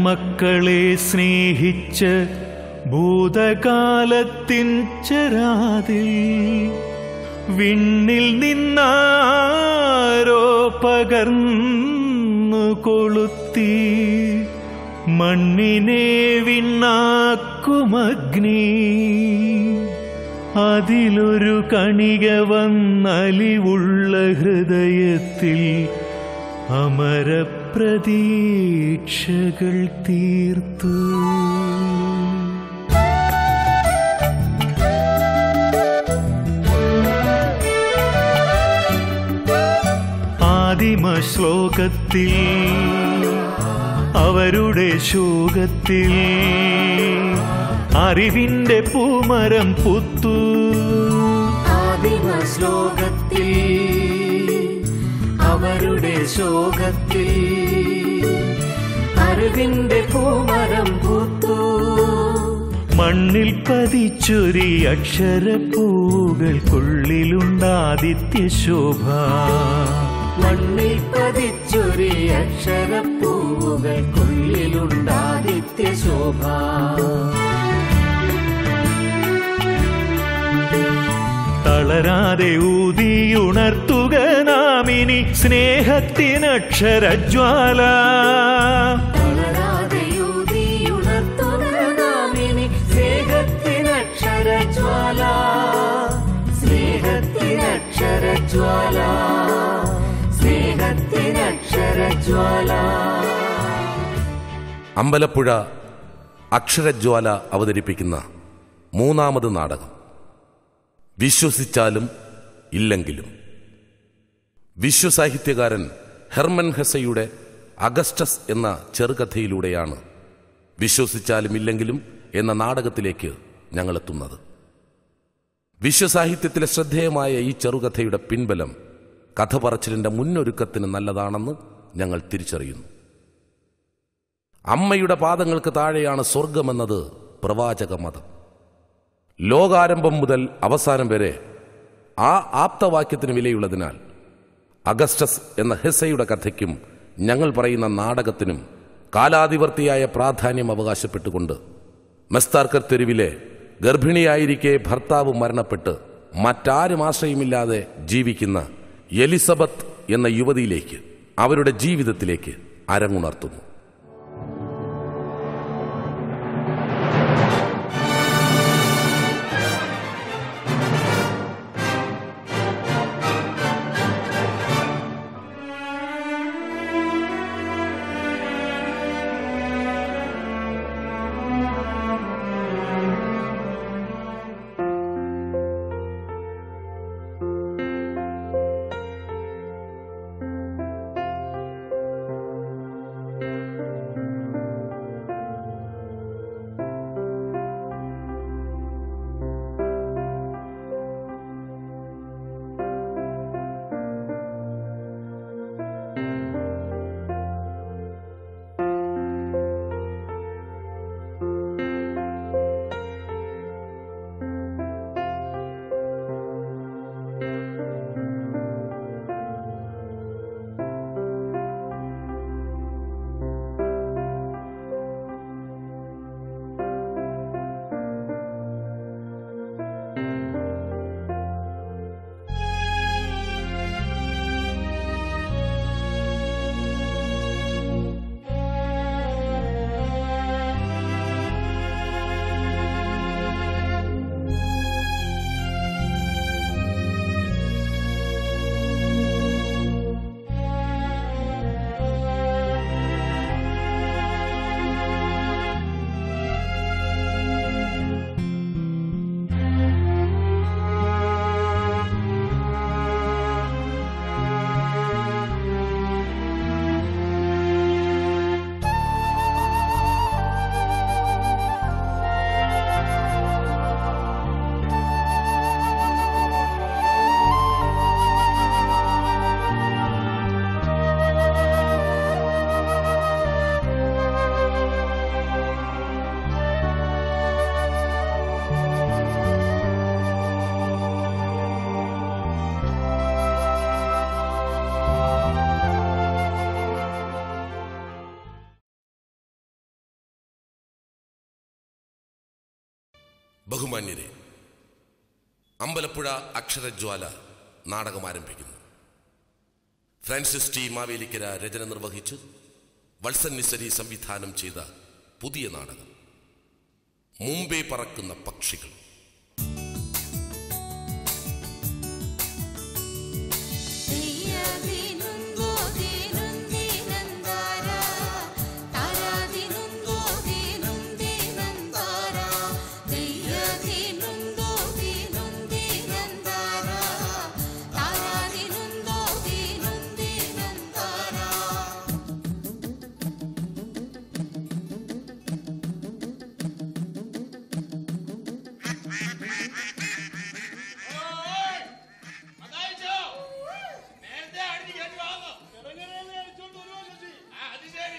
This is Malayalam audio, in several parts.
മക്കളെ സ്നേഹിച്ച ഭൂതകാലത്തിൻ ചരാതിൽ വിണ്ണിൽ നിന്നാരോ പകർന്നു കൊളുത്തി മണ്ണിനെ വിണ്ണാക്കുമഗ്നി അതിലൊരു കണിക വന്നലിവുള്ള ഹൃദയത്തിൽ അമരപ്രതീക്ഷകൾ തീർത്തു ആദിമ ശ്ലോകത്തിൽ അവരുടെ ശോകത്തിൽ അറിവിന്റെ പൂമരം പുത്തു ആദിമ ശ്ലോകത്തിൽ അവരുടെ ശോകത്തിൽ അറിവിന്റെ പൂമരം പൂത്തു മണ്ണിൽ പതിച്ചൊരി അക്ഷരപ്പൂകൾക്കുള്ളിലുണ്ടാദിത്യ ശോഭ മണ്ണിൽ പതിച്ചൊരു അക്ഷരപ്പൂവുകൾക്കുള്ളിലുണ്ടാദിത്യ ശോഭ തളരാതെ ഊതിയുണർത്തുക നാമിനി സ്നേഹത്തിനക്ഷരജ്വാല തളരാതെയുതിയുണർത്തുക നാമിനി സ്നേഹത്തിനക്ഷരജ്വാല സ്നേഹത്തിനക്ഷരജ്വാല സ്നേഹത്തിനക്ഷരജ്വാല അമ്പലപ്പുഴ അക്ഷരജ്വാല അവതരിപ്പിക്കുന്ന മൂന്നാമത് നാടകം വിശ്വസിച്ചാലും ഇല്ലെങ്കിലും വിശ്വസാഹിത്യകാരൻ ഹെർമൻ ഹെസയുടെ അഗസ്റ്റസ് എന്ന ചെറുകഥയിലൂടെയാണ് വിശ്വസിച്ചാലും ഇല്ലെങ്കിലും എന്ന നാടകത്തിലേക്ക് ഞങ്ങൾ എത്തുന്നത് വിശ്വസാഹിത്യത്തിലെ ശ്രദ്ധേയമായ ഈ ചെറുകഥയുടെ പിൻബലം കഥ പറച്ചിലിന്റെ മുന്നൊരുക്കത്തിന് നല്ലതാണെന്ന് ഞങ്ങൾ തിരിച്ചറിയുന്നു അമ്മയുടെ പാദങ്ങൾക്ക് താഴെയാണ് സ്വർഗമെന്നത് പ്രവാചക മതം ലോകാരംഭം മുതൽ അവസാനം വരെ ആ ആപ്തവാക്യത്തിന് വിലയുള്ളതിനാൽ അഗസ്റ്റസ് എന്ന ഹെസയുടെ കഥയ്ക്കും ഞങ്ങൾ പറയുന്ന നാടകത്തിനും കാലാതിവർത്തിയായ പ്രാധാന്യം അവകാശപ്പെട്ടുകൊണ്ട് മെസ്താർക്കർ തെരുവിലെ ഗർഭിണിയായിരിക്കെ ഭർത്താവ് മരണപ്പെട്ട് മറ്റാരും ആശ്രയമില്ലാതെ ജീവിക്കുന്ന എലിസബത്ത് എന്ന യുവതിയിലേക്ക് അവരുടെ ജീവിതത്തിലേക്ക് അരങ്ങുണർത്തുന്നു ബഹുമാന്യരെ അമ്പലപ്പുഴ അക്ഷരജ്വാല നാടകം ആരംഭിക്കുന്നു ഫ്രാൻസിസ് ടി മാവേലിക്കര രചന നിർവഹിച്ച് വത്സൻ നിസരി സംവിധാനം ചെയ്ത പുതിയ നാടകം മുമ്പേ പറക്കുന്ന പക്ഷികൾ ദിയദിനുന്തോ ദിനും ദിനന്താര താരാദിനുന്തോ ദിനും ദിനന്താര ദിയദിനുന്തോ ദിനും ദിനന്താര താരാദിനുന്തോ ദിനും ദിനന്താര അതായിച്ചോ നേരത്തെ അടിച്ച് കേട്ട് വാങ്ങോ ആ, അത് ശരി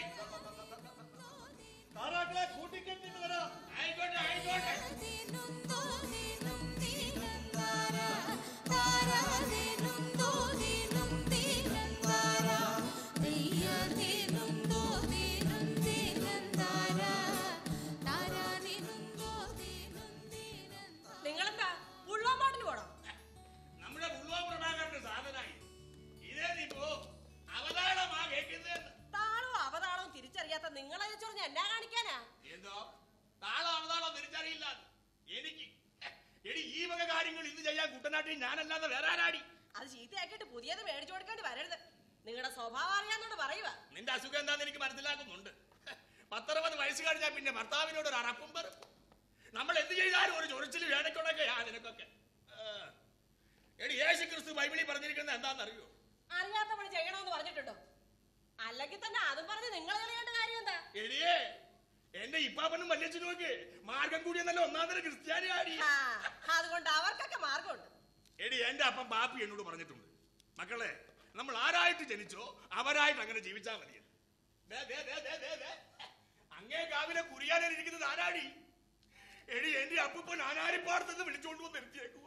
ആയിക്കോട്ടെ ആയിക്കോട്ടെ ദിനുന്തോ ദിനും ദിനന്താര താരാദിനുന്തോ ദിനും ദിനന്താര ദിയദിനുന്തോ ദിനും ദിനന്താര താരാദിനുന്തോ ദിനും ദിനന്താര നിങ്ങളെന്താ ഉള്ളോമാട്ടിന് പോണം നമ്മുടെ ഉള്ളോ പ്രഭാകരന്റെ സാധനായി ഇതേ നീപ്പോ അവതാരമാ കേൾക്കുന്നതെന്ന് താളവും അവതാളവും തിരിച്ചറിയാത്ത നിങ്ങളെ ചൊറിഞ്ഞ എന്നാ കാണിക്കാനാ എന്തോ താളം അവതാളം തിരിച്ചറിയില്ല എനിക്ക് എടി ഈ വക കാര്യങ്ങൾ ഇത് ചെയ്യാൻ കുട്ടനാട്ടിൽ ഞാനല്ലാതെ വേറെ ആരാടി അത് ചീത്തയാക്കിയിട്ട് പുതിയത് മേടിച്ചു കൊടുക്കേണ്ടി വരരുത് നിങ്ങളുടെ സ്വഭാവം അറിയാന്നോട് പറയുക നിന്റെ അസുഖം എന്താന്ന് എനിക്ക് മനസ്സിലാക്കുന്നുണ്ട് പത്തറുപത് വയസ്സ് കഴിഞ്ഞാൽ പിന്നെ ഭർത്താവിനോട് ഒരു അറപ്പും വെറുപ്പും നമ്മൾ എന്ത് ചെയ്താലും ഒരു ചൊറിച്ചിൽ വേണക്കൊണ്ടൊക്കെ ആ നിനക്കൊക്കെ ആ. എടി യേശു ക്രിസ്തു ബൈബിളിൽ പറഞ്ഞിരിക്കുന്നത് എന്താണെന്നറിയോ അറിയാത്ത പണി ചെയ്യണമെന്ന് പറഞ്ഞിട്ടുണ്ടോ അല്ലെങ്കിൽ തന്നെ അതും പറഞ്ഞ് നിങ്ങൾ കളിയേണ്ട കാര്യം എന്താ എടിയേ എന്റെ ഇപ്പാപ്പനും വല്യച്ഛനും ഒക്കെ മാർഗം കൂടിയെന്നല്ല ഒന്നാം തരം ക്രിസ്ത്യാനിയാടി ആ, അതുകൊണ്ട് അവർക്കൊക്കെ മാർഗമുണ്ട് എടി എന്റെ അപ്പം പാപ്പി എന്നോട് പറഞ്ഞിട്ടുണ്ട് മക്കളെ നമ്മൾ ആരായിട്ട് ജനിച്ചോ അവരായിട്ട് അങ്ങനെ ജീവിച്ചാൽ മതി ദേ, ദേ, ദേ, ദേ, ദേ, ദേ. അങ്ങേ കാവിലെ കുറിയാനിരിക്കുന്നത് ആരാടി എടി എന്റെ അപ്പൂപ്പൻ ആനാരിപ്പാടത്തുനിന്ന് വിളിച്ചോണ്ട് വന്ന് നിർത്തിയേക്കുക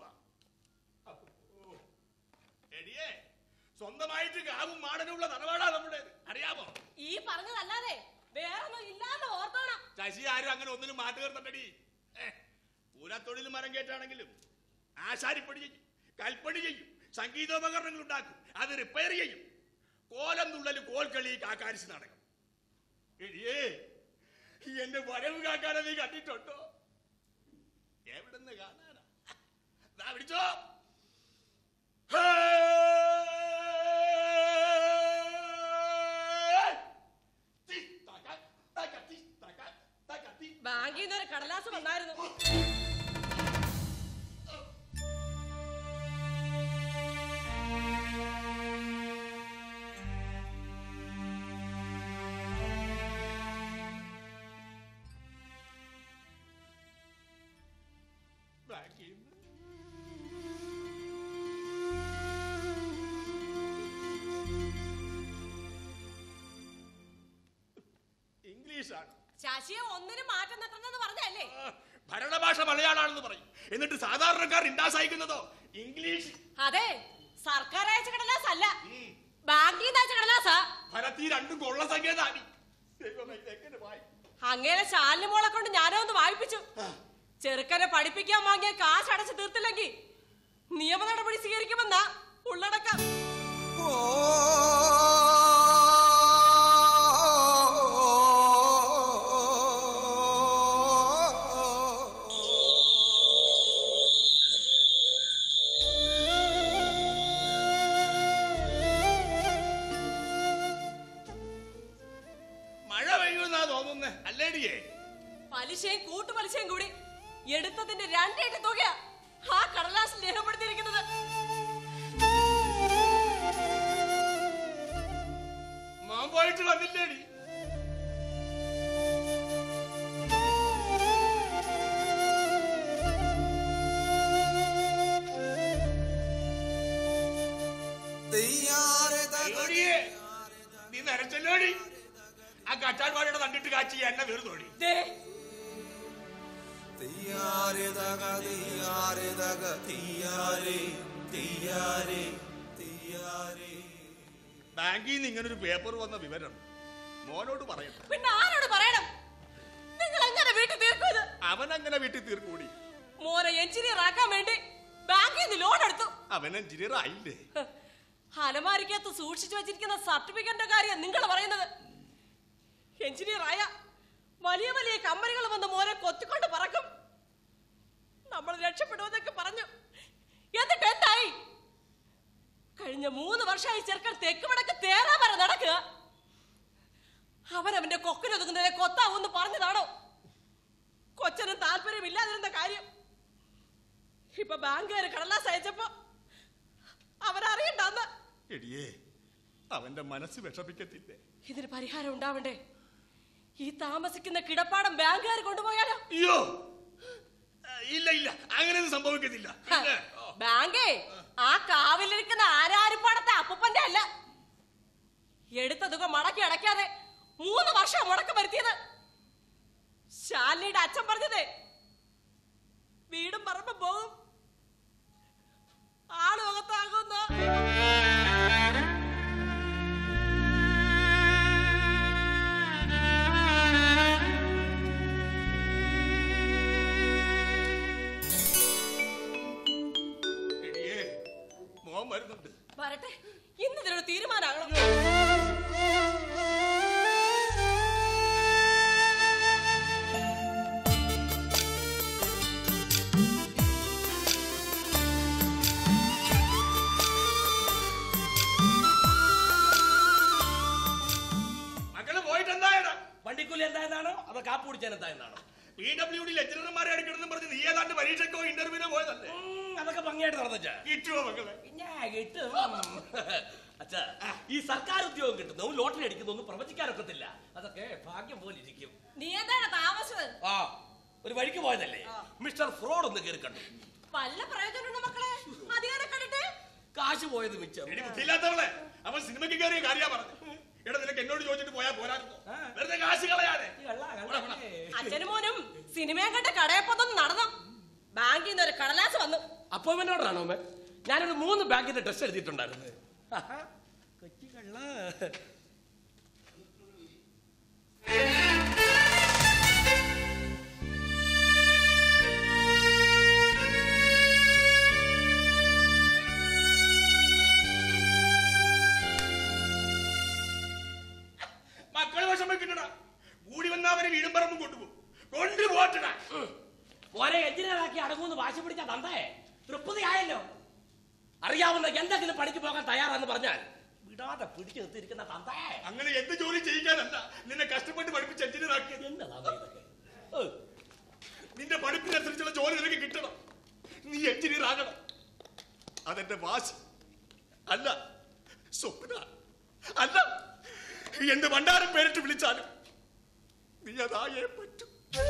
എടിയേ സ്വന്തമായിട്ട് കാവും മാടനുള്ള തറവാടാ നമ്മുടേത് അറിയാമോ ഈ പറഞ്ഞതല്ലാതെ വേറൊന്നും ഇല്ലാന്ന് ഓർത്തോണം ശശി ആരും അങ്ങനെ ഒന്നിനും മാറ്റി തീർത്തണ്ടടി പൂരത്തൊഴിൽ മരം കയറ്റാണെങ്കിലും ആശാരിപ്പണി ചെയ്യും കൽപ്പണി ചെയ്യും സംഗീതോപകരണങ്ങൾ ഉണ്ടാക്കും അത് റിപ്പയർ ചെയ്യും കോലം തുള്ളൽ കോൽക്കളി കാക്കാരിശ് നാടകം എടിയേ ഈ എന്റെ വരവ് കാക്കാനെ നീ കണ്ടിട്ടുണ്ടോ എവിടുന്ന് കാണാനാ ദാ പിടിച്ചോ ഹേയ്! തി, തക, തക, തി, തക, തക, തി. ബാങ്കിൽ നിന്ന് ഒരു കടലാസ് വന്നായിരുന്നു ബാക്കിൽ നിന്ന്. ഇംഗ്ലീഷാണ് ശശിയെ ഒന്നിനും മാറ്റം നിർത്തണമെന്ന് പറഞ്ഞല്ലേ ആ, ഭരണഭാഷ മലയാളാണെന്ന് പറയും എന്നിട്ട് സാധാരണക്കാർ ഇണ്ടാസായിക്കുന്നതോ ഇംഗ്ലീഷ് അതെ സർക്കാർ അയച്ച കടലാസ് അല്ല ബാങ്കിൽ നിന്ന് അയച്ച കടലാസാ ഫലത്തി രണ്ടും കൊള്ള സംഖ്യതാണ് ദൈവമേ ഇതെങ്ങനെ വായി അങ്ങനെ ശാലിന് മോളെ കൊണ്ട് ഞാനോ ഒന്ന് വായിപ്പിച്ചു ചെറുക്കനെ പഠിപ്പിക്കാൻ വാങ്ങിയ കാശ് അടച്ചു തീർത്തില്ലെങ്കിൽ നിയമ നടപടി സ്വീകരിക്കുമെന്നാ ഉള്ളടക്കം മഴ പെയ്യുമെന്നാ തോന്നുന്നേ അല്ലേടിയേ പലിശയും കൂട്ടുപലിശയും കൂടി എടുത്തതിന്റെ രണ്ടേട്ട് തുകയാ ആ കടലാസിൽ രേഖപ്പെടുത്തിയിരിക്കുന്നത് മാൻ പോയിട്ട് വന്നില്ലേടി അയ്യോടിയേ നീ നരച്ചല്ലോടി ആ കച്ചാൽവാടിയുടെ തണ്ടിട്ട് കാച്ചി എണ്ണ വെറുതോടി ദേ തീയാരെ തക തീയാരെ തക തീയാരെ തീയാരെ തീയാരെ ബാങ്കിൽ നിന്ന് ഇങ്ങനെ ഒരു പേപ്പർ വന്ന വിവരം മോനോട് പറയട്ടെ പിന്നെ ആരോട് പറയണം നിങ്ങൾ എങ്ങനെ വീട്ടിൽ തീർക്കും ഇത് അവൻ അങ്ങനെ വീട്ടിൽ തീർക്കൂടി മോനെ എഞ്ചിനീയർ ആക്കാൻ വേണ്ടി ബാങ്കിൽ നിന്ന് ലോൺ എടുത്തു അവൻ എഞ്ചിനീയർ ആയില്ലേ അലമാരിക്കകത്ത് സൂക്ഷിച്ചു വെച്ചിരിക്കുന്ന സർട്ടിഫിക്കറ്റിന്റെ കാര്യം നിങ്ങൾ പറയുന്നത് എഞ്ചിനീയർ ആയ വലിയ വലിയ കമ്പനികൾ വന്ന് മോനെ കൊത്തിക്കൊണ്ട് പറക്കും നമ്മൾ രക്ഷപ്പെടുമെന്നൊക്കെ പറഞ്ഞു എന്നിട്ട് എന്തായി കഴിഞ്ഞ മൂന്ന് വർഷമായി ചെറുക്കൻ തെക്ക് വടക്ക് തേരാ വരെ നടക്കുക അവനവന്റെ കൊക്കിനൊതുങ്ങുന്നതിനെ കൊത്താവൂന്ന് പറഞ്ഞതാണോ കൊച്ചനും താല്പര്യമില്ലാതിരുന്ന കാര്യം ഇപ്പൊ ബാങ്കുകാർ കടലാസ് അയച്ചപ്പോ അവരറിയണ്ടെന്ന് എടിയേ അവന്റെ മനസ്സ് വിഷമിക്കത്തില്ലേ ഇതിന് പരിഹാരം ഉണ്ടാവണ്ടേ ഈ താമസിക്കുന്ന കിടപ്പാടം ബാങ്കുകാർ കൊണ്ടുപോയാലോ അയ്യോ ഇല്ല ഇല്ല അങ്ങനെയൊന്നും സംഭവിക്കത്തില്ല ഹ, പിന്നെ, ബാങ്കേ ആ കാവിലിരിക്കുന്ന ആരാരിപ്പാടത്തെ അപ്പൂപ്പന്റെ അല്ല എടുത്ത തുക മടക്കി അടയ്ക്കാതെ മൂന്ന് വർഷം മുടക്കം വരുത്തിയത് ശാലിനിയുടെ അച്ഛൻ പറഞ്ഞതേ വീടും പറമ്പും പോകും ആള് മുഖത്താകുന്ന എടിയേ മോൻ വരുന്നുണ്ട് വരട്ടെ ഇന്ന് ഇതിനൊരു തീരുമാനമാകണം മക്കള് പോയിട്ട് എന്തായടാ വണ്ടിക്കൂലി എന്തായെന്നാണോ അതോ കാപ്പ് കുടിച്ചാൽ എന്തായെന്നാണോ പി ഡബ്ല്യു ഡി ലെക്ചറർമാരെ അടിക്കണമെന്ന് പറഞ്ഞ് നീ ഏതാണ്ട് പരീക്ഷക്കോ ഇന്റർവ്യൂവിനോ പോയതല്ലേ അതൊക്കെ ഭംഗിയായിട്ട് നടന്നച്ചാ കിട്ടുമോ മക്കളെ പിന്നെ കിട്ടും അച്ഛാ ഈ സർക്കാർ ഉദ്യോഗം കിട്ടുന്നതും ലോട്ടറി അടിക്കുന്നതൊന്നും പ്രവചിക്കാനൊക്കത്തില്ല അതൊക്കെ ഭാഗ്യം പോലെ ഇരിക്കും നീ എന്താണ് താമസത് ആ ഒരു വഴിക്ക് പോയതല്ലേ മിസ്റ്റർ ഫ്രോഡ് ഒന്ന് കയറി കണ്ടു വല്ല പ്രയോജനമുണ്ടോ മക്കളെ അധികാരം കണ്ടിട്ട് കാശ് പോയത് മിച്ചം എടി ബുദ്ധിയില്ലാത്തവളെ അവൻ സിനിമയ്ക്ക് കയറിയ കാര്യാ പറഞ്ഞു എടാ നിനക്ക് എന്നോട് ചോദിച്ചിട്ട് പോയാ പോരായിരുന്നോ വെറുതെ കാശ് കളയാതെ ഈ കള്ള, കള്ളല്ലേ? അച്ഛനും മോനും സിനിമയും കണ്ട് കടയപ്പൊന്നും നടന്നു ബാങ്കിൽ നിന്ന് ഒരു കടലാസ് വന്നു അപ്പോയിന്റ്മെന്റ് ഓർഡർ ആണോ അമ്മേ ഞാനൊരു മൂന്ന് ബാങ്കിന്റെ ടെസ്റ്റ് എഴുതിയിട്ടുണ്ടായിരുന്നു ആഹാ, കൊച്ചു കള്ള മക്കള് വിഷമിക്കണ്ടടാ കൂടി വന്നാ അവന് വീടും പറമ്പും കൊണ്ടുപോകും കൊണ്ടുപോട്ടടാ മോനെ എഞ്ചിനീയറാക്കി അടങ്ങുമെന്ന് വാശി പിടിച്ച തന്തേ തൃപ്തി ആയല്ലോ അറിയാവുന്ന എന്തെങ്കിലും പണിക്ക് പോകാൻ തയ്യാറാന്ന് പറഞ്ഞാൽ വിടാതെ പിടിച്ചു നിർത്തിയിരിക്കുന്ന തന്തേ അങ്ങനെ എന്ത് ജോലി ചെയ്യിക്കാനല്ല നിന്നെ കഷ്ടപ്പെട്ട് പഠിപ്പിച്ച് എഞ്ചിനീയർ ആക്കിയത് എന്നതാ ഇതൊക്കെ ഏ, നിന്റെ പഠിപ്പിനനുസരിച്ചുള്ള ജോലി നിനക്ക് കിട്ടണം നീ എഞ്ചിനീയർ ആകണം അതെന്റെ വാശി അല്ല സ്വപ്ന അല്ല എന്റെ ഭണ്ഡാരം പേരിട്ട് വിളിച്ചാലും നീ അതായേ പറ്റൂ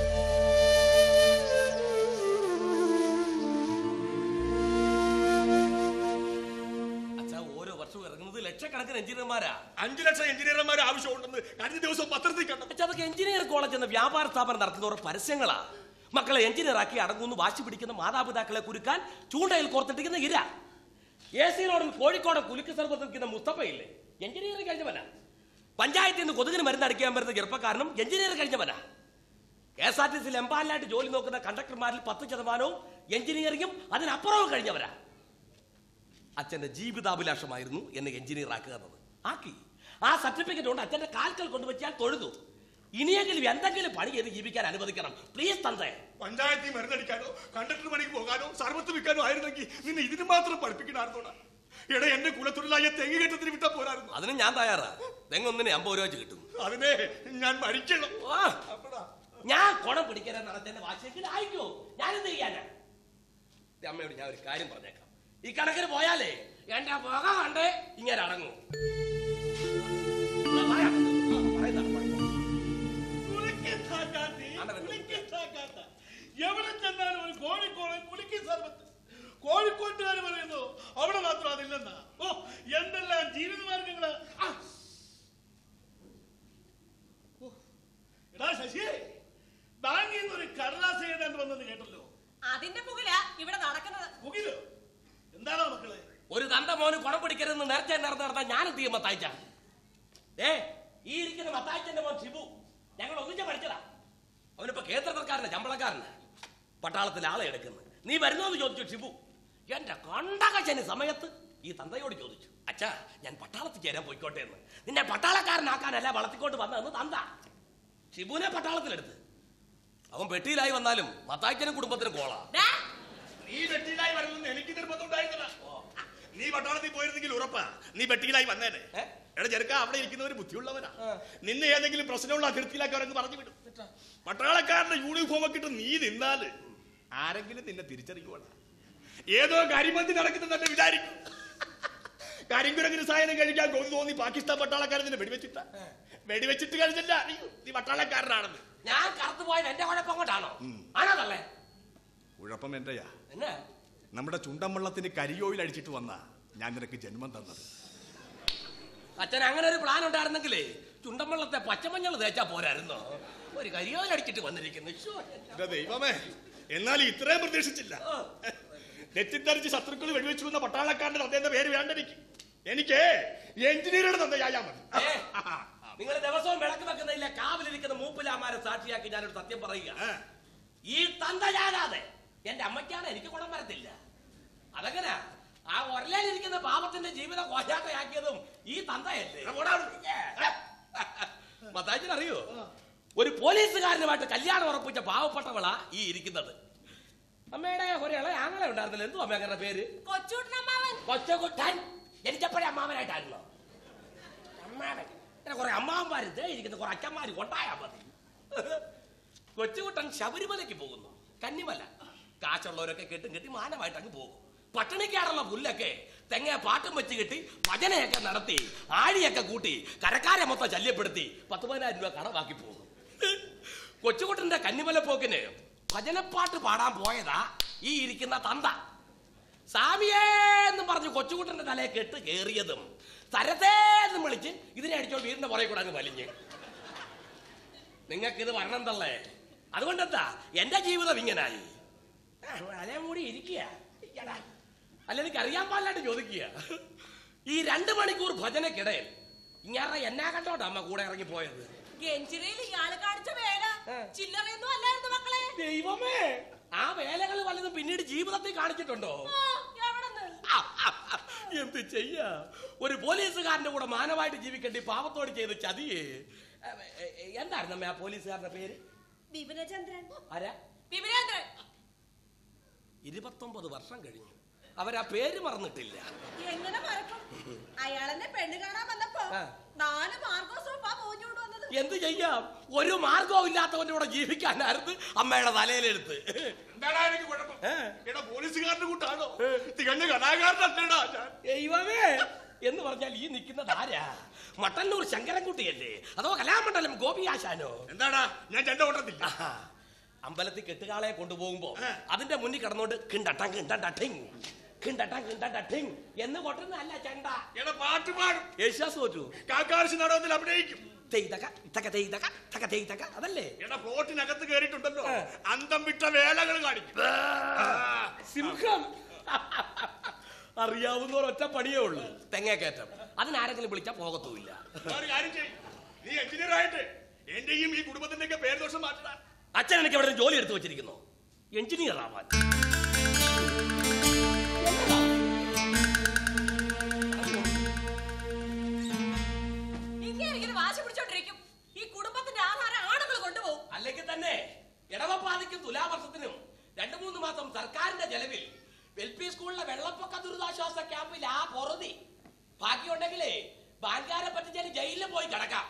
അച്ഛാ ഓരോ വർഷവും ഇറങ്ങുന്നത് ലക്ഷക്കണക്കിന് എഞ്ചിനീയർമാരാ അഞ്ചു ലക്ഷം എഞ്ചിനീയർമാർ ആവശ്യമുണ്ടെന്ന് കഴിഞ്ഞ ദിവസം പത്രത്തിൽ കണ്ടു അച്ഛാ അതൊക്കെ എഞ്ചിനീയർ കോളേജ് എന്ന വ്യാപാര സ്ഥാപനം നടത്തുന്നവർ പരസ്യങ്ങളാ മക്കളെ എഞ്ചിനീയറാക്കി അടങ്ങുന്നു വാശി പിടിക്കുന്ന മാതാപിതാക്കളെ കുരുക്കാൻ ചൂണ്ടയിൽ കോർത്തിട്ടിരിക്കുന്ന ഇര എ സിയിലോടും കോഴിക്കോടൻ കുലുക്ക് സർബത്ത് നിൽക്കുന്ന മുസ്തഫയില്ലേ എഞ്ചിനീയർ കഴിഞ്ഞവനാ പഞ്ചായത്തിൽ നിന്ന് കൊതുകിന് മരുന്നടിക്കാൻ വരുന്ന ചെറുപ്പക്കാരനും എഞ്ചിനീയർ കഴിഞ്ഞവനാ കെ എസ് ആർ ടി സിയിൽ എംപാലിനായിട്ട് ജോലി നോക്കുന്ന കണ്ടക്ടർമാരിൽ പത്ത് ശതമാനവും എഞ്ചിനീയറിംഗും അതിനപ്പുറവും കഴിഞ്ഞവരാ അച്ഛന്റെ ജീവിതാഭിലാഷമായിരുന്നു എന്നെ എഞ്ചിനീയർ ആക്കുക എന്നത് ആക്കി ആ സർട്ടിഫിക്കറ്റ് കൊണ്ട് അച്ഛന്റെ കാൽക്കൽ കൊണ്ടുവച്ചാൽ തൊഴുതു ഇനിയെങ്കിലും എന്തെങ്കിലും പണി ചെയ്ത് ജീവിക്കാൻ അനുവദിക്കണം പ്ലീസ് തന്തേ പഞ്ചായത്തിൽ മരുന്നടിക്കാനോ കണ്ടക്ടർ പണിക്ക് പോകാനോ സർവത്ത് വിൽക്കാനോ ആയിരുന്നെങ്കിൽ നിന്നെ ഇതിന് മാത്രം പഠിപ്പിക്കണമായിരുന്നോടാ എടാ എന്റെ കുലത്തൊഴിലായ തെങ്ങ് കെട്ടത്തിന് വിട്ടാ പോരായിരുന്നു അതിന് ഞാൻ തയ്യാറാ തെങ്ങൊന്നിന് അമ്പത് രൂപ വെച്ച് കിട്ടും അതിനെ ഞാൻ മരിക്കണം ആ, ഞാൻ കുണം പിടിക്കാനെന്നാണ് അച്ഛന്റെ വാശിയെങ്കിൽ ആയിക്കോ ഞാൻ എന്ത് ചെയ്യാനാ ദേ അമ്മയോട് ഞാൻ ഒരു കാര്യം പറഞ്ഞേക്കാം ഈ കണക്കിന് പോയാലേ എന്റെ പുക കണ്ടേ ഇങ്ങനെ അടങ്ങും ആ, പറയാം. ആ, പറയുന്നതാണ് പറയുന്നത്. എവിടെ ചെന്നാലും ഒരു കോഴിക്കോട് പുളിക്കി സർബത്ത് കോഴിക്കോട്ടുകാർ പറയുന്നു അവിടെ മാത്രം അതില്ലെന്നാ ഓ എന്തെല്ലാം ജീവിത മാർഗങ്ങള് ആ. ഓ, എടാ ശശി ബാങ്കിൽ നിന്ന് ഒരു കടലാസ് എഴുതാണ്ട് വന്നെന്ന് കേട്ടല്ലോ അതിന്റെ മുകില ഇവിടെ നടക്കുന്നത് മുകിലോ എന്താണോ മക്കളെ ഒരു തന്ത മോന് കുണം പിടിക്കരുതെന്ന് നേരത്തെ നടന്ന് നടന്നാൽ ഞാൻ എന്ത് ചെയ്യും മത്തായിച്ച ഏ ഈ ഇരിക്കുന്ന മത്തായിച്ചന്റെ മോൻ ഷിബു ഞങ്ങൾ ഒന്നിച്ച പഠിച്ചതാ അവനിപ്പോ കേന്ദ്ര സർക്കാരിന്റെ ശമ്പളക്കാരന് പട്ടാളത്തിൽ ആളെ എടുക്കുന്നു നീ വരുന്നോന്ന് ചോദിച്ചു ഷിബു എന്റെ കണ്ടകശന് സമയത്ത് ഈ തന്തയോട് ചോദിച്ചു അച്ഛാ ഞാൻ പട്ടാളത്തിൽ ചേരാൻ പോയിക്കോട്ടെ എന്ന് നിന്നെ പട്ടാളക്കാരനാക്കാനല്ല വളർത്തിക്കൊണ്ട് വന്നതെന്ന് തന്ത ഷിബുവിനെ പട്ടാളത്തിലെടുത്ത് അവൻ പെട്ടിയിലായി വന്നാലും മത്തായിച്ചനും കുടുംബത്തിനും കോളാ ഡാ, നീ വെട്ടിയിലായി വരുന്നെന്ന് എനിക്ക് നിർബന്ധം ഉണ്ടായിരുന്നില്ല നീ പട്ടാളത്തിൽ പോയിരുന്നെങ്കിൽ ഉറപ്പാ നീ വെട്ടിയിലായി വന്നേനെ ഏ? എടാ ചെറുക്ക അവിടെ ഇരിക്കുന്നവര് ബുദ്ധിയുള്ളവരാ നിന്നെ ഏതെങ്കിലും പ്രശ്നമുള്ള അതിർത്തിയിലാക്കി അവരങ്ങ് പറഞ്ഞു വിടും പട്ടാളക്കാരന്റെ യൂണിഫോം ഒക്കെ ഇട്ട് നീ നിന്നാല് ആരെങ്കിലും നിന്നെ തിരിച്ചറിയുവാണ് ഏതോ കരിമന്തി നടക്കുന്നെന്നെ വിചാരിക്കും കരിങ്കുരങ്ങിന് സായനം കഴിക്കാൻ കൊതി തോന്നി പാകിസ്ഥാൻ പട്ടാളക്കാരൻ നിന്നെ വെടിവെച്ചിട്ട വെടിവെച്ചിട്ട് കഴിഞ്ഞല്ല അറിയൂ നീ പട്ടാളക്കാരനാണെന്ന് ഞാൻ കറുത്തു പോയത് എന്റെ കുഴപ്പം കൊണ്ടാണോ ആണതല്ലേ കുഴപ്പം എന്റെയാ എന്നാ നമ്മുടെ ചുണ്ടൻവള്ളത്തിന് കരിയോയിൽ അടിച്ചിട്ട് വന്ന ഞാൻ നിനക്ക് ജന്മം തന്നത് അച്ഛൻ അങ്ങനെ ഒരു പ്ലാൻ ഉണ്ടായിരുന്നെങ്കിലേ ചുണ്ടൻവെള്ളത്തെ പച്ചമഞ്ഞൾ തേച്ചാ പോരായിരുന്നോ ഒരു കരിയോയിൽ അടിച്ചിട്ട് വന്നിരിക്കുന്നു ശ്ശോ, എന്റെ ദൈവമേ എന്നാൽ ഇത്രയും പ്രതീക്ഷിച്ചില്ല തെറ്റിദ്ധരിച്ച് ശത്രുക്കൾ വെടിവെച്ചു വന്ന പട്ടാളക്കാരന്റെ തന്തേന്റെ പേര് വേണ്ട എനിക്ക് എനിക്ക് എഞ്ചിനീയറുടെ തന്തയായാ മതി ഏ, നിങ്ങൾ ദിവസവും വിളക്ക് വെക്കുന്നില്ല കാവിലിരിക്കുന്ന മൂപ്പിലാമാരെ സാക്ഷിയാക്കി ഞാനൊരു സത്യം പറയുക ആ. ഈ തന്ത ഞാനാതെ എന്റെ അമ്മയ്ക്കാണ് എനിക്ക് ഗുണം വരത്തില്ല അതെങ്ങനാ ആ ഒരലിരിക്കുന്ന പാപത്തിന്റെ ജീവിതം കോശാക്കയാക്കിയതും ഈ തന്തയല്ലേ മത്താച്ചൻ അറിയോ ഒരു പോലീസുകാരനുമായിട്ട് കല്യാണം ഉറപ്പിച്ച പാവപ്പെട്ടവളാ ഈ ഇരിക്കുന്നത് അമ്മയുടെ ഒരാളെ ആങ്ങളെ ഉണ്ടായിരുന്നില്ല എന്തു അമ്മ അങ്ങനെ പേര് കൊച്ചൂട്ടനമ്മാവൻ കൊച്ചകുട്ടൻ എനിക്കെപ്പോഴും അമ്മാവനായിട്ടായിരുന്നോ അമ്മാവൻ ഇങ്ങനെ കുറെ അമ്മാവന്മാര് ദേ ഇരിക്കുന്ന കുറെ അച്ഛന്മാര് കൊണ്ടായാ മതി കൊച്ചുകുട്ടൻ ശബരിമലയ്ക്ക് പോകുന്നു കന്നിമല കാശുള്ളവരൊക്കെ കെട്ടും കെട്ടി മാനമായിട്ട് അങ്ങ് പോകും പട്ടിണിക്കാറുള്ള പുല്ലൊക്കെ തെങ്ങ പാട്ടും വെച്ച് കെട്ടി ഭജനയൊക്കെ നടത്തി ആഴിയൊക്കെ കൂട്ടി കരക്കാരെ മൊത്തം ശല്യപ്പെടുത്തി പത്ത് പതിനായിരം രൂപ കടമാക്കി പോകും കൊച്ചുകുട്ടന്റെ കന്നിമല പോക്കിന് ഭജനപ്പാട്ട് പാടാൻ പോയതാ ഈ ഇരിക്കുന്ന തന്ത സാമിയേ എന്ന് പറഞ്ഞ് കൊച്ചുകുട്ടന്റെ തലയെ കെട്ട് കേറിയതും തരത്തേ എന്ന് വിളിച്ച് ഇതിനെ അടിച്ചോ വീടിന്റെ പുറകെ കൂടെ അങ്ങ് വലിഞ്ഞ് നിങ്ങൾക്ക് ഇത് വരണം തള്ളേ അതുകൊണ്ടെന്താ എന്റെ ജീവിതം ഇങ്ങനായി അലേ മൂടി ഇരിക്കുക അല്ല എനിക്ക് അറിയാൻ പാടില്ലാണ്ട് ചോദിക്കുക ഈ രണ്ട് മണിക്കൂർ ഭജനക്കിടയിൽ ഇങ്ങനെ എന്നാ കണ്ടോട്ടാ അമ്മ കൂടെ ഇറങ്ങി പോയത് ഗെഞ്ചിരയിൽ ഇയാള് കാണിച്ച വേല ചില്ലറയൊന്നും അല്ലായിരുന്നു മക്കളെ ദൈവമേ ആ വേലകൾ വല്ലതും പിന്നീട് ജീവിതത്തിൽ കാണിച്ചിട്ടുണ്ടോ ആ, എവിടുന്ന് എന്ത് ചെയ്യാ ഒരു പോലീസുകാരന്റെ കൂടെ മാനമായിട്ട് ജീവിക്കേണ്ടി പാവത്തോട് ചെയ്ത് ചതിയേ എ, എ, എ, എന്തായിരുന്നു അമ്മേ ആ പോലീസുകാരന്റെ പേര് വിപിനചന്ദ്രൻ ആരാ വിപിനേന്ദ്രൻ ഇരുപത്തൊമ്പത് വർഷം കഴിഞ്ഞു അവരാ പേര് മറന്നിട്ടില്ല എങ്ങനെ മറക്കും അയാളെന്നെ പെണ്ണ് കാണാൻ വന്നപ്പോ ആ. നാല് മാർഗോ സോപ്പാ പോഞ്ഞോണ്ട് വന്നത് എന്ത് ചെയ്യാം ഒരു മാർഗവും ഇല്ലാത്തവന്റെ കൂടെ ജീവിക്കാനായിരുന്നു അമ്മയുടെ തലയിലെടുത്ത് എന്താടാ എനിക്ക് കുഴപ്പം ഏ? എടാ പോലീസുകാരന്റെ കൂട്ടാണോ തികഞ്ഞ കലാകാരനല്ലേടാ ഞാൻ ദൈവമേ എന്ന് പറഞ്ഞാൽ ഈ നിൽക്കുന്നത് ആരാ മട്ടന്നൂർ ശങ്കരൻകുട്ടിയല്ലേ അതോ കലാമണ്ഡലം ഗോപിയാശാനോ എന്താടാ ഞാൻ ചെണ്ട ഓട്ടത്തില്ല ആഹാ. അമ്പലത്തിൽ കെട്ടുകാളെ കൊണ്ടുപോകുമ്പോ അതിന്റെ മുന്നിൽ കിടന്നോണ്ട് കിണ്ടട്ടം കിണ്ടട്ടിങ് കിണ്ടട്ടം കിണ്ടട്ടിങ് എന്ന് കൊട്ടുന്നതല്ല ചെണ്ട എടാ പാട്ട് പാടും യേശുദാസ് തോറ്റു കാക്കാർശി നാടകത്തിൽ അഭിനയിക്കും തെയ്തക തക തെയ്തക തക തെയ്തക അതല്ലേ എടാ പ്ലോട്ടിനകത്ത് കയറിയിട്ടുണ്ടല്ലോ അന്തം വിട്ട വേലകൾ കാണിക്കും സിംഹം അറിയാവുന്ന ഒറ്റ പണിയേ ഉള്ളൂ തെങ്ങേക്കയറ്റം അതിനാരെങ്കിലും വിളിച്ചാ പോകത്തുമില്ല ഒരു കാര്യം ചെയ്യ് നീ എഞ്ചിനീയർ ആയിട്ട് എന്റെയും ഈ കുടുംബത്തിന്റെ ഒക്കെ പേര് ദോഷം മാറ്റടാ അച്ഛൻ എനിക്ക് അവിടെ ഒരു ജോലി എടുത്തു വെച്ചിരിക്കുന്നു എഞ്ചിനീയർ ആവാൻ ഇങ്ങനെ ഇങ്ങനെ വാശി പിടിച്ചോണ്ടിരിക്കും ഈ കുടുംബത്തിന്റെ ആധാരം ആണുങ്ങൾ കൊണ്ടുപോകും അല്ലെങ്കിൽ തന്നെ ഇടവപ്പാതിക്കും തുലാവർഷത്തിനും രണ്ടു മൂന്ന് മാസം സർക്കാരിന്റെ ചെലവിൽ എൽ പി സ്കൂളിലെ വെള്ളപ്പൊക്ക ദുരിതാശ്വാസ ക്യാമ്പിൽ ആ പൊറുതി ബാക്കിയുണ്ടെങ്കിലേ ബാങ്കാരെ പറ്റിച്ചാൽ ജയിലിൽ പോയി കിടക്കാം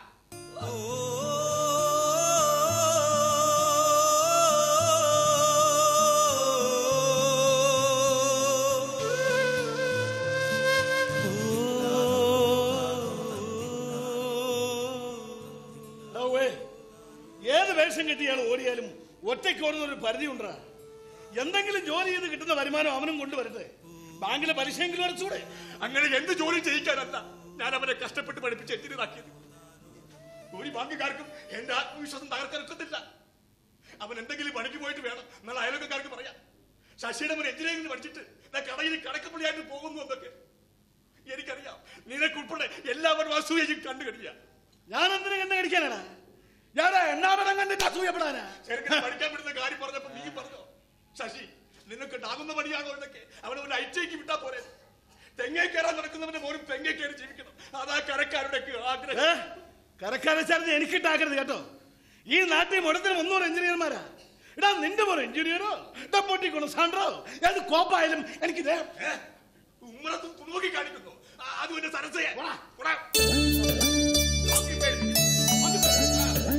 ഡാവേ, ഏത് വേഷം കെട്ടിയാൽ ഓടിയാലും ഒറ്റയ്ക്ക് ഓടുന്ന ഒരു പരിധി ഉണ്ടാ എന്തെങ്കിലും ജോലി ചെയ്ത് കിട്ടുന്ന വരുമാനം അവനും കൊണ്ടുവരട്ടെ ബാങ്കിലെ പലിശയെങ്കിലും അടച്ചൂടെ അങ്ങനെ എന്ത് ജോലി ചെയ്യിക്കാനല്ല ഞാൻ അവനെ കഷ്ടപ്പെട്ട് പഠിപ്പിച്ച് എഞ്ചിനീയർ ആക്കിയത് ഒരു ബാങ്കുകാർക്കും എന്റെ ആത്മവിശ്വാസം തകർക്കാൻ ഒക്കത്തില്ല അവൻ എന്തെങ്കിലും പണിക്ക് പോയിട്ട് വേണം എന്നാൽ അയൽവക്കക്കാർക്ക് പറയാം ശശിയുടെ മുൻ എഞ്ചിനീയറിംഗ് പഠിച്ചിട്ട് ഞാൻ കടയിൽ കടക്കപ്പള്ളിയായിട്ട് പോകുന്നു എന്നൊക്കെ എനിക്കറിയാം നിനക്കുൾപ്പെടെ എല്ലാവരും അസൂയയും കണ്ടു കഴിയാ ഞാൻ എന്തിനു കണ്ണ് കടിക്കാനാണ് ഞാൻ എണ്ണാപടം കണ്ടിട്ട് അസൂയപ്പെടാനാ ചെറുക്കനെ പഠിക്കാൻ പറ്റുന്ന കാര്യം പറഞ്ഞപ്പോ നീ പറഞ്ഞോ ശശി നിനക്കുണ്ടാകുന്ന പണിയാണോ ഇതൊക്കെ അവനെ ഒരു ഐറ്റേക്ക് വിട്ടാ പോരെ തെങ്ങേ കയറാൻ നടക്കുന്നവന്റെ മോനും തെങ്ങേ കയറി ജീവിക്കണം അതാ കരക്കാരുടെ ഏ? ആഗ്രഹം കരക്കാരെ ചാർജ് എനിക്കിട്ടാക്കരുത് കേട്ടോ ഈ നാട്ടിൽ മുടത്തിന് മുന്നൂറ് എഞ്ചിനീയർമാരാ എടാ നിന്റെ മോൻ എഞ്ചിനീയറോ ഡെപ്പോട്ടി കൊണസാൻഡറോ ഏത് കോപ്പായാലും എനിക്ക് ദേ- ഉമ്മറത്തും കുണുക്കി കാണിക്കുന്നു ആ, അതും എന്റെ സരസയെ പോടാ. പോടാ. നോക്കി പേടി. നോക്കി പേടി. ആ.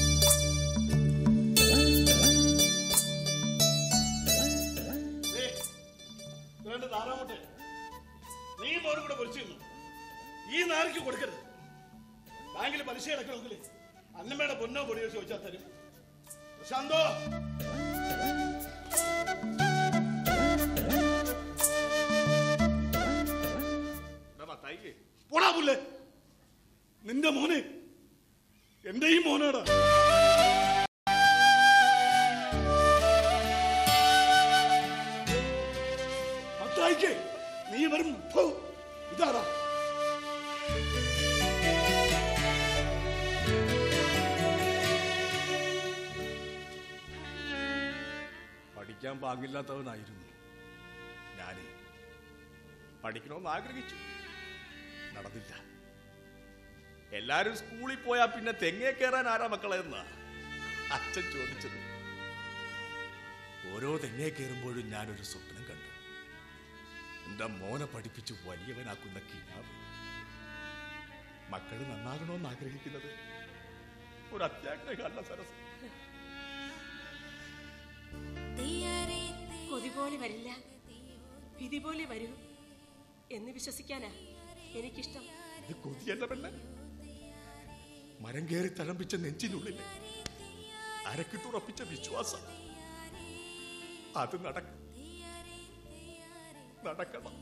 ദേ, രണ്ട് താറാമുട്ടെ നീ മോനും കൂടെ പൊരിച്ചിരുന്നു ഈ നാരിക്ക് കൊടുക്കരുത് ബാങ്കിൽ പലിശ അടക്കണമെങ്കിൽ അന്നമ്മയുടെ പൊന്നോ പൊടിയോ ചോദിച്ചാൽ തരും പ്രശാന്തോ എടാ, മത്തായിക്ക്. പോടാ പുല്ലേ നിന്റെ മോന് എന്റെയും മോനാടാ മത്തായിക്ക് നീ വെറും ഫു, ഇതാടാ പഠിക്കാൻ പാങ്ങില്ലാത്തവനായിരുന്നു ഞാന് പഠിക്കണമെന്ന് ആഗ്രഹിച്ചു നടന്നില്ല എല്ലാരും സ്കൂളിൽ പോയാ പിന്നെ തെങ്ങേ കയറാൻ ആരാ മക്കളെ എന്നാ അച്ഛൻ ചോദിച്ചത് ഓരോ തെങ്ങേ കയറുമ്പോഴും ഞാനൊരു സ്വപ്നം കണ്ടു എന്റെ മോനെ പഠിപ്പിച്ച് വലിയവനാക്കുന്ന കിനാവ് മക്കള് നന്നാകണമെന്ന് ആഗ്രഹിക്കുന്നത് ഒരു അത്യാഗ്രഹമല്ല സരസ് കൊതി പോലെ വരില്ല വിധി പോലെ വരൂ എന്ന് വിശ്വസിക്കാനാ എനിക്കിഷ്ടം ഇത് കൊതിയല്ല പെണ്ണ മരം കയറി തഴമ്പിച്ച നെഞ്ചിനുള്ളിൽ അരക്കിട്ടുറപ്പിച്ച വിശ്വാസം അത് നടക്കും നടക്കണം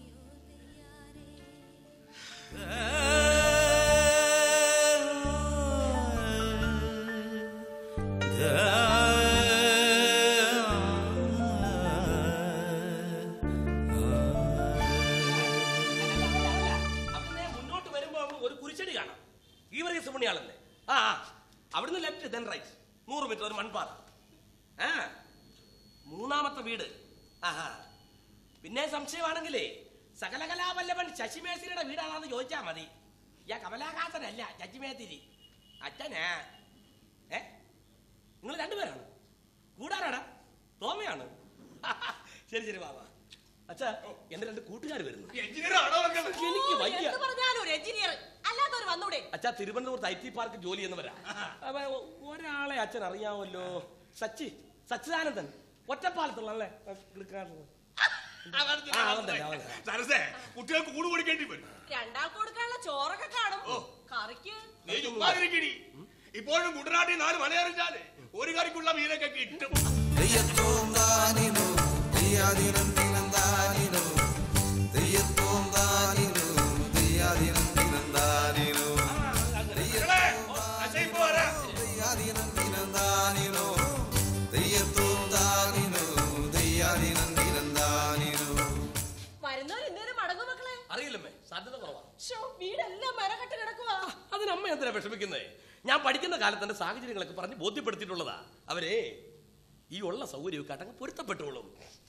അപ്പൊ ഞാൻ മുന്നോട്ട് വരുമ്പോ ഒരു കുരിശടി കാണാം ഈ പറയുന്ന സുമണിയാളല്ലേ ആ ആ. അവിടുന്ന് ലെഫ്റ്റ് ദെൻ റൈറ്റ് നൂറ് മീറ്റർ ഒരു മൺപാത ആ മൂന്നാമത്തെ വീട് ആഹാ പിന്നെ സംശയമാണെങ്കിലേ സകലകലാവല്ലഭൻ ശശിമേശ്വരിയുടെ വീടാണെന്ന് ചോദിച്ചാ മതി ഞാൻ കമലാഹാസനല്ല ശശിമേത്തിരി അച്ഛനാ ഏ നിങ്ങൾ രണ്ടുപേരാണ് കൂടാരാടാ തോമയാണ് ശരി ശരി വാ അച്ഛാ എന്റെ രണ്ട് കൂട്ടുകാർ വരുന്നു എഞ്ചിനീയർ ആണോ മക്കള് എനിക്ക് വയ്യ എന്ത് പറഞ്ഞാലും ഒരു എഞ്ചിനീയർ അല്ലാത്തവർ വന്നൂടെ അച്ഛാ തിരുവനന്തപുരത്ത് ഐ ടി പാർക്ക് ജോലി ചെയ്യുന്നവരാ അപ്പൊ ഒരാളെ അച്ഛൻ അറിയാമല്ലോ സച്ചി സച്ചിദാനന്ദൻ ഒറ്റപ്പാലത്തുള്ള അല്ലേ ആ, അവൻ തന്നെ, അവൻ തന്നെ. സരസേ കുട്ടികൾക്ക് കൂട് കൊടുക്കേണ്ടി വരും രണ്ടാൾക്ക് കൊടുക്കാനുള്ള ചോറൊക്കെ കാണും കറിക്ക് നീ ചുമ്മാതിരിക്കടി ഇപ്പോഴും കുട്ടനാട്ടിൽ നാല് മലയറിഞ്ഞാല് ഒരു കറിക്കുള്ള മീനൊക്കെ കിട്ടും തെയ്യത്തോം താനിനു തെയ്യാതിനം ദിനം താനിനു തെയ്യത്തോം താനിനു തെയ്യാതിനം ദിനം താനിനു എടേ, അച്ഛൻ ഇപ്പൊ വരാം. തെയ്യാതിനം ദിനം താനിനു തെയ്യത്തോം താനിനു തെയ്യാതിനം ദിനം താനിനു വരുന്നവർ ഇന്നേരം മടങ്ങും മക്കളെ അറിയില്ലമ്മേ സാധ്യത കുറവാ ശോ, വീടെല്ലാം മരകെട്ട് കിടക്കുവാ അതിന് അമ്മ എന്തിനാ വിഷമിക്കുന്നേ ഞാൻ പഠിക്കുന്ന കാലത്ത് എന്റെ സാഹചര്യങ്ങളൊക്കെ പറഞ്ഞ് ബോധ്യപ്പെടുത്തിയിട്ടുള്ളതാ അവരെ ഈ ഉള്ള സൗകര്യമൊക്കെ അടങ്ങ് പൊരുത്തപ്പെട്ടുള്ളൂ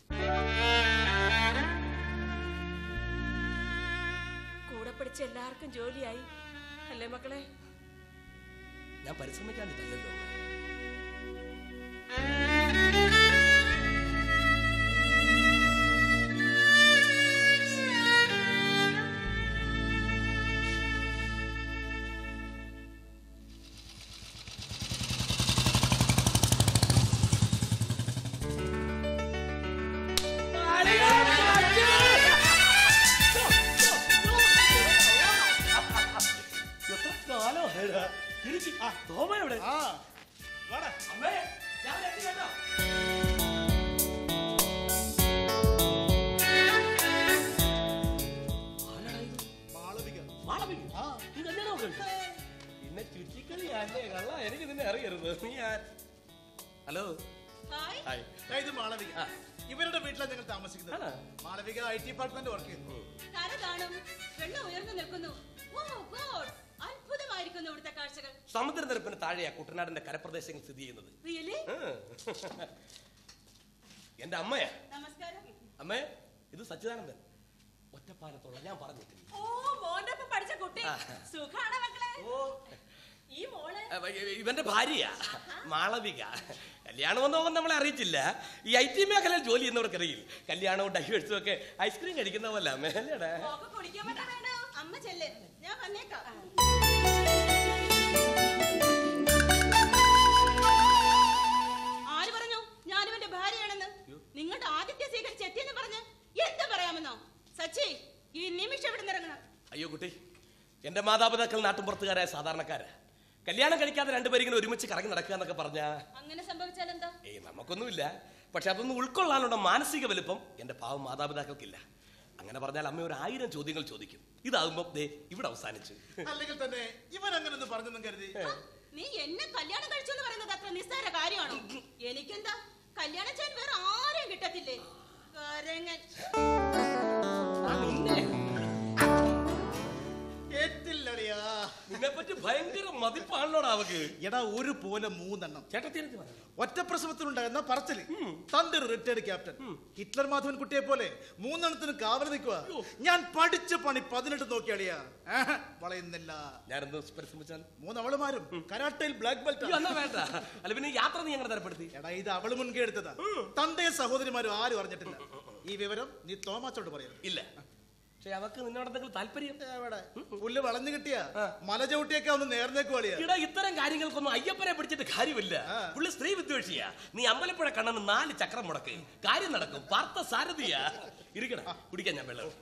കൂടെ പഠിച്ച എല്ലാവർക്കും ജോലിയായി അല്ലേ മക്കളെ ഞാൻ പരിശ്രമിക്കാണ്ടിട്ടല്ലോ എത്ര കാലമായടാ തിരിച്ച് ആ തോമ എവിടെ ആ വാടാ അമ്മേ ഞാൻ എത്തി കേട്ടോ ആരാടാ ഇത്? മാളവിക മാളവിക? ആ. നീ കല്യാണമൊക്കെ കഴിച്ചോ? പിന്നെ ചുറ്റിക്കളിയല്ലേ കള്ള എനിക്ക് നിന്നെ അറിയരുത് നീ ആർ ഹലോ ഹായ് ഹായ് ദാ ഇത് മാളവിക ആ. ഇവരുടെ വീട്ടിലാണ് ഞങ്ങൾ താമസിക്കുന്നത് ആണോ? Malavika I T department work ചെയ്യുന്നു കര കാണും വെള്ളം ഉയർന്നു നിൽക്കുന്നു ഓ ഗോഡ് അത്ഭുതമായിരിക്കുന്നു ഇവിടുത്തെ കാഴ്ചകൾ സമുദ്രനിരപ്പിന് താഴെയാ കുട്ടനാടിന്റെ കരപ്രദേശങ്ങൾ സ്ഥിതി ചെയ്യുന്നത് റിയലി ഉം. എന്റെ അമ്മയാ നമസ്കാരം അമ്മേ ഇത് സച്ചിദാനന്ദൻ ഒറ്റപ്പാലത്തുള്ള ഞാൻ പറഞ്ഞിട്ടില്ല ഓ മോന്റെ ഒപ്പം പഠിച്ച കുട്ടി ആ. സുഖാണ് മക്കളെ ഓ ഈ മോള് അപ്പൊ ഇ- ഇവന്റെ ഭാര്യയാ മാളവിക കല്യാണം ഒന്നും നമ്മളെ അറിയിച്ചില്ല ഈ ഐ ടി മേഖലയിൽ ജോലി ചെയ്യുന്നവർക്കറിയില്ല കല്യാണവും ഡൈവേഴ്സും ഒക്കെ ഐസ്ക്രീം കഴിക്കുന്ന പോലെ മേലടാ മോക്ക് കുടിക്കാൻ പറ്റാ വേണോ അമ്മ ചെല്ല് ഞാൻ വന്നേക്കാം ആര് പറഞ്ഞു ഞാനിവന്റെ ഭാര്യയാണെന്ന് നിങ്ങളുടെ ആദിത്യ സ്വീകർ ചെത്തിയെന്ന് പറഞ്ഞ് എന്ത് പറയാമെന്നോ സച്ചി ഈ നിമിഷം ഇവിടെ ഇറങ്ങണം അയ്യോ കുട്ടി എന്റെ മാതാപിതാക്കൾ നാട്ടുമ്പുറത്തുകാരായ സാധാരണക്കാരാ കല്യാണം കഴിക്കാതെ രണ്ടുപേരിങ്ങനെ ഒരുമിച്ച് കറങ്ങി നടക്കുക എന്നൊക്കെ പറഞ്ഞാ അങ്ങനെ സംഭവിച്ചാൽ എന്താ ഏയ് നമുക്കൊന്നുമില്ല പക്ഷെ അതൊന്നും ഉൾക്കൊള്ളാനുള്ള മാനസിക വലുപ്പം എന്റെ പാവം മാതാപിതാക്കൾക്കില്ല അങ്ങനെ പറഞ്ഞാൽ അമ്മ ഒരു ആയിരം ചോദ്യങ്ങൾ ചോദിക്കും ഇതാകുമ്പോ ദേ ഇവിടെ അവസാനിച്ചു അല്ലെങ്കിൽ തന്നെ ഇവൻ അങ്ങനെ ഒന്ന് പറഞ്ഞെന്നും കരുതി നീ എന്നെ കല്യാണം കഴിച്ചു എന്ന് പറയുന്നത് അത്ര നിസ്സാര കാര്യമാണോ എനിക്കെന്താ കല്യാണം ചെയ്യാൻ വേറെ ആരെയും കിട്ടത്തില്ലേ കരങ്ങൻ കേട്ടില്ലടിയാ നിന്നെ പറ്റി ഭയങ്കര മതിപ്പാണല്ലോടാ അവക്ക് എടാ ഒരു പോലെ മൂന്നെണ്ണം ചേട്ടത്തി പറഞ്ഞു ഒറ്റ പ്രസവത്തിലുണ്ടായിരുന്ന പറച്ചില് തന്റെ റിട്ടയർഡ് ക്യാപ്റ്റൻ ഹിറ്റ്ലർ മാധവൻ കുട്ടിയെ പോലെ മൂന്നെണ്ണത്തിന് കാവൽ നിൽക്കുക ഞാൻ പഠിച്ച പണി പതിനെട്ട് നോക്കിയാളിയാ ആഹ്, വളയുന്നില്ല ഞാനെന്തോ പരിശ്രമിച്ചാൽ മൂന്നവളുമാരും കരാട്ടയിൽ ബ്ലാക്ക് ബെൽറ്റ് എന്നാ വേണ്ട അല്ല പിന്നെ യാത്ര നീ എങ്ങനെ തരപ്പെടുത്തി എടാ ഇത് അവള് മുൻകൈ എടുത്തതാ തന്റെ സഹോദരിമാരും ആരും അറിഞ്ഞിട്ടില്ല ഈ വിവരം നീ തോമാച്ചോട് പറയരുത് ഇല്ല പക്ഷെ അവക്ക് നിന്നോട് എന്തെങ്കിലും താല്പര്യം എവിടെ പുല്ല് വളഞ്ഞു കിട്ടിയ മല ചവിട്ടിയൊക്കെ ഒന്ന് നേർന്നേക്ക് വളിയാ ഇടാ ഇത്തരം കാര്യങ്ങൾക്കൊന്നും അയ്യപ്പനെ പിടിച്ചിട്ട് കാര്യമില്ല പുള്ളി സ്ത്രീ വിദ്വേഷിയാ നീ അമ്പലപ്പുഴ കണ്ണന് നാല് ചക്രം മുടക്ക് കാര്യം നടക്കും പാർത്ത സാരഥിയാ ഇരിക്കട കുടിക്കാൻ ഞാൻ വെള്ളം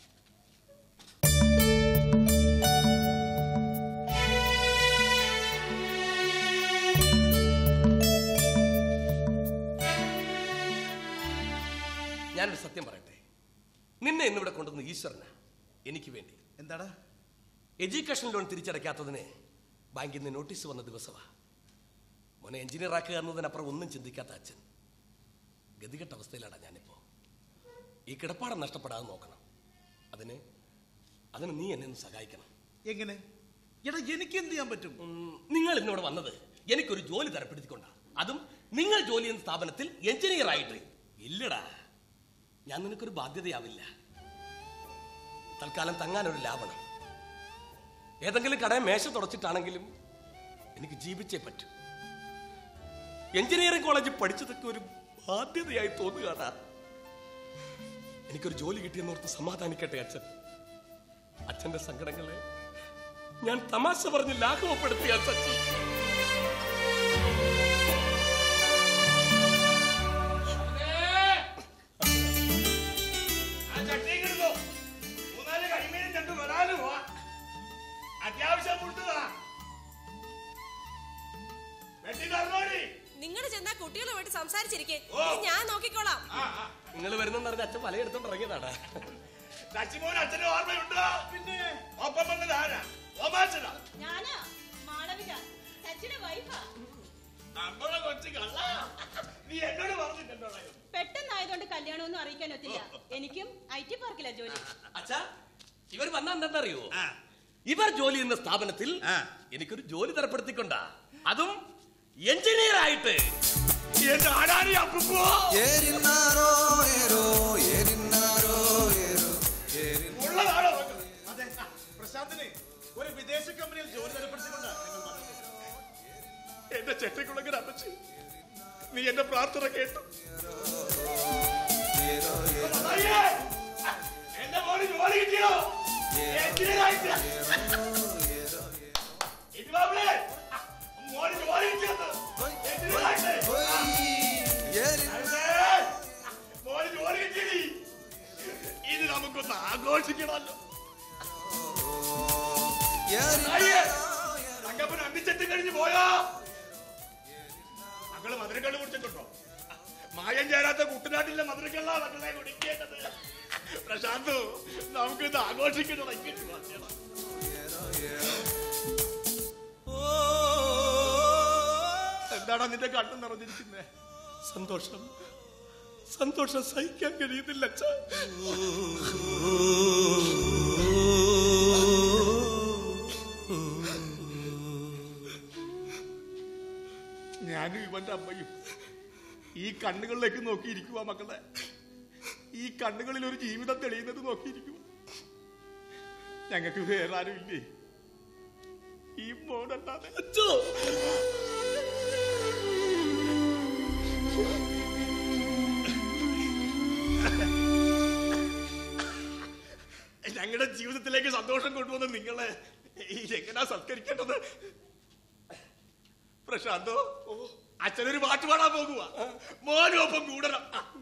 ഞാനൊരു സത്യം പറയട്ടെ നിന്നെ ഇന്നിവിടെ കൊണ്ടുവന്ന ഈശ്വരനാ എനിക്ക് വേണ്ടി എന്താടാ എഡ്യൂക്കേഷൻ ലോൺ തിരിച്ചടയ്ക്കാത്തതിന് ബാങ്കിൽ നിന്ന് നോട്ടീസ് വന്ന ദിവസമാ മോനെ എഞ്ചിനീയർ ആക്കുക എന്നതിനപ്പുറം ഒന്നും ചിന്തിക്കാത്ത അച്ഛൻ ഗതികെട്ട അവസ്ഥയിലാണ് ഞാനിപ്പോ ഈ കിടപ്പാടം നഷ്ടപ്പെടാതെ നോക്കണം അതിന് അതിന് നീ എന്നെ ഒന്ന് സഹായിക്കണം എങ്ങനെ എടാ എനിക്ക് എന്ത് ചെയ്യാൻ പറ്റും ഉം, നിങ്ങൾ ഇന്നിവിടെ വന്നത് എനിക്കൊരു ജോലി തരപ്പെടുത്തിക്കൊണ്ടാ അതും നിങ്ങൾ ജോലി ചെയ്യുന്ന സ്ഥാപനത്തിൽ എഞ്ചിനീയർ ആയിട്ട് ഇല്ലടാ ഞാൻ നിനക്കൊരു ബാധ്യതയാവില്ല തൽക്കാലം തങ്ങാനൊരു ലാഭണം ഏതെങ്കിലും കടയെ മേശ തുടച്ചിട്ടാണെങ്കിലും എനിക്ക് ജീവിച്ചേ പറ്റൂ എഞ്ചിനീയറിംഗ് കോളേജിൽ പഠിച്ചതൊക്കെ ഒരു ബാധ്യതയായി തോന്നുകയാണ് എനിക്കൊരു ജോലി കിട്ടിയെന്നോർത്ത് സമാധാനിക്കട്ടെ അച്ഛൻ അച്ഛന്റെ സങ്കടങ്ങളെ ഞാൻ തമാശ പറഞ്ഞ് ലാഘവപ്പെടുത്തിയ സച്ചി ആ ചട്ടിയും കിടന്നോ മൂന്നാല് കരിമീനും രണ്ട് വരാലും വാ അത്യാവശ്യം കൊടുത്തതാ വെട്ടി തരണോടി നിങ്ങൾ ചെന്നാ കുട്ടികളെ വേണ്ടി സംസാരിച്ചിരിക്കേ ഓ. ഞാൻ നോക്കിക്കോളാം നിങ്ങൾ വരുന്നെന്ന് പറഞ്ഞ അച്ഛൻ വലയെടുത്തോണ്ട് ഇറങ്ങിയതാണ് ശശിമോൻ അച്ഛന് ഓർമ്മയുണ്ടോ പിന്നെ ഒപ്പം വന്നത് ആരാ ഓമാച്ചനാ ഞാനാ മാളവിക സച്ചിയുടെ വൈഫാ നമ്മളെ കൊച്ചു കള്ള നീ എന്നോട് പറഞ്ഞിട്ടുണ്ടോ പെട്ടെന്നായതുകൊണ്ട് കല്യാണമൊന്നും അറിയിക്കാൻ ഒത്തില്ല എനിക്കും ഐ ടി പാർക്കിലാ ജോലി അച്ഛാ ഇവർ വന്നാ എന്താണെന്നറിയോ ആ. ഇവർ ജോലി ചെയ്യുന്ന സ്ഥാപനത്തിൽ ആ. എനിക്കൊരു ജോലി തരപ്പെടുത്തിക്കൊണ്ടാ അതും എഞ്ചിനീയർ ആയിട്ട് എന്റെ ആടാനി അപ്പുപ്പോ ഏരിന്നാരോ ഏരോ ഏരിന്നാരോ ഏരോ ഏരി ഉള്ളതാണോ മക്കളെ? അതെ പ്രശാന്തിന് ഒരു വിദേശ കമ്പനിയിൽ ജോലി തരപ്പെടുത്തിക്കൊണ്ടാ എന്റെ ചെട്ടിക്കുളങ്ങര അമ്മച്ചി നീ എന്റെ പ്രാർത്ഥന കേട്ടു അയ്യേ! എന്റെ മോന് ജോലി കിട്ടിയോ എഞ്ചിനീയറായിട്ട്. ഇത് ബാബുലേ, മോന് ജോലി കിട്ടിയെന്ന്. എഞ്ചിനീയറായിട്ട്. അതെ, മോന് ജോലി കിട്ടിയടി. ഇത് നമുക്കൊന്ന് ആഘോഷിക്കണമല്ലോ അയ്യേ! തങ്കപ്പൻ അന്തിച്ചെത്തും കഴിഞ്ഞ് പോയോ മക്കള് മധുരക്കള്ള് കുടിച്ചിട്ടുണ്ടോ മായം ചേരാത്ത കുട്ടനാട്ടിലെ മധുരക്കള്ള മക്കളെ കുടിക്കേണ്ടത് പ്രശാന്ത് നമുക്കിത് ആഘോഷിക്കണം ഇങ്ങോട്ട് വാ, ചേട്ടാ. എന്താടാ നിന്റെ കണ്ണു നിറഞ്ഞിരിക്കുന്നേ സന്തോഷം സന്തോഷം സഹിക്കാൻ കഴിയുന്നില്ല അച്ഛാ ഞാനും ഇവന്റെ അമ്മയും ഈ കണ്ണുകളിലേക്ക് നോക്കിയിരിക്കുക മക്കളെ ഈ കണ്ണുകളിൽ ഒരു ജീവിതം തെളിയുന്നത് നോക്കിയിരിക്കുക ഞങ്ങൾക്ക് വേറെ ആരും ഇല്ലേ ഈ മോനല്ലാതെ ഞങ്ങളുടെ ജീവിതത്തിലേക്ക് സന്തോഷം കൊണ്ടുവന്ന നിങ്ങളെ എങ്ങനെയാ സത്കരിക്കേണ്ടത് പ്രശാന്തോ അച്ഛനൊരു പാട്ട് പാടാൻ പോകുക മോനും ഒപ്പം കൂടണം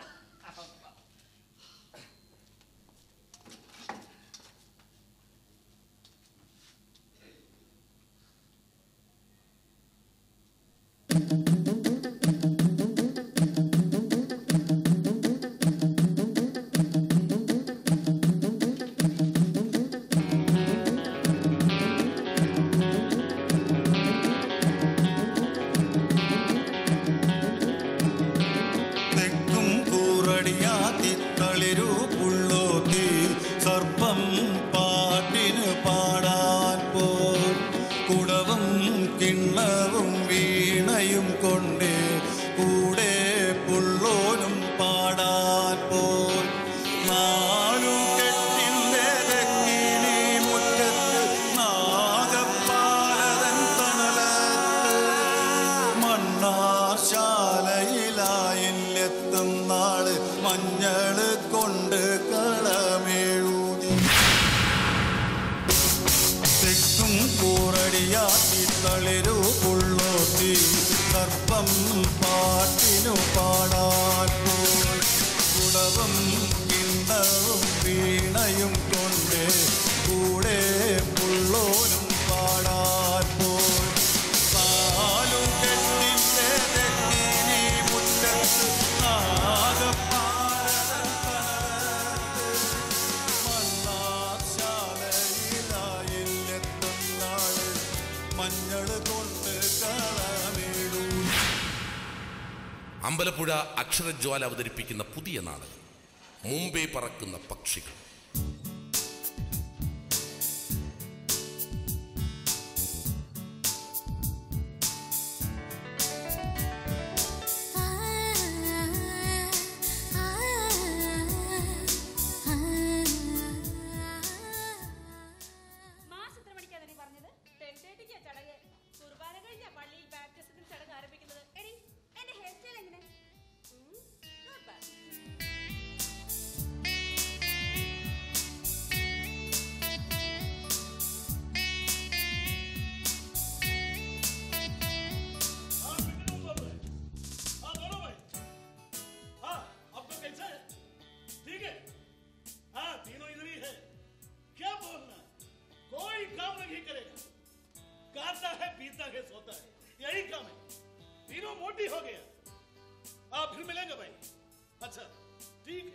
തെക്കും കൂറടിയാത്തി തളിരു പുള്ളോത്തി സർപ്പം പാട്ടിന് പാടാൻ പോൽ കുടവും കിണ്ണവും വീണയും കൊണ്ടേ കൂടെ പുള്ളോനും പാടാൻ പോൽ നാലു കെട്ടിന്റെ തെക്കിനി മുറ്റത്ത് നാഗപ്പാലതൻ തണലത്ത് മണ്ണാശാലയിലായില്ലെത്തും നാള് മഞ്ഞള് കൊണ്ട് കളമെഴുതി തെക്കും കൂറടിയാക്കി തളിരു പുള്ളോത്തി സർപ്പം പാട്ടിനു പാടാൻ പോൽ കുടവും കിണ്ണവും വീണയും കൊണ്ട് കൂടെ പുള്ളോനും പാടാൻ പോൽ പാലും കെട്ടിന്റെ തെക്കിനി മുറ്റത്ത് ആകപ്പാലതൻ മണ്ണാശാലയിലായില്ലെത്തും നാള് മഞ്ഞള് കൊണ്ട് കളമേടൂ അമ്പലപ്പുഴ അക്ഷരജ്വാല അവതരിപ്പിക്കുന്ന പുതിയ നാടകം മുംബൈ പറക്കുന്ന പക്ഷികൾ മാസ് എത്ര മണിക്കാ നീ പറഞ്ഞത് ടെൻ തേർട്ടിക്കാ ചടങ്ങ് കുർബാന കഴിഞ്ഞാ പള്ളിയിൽ ബാപ്റ്റിസത്തിന് ചടങ്ങ് ആരംഭിക്കുന്നത് എടി എന്റെ ഹെയർ സ്റ്റൈൽ എങ്ങനെ നോട്ട് ബാഡ് हाँ दोनों भाई हाँ अब तो कैसा है ठीक है हाँ तीनों इधर ही है क्या बोलना कोई काम नहीं करेगा खाता है पीता है सोता है यही काम है तीनों मोटी हो गया आप फिर मिलेंगे भाई अच्छा ठीक है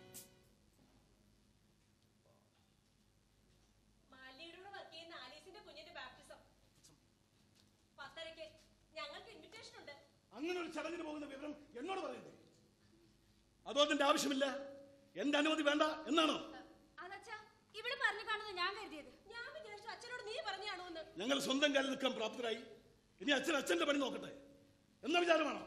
മാലിന്യയോട് വർക്ക് ചെയ്യുന്ന ആലീസിന്റെ കുഞ്ഞിന്റെ ബാപ്റ്റിസം പത്തരയ്ക്ക് ഞങ്ങൾക്ക് ഇൻവിറ്റേഷൻ ഉണ്ട് അങ്ങനെ ഒരു ചടങ്ങിന് പോകുന്ന വിവരം എന്നോട് പറയണ്ടേ അതോ അതിന്റെ ആവശ്യമില്ല എന്റെ അനുമതി വേണ്ട എന്നാണോ അതച്ഛാ ഇവിടെ പറഞ്ഞു കാണുന്നത് ഞാൻ കരുതിയത് ഞാൻ വിചാരിച്ചു അച്ഛനോട് നീ പറഞ്ഞാണോ എന്ന് ഞങ്ങൾ സ്വന്തം കാലിൽ നിൽക്കാൻ പ്രാപ്തരായി ഇനി അച്ഛൻ അച്ഛന്റെ പണി നോക്കട്ടെ എന്ന വിചാരമാണോ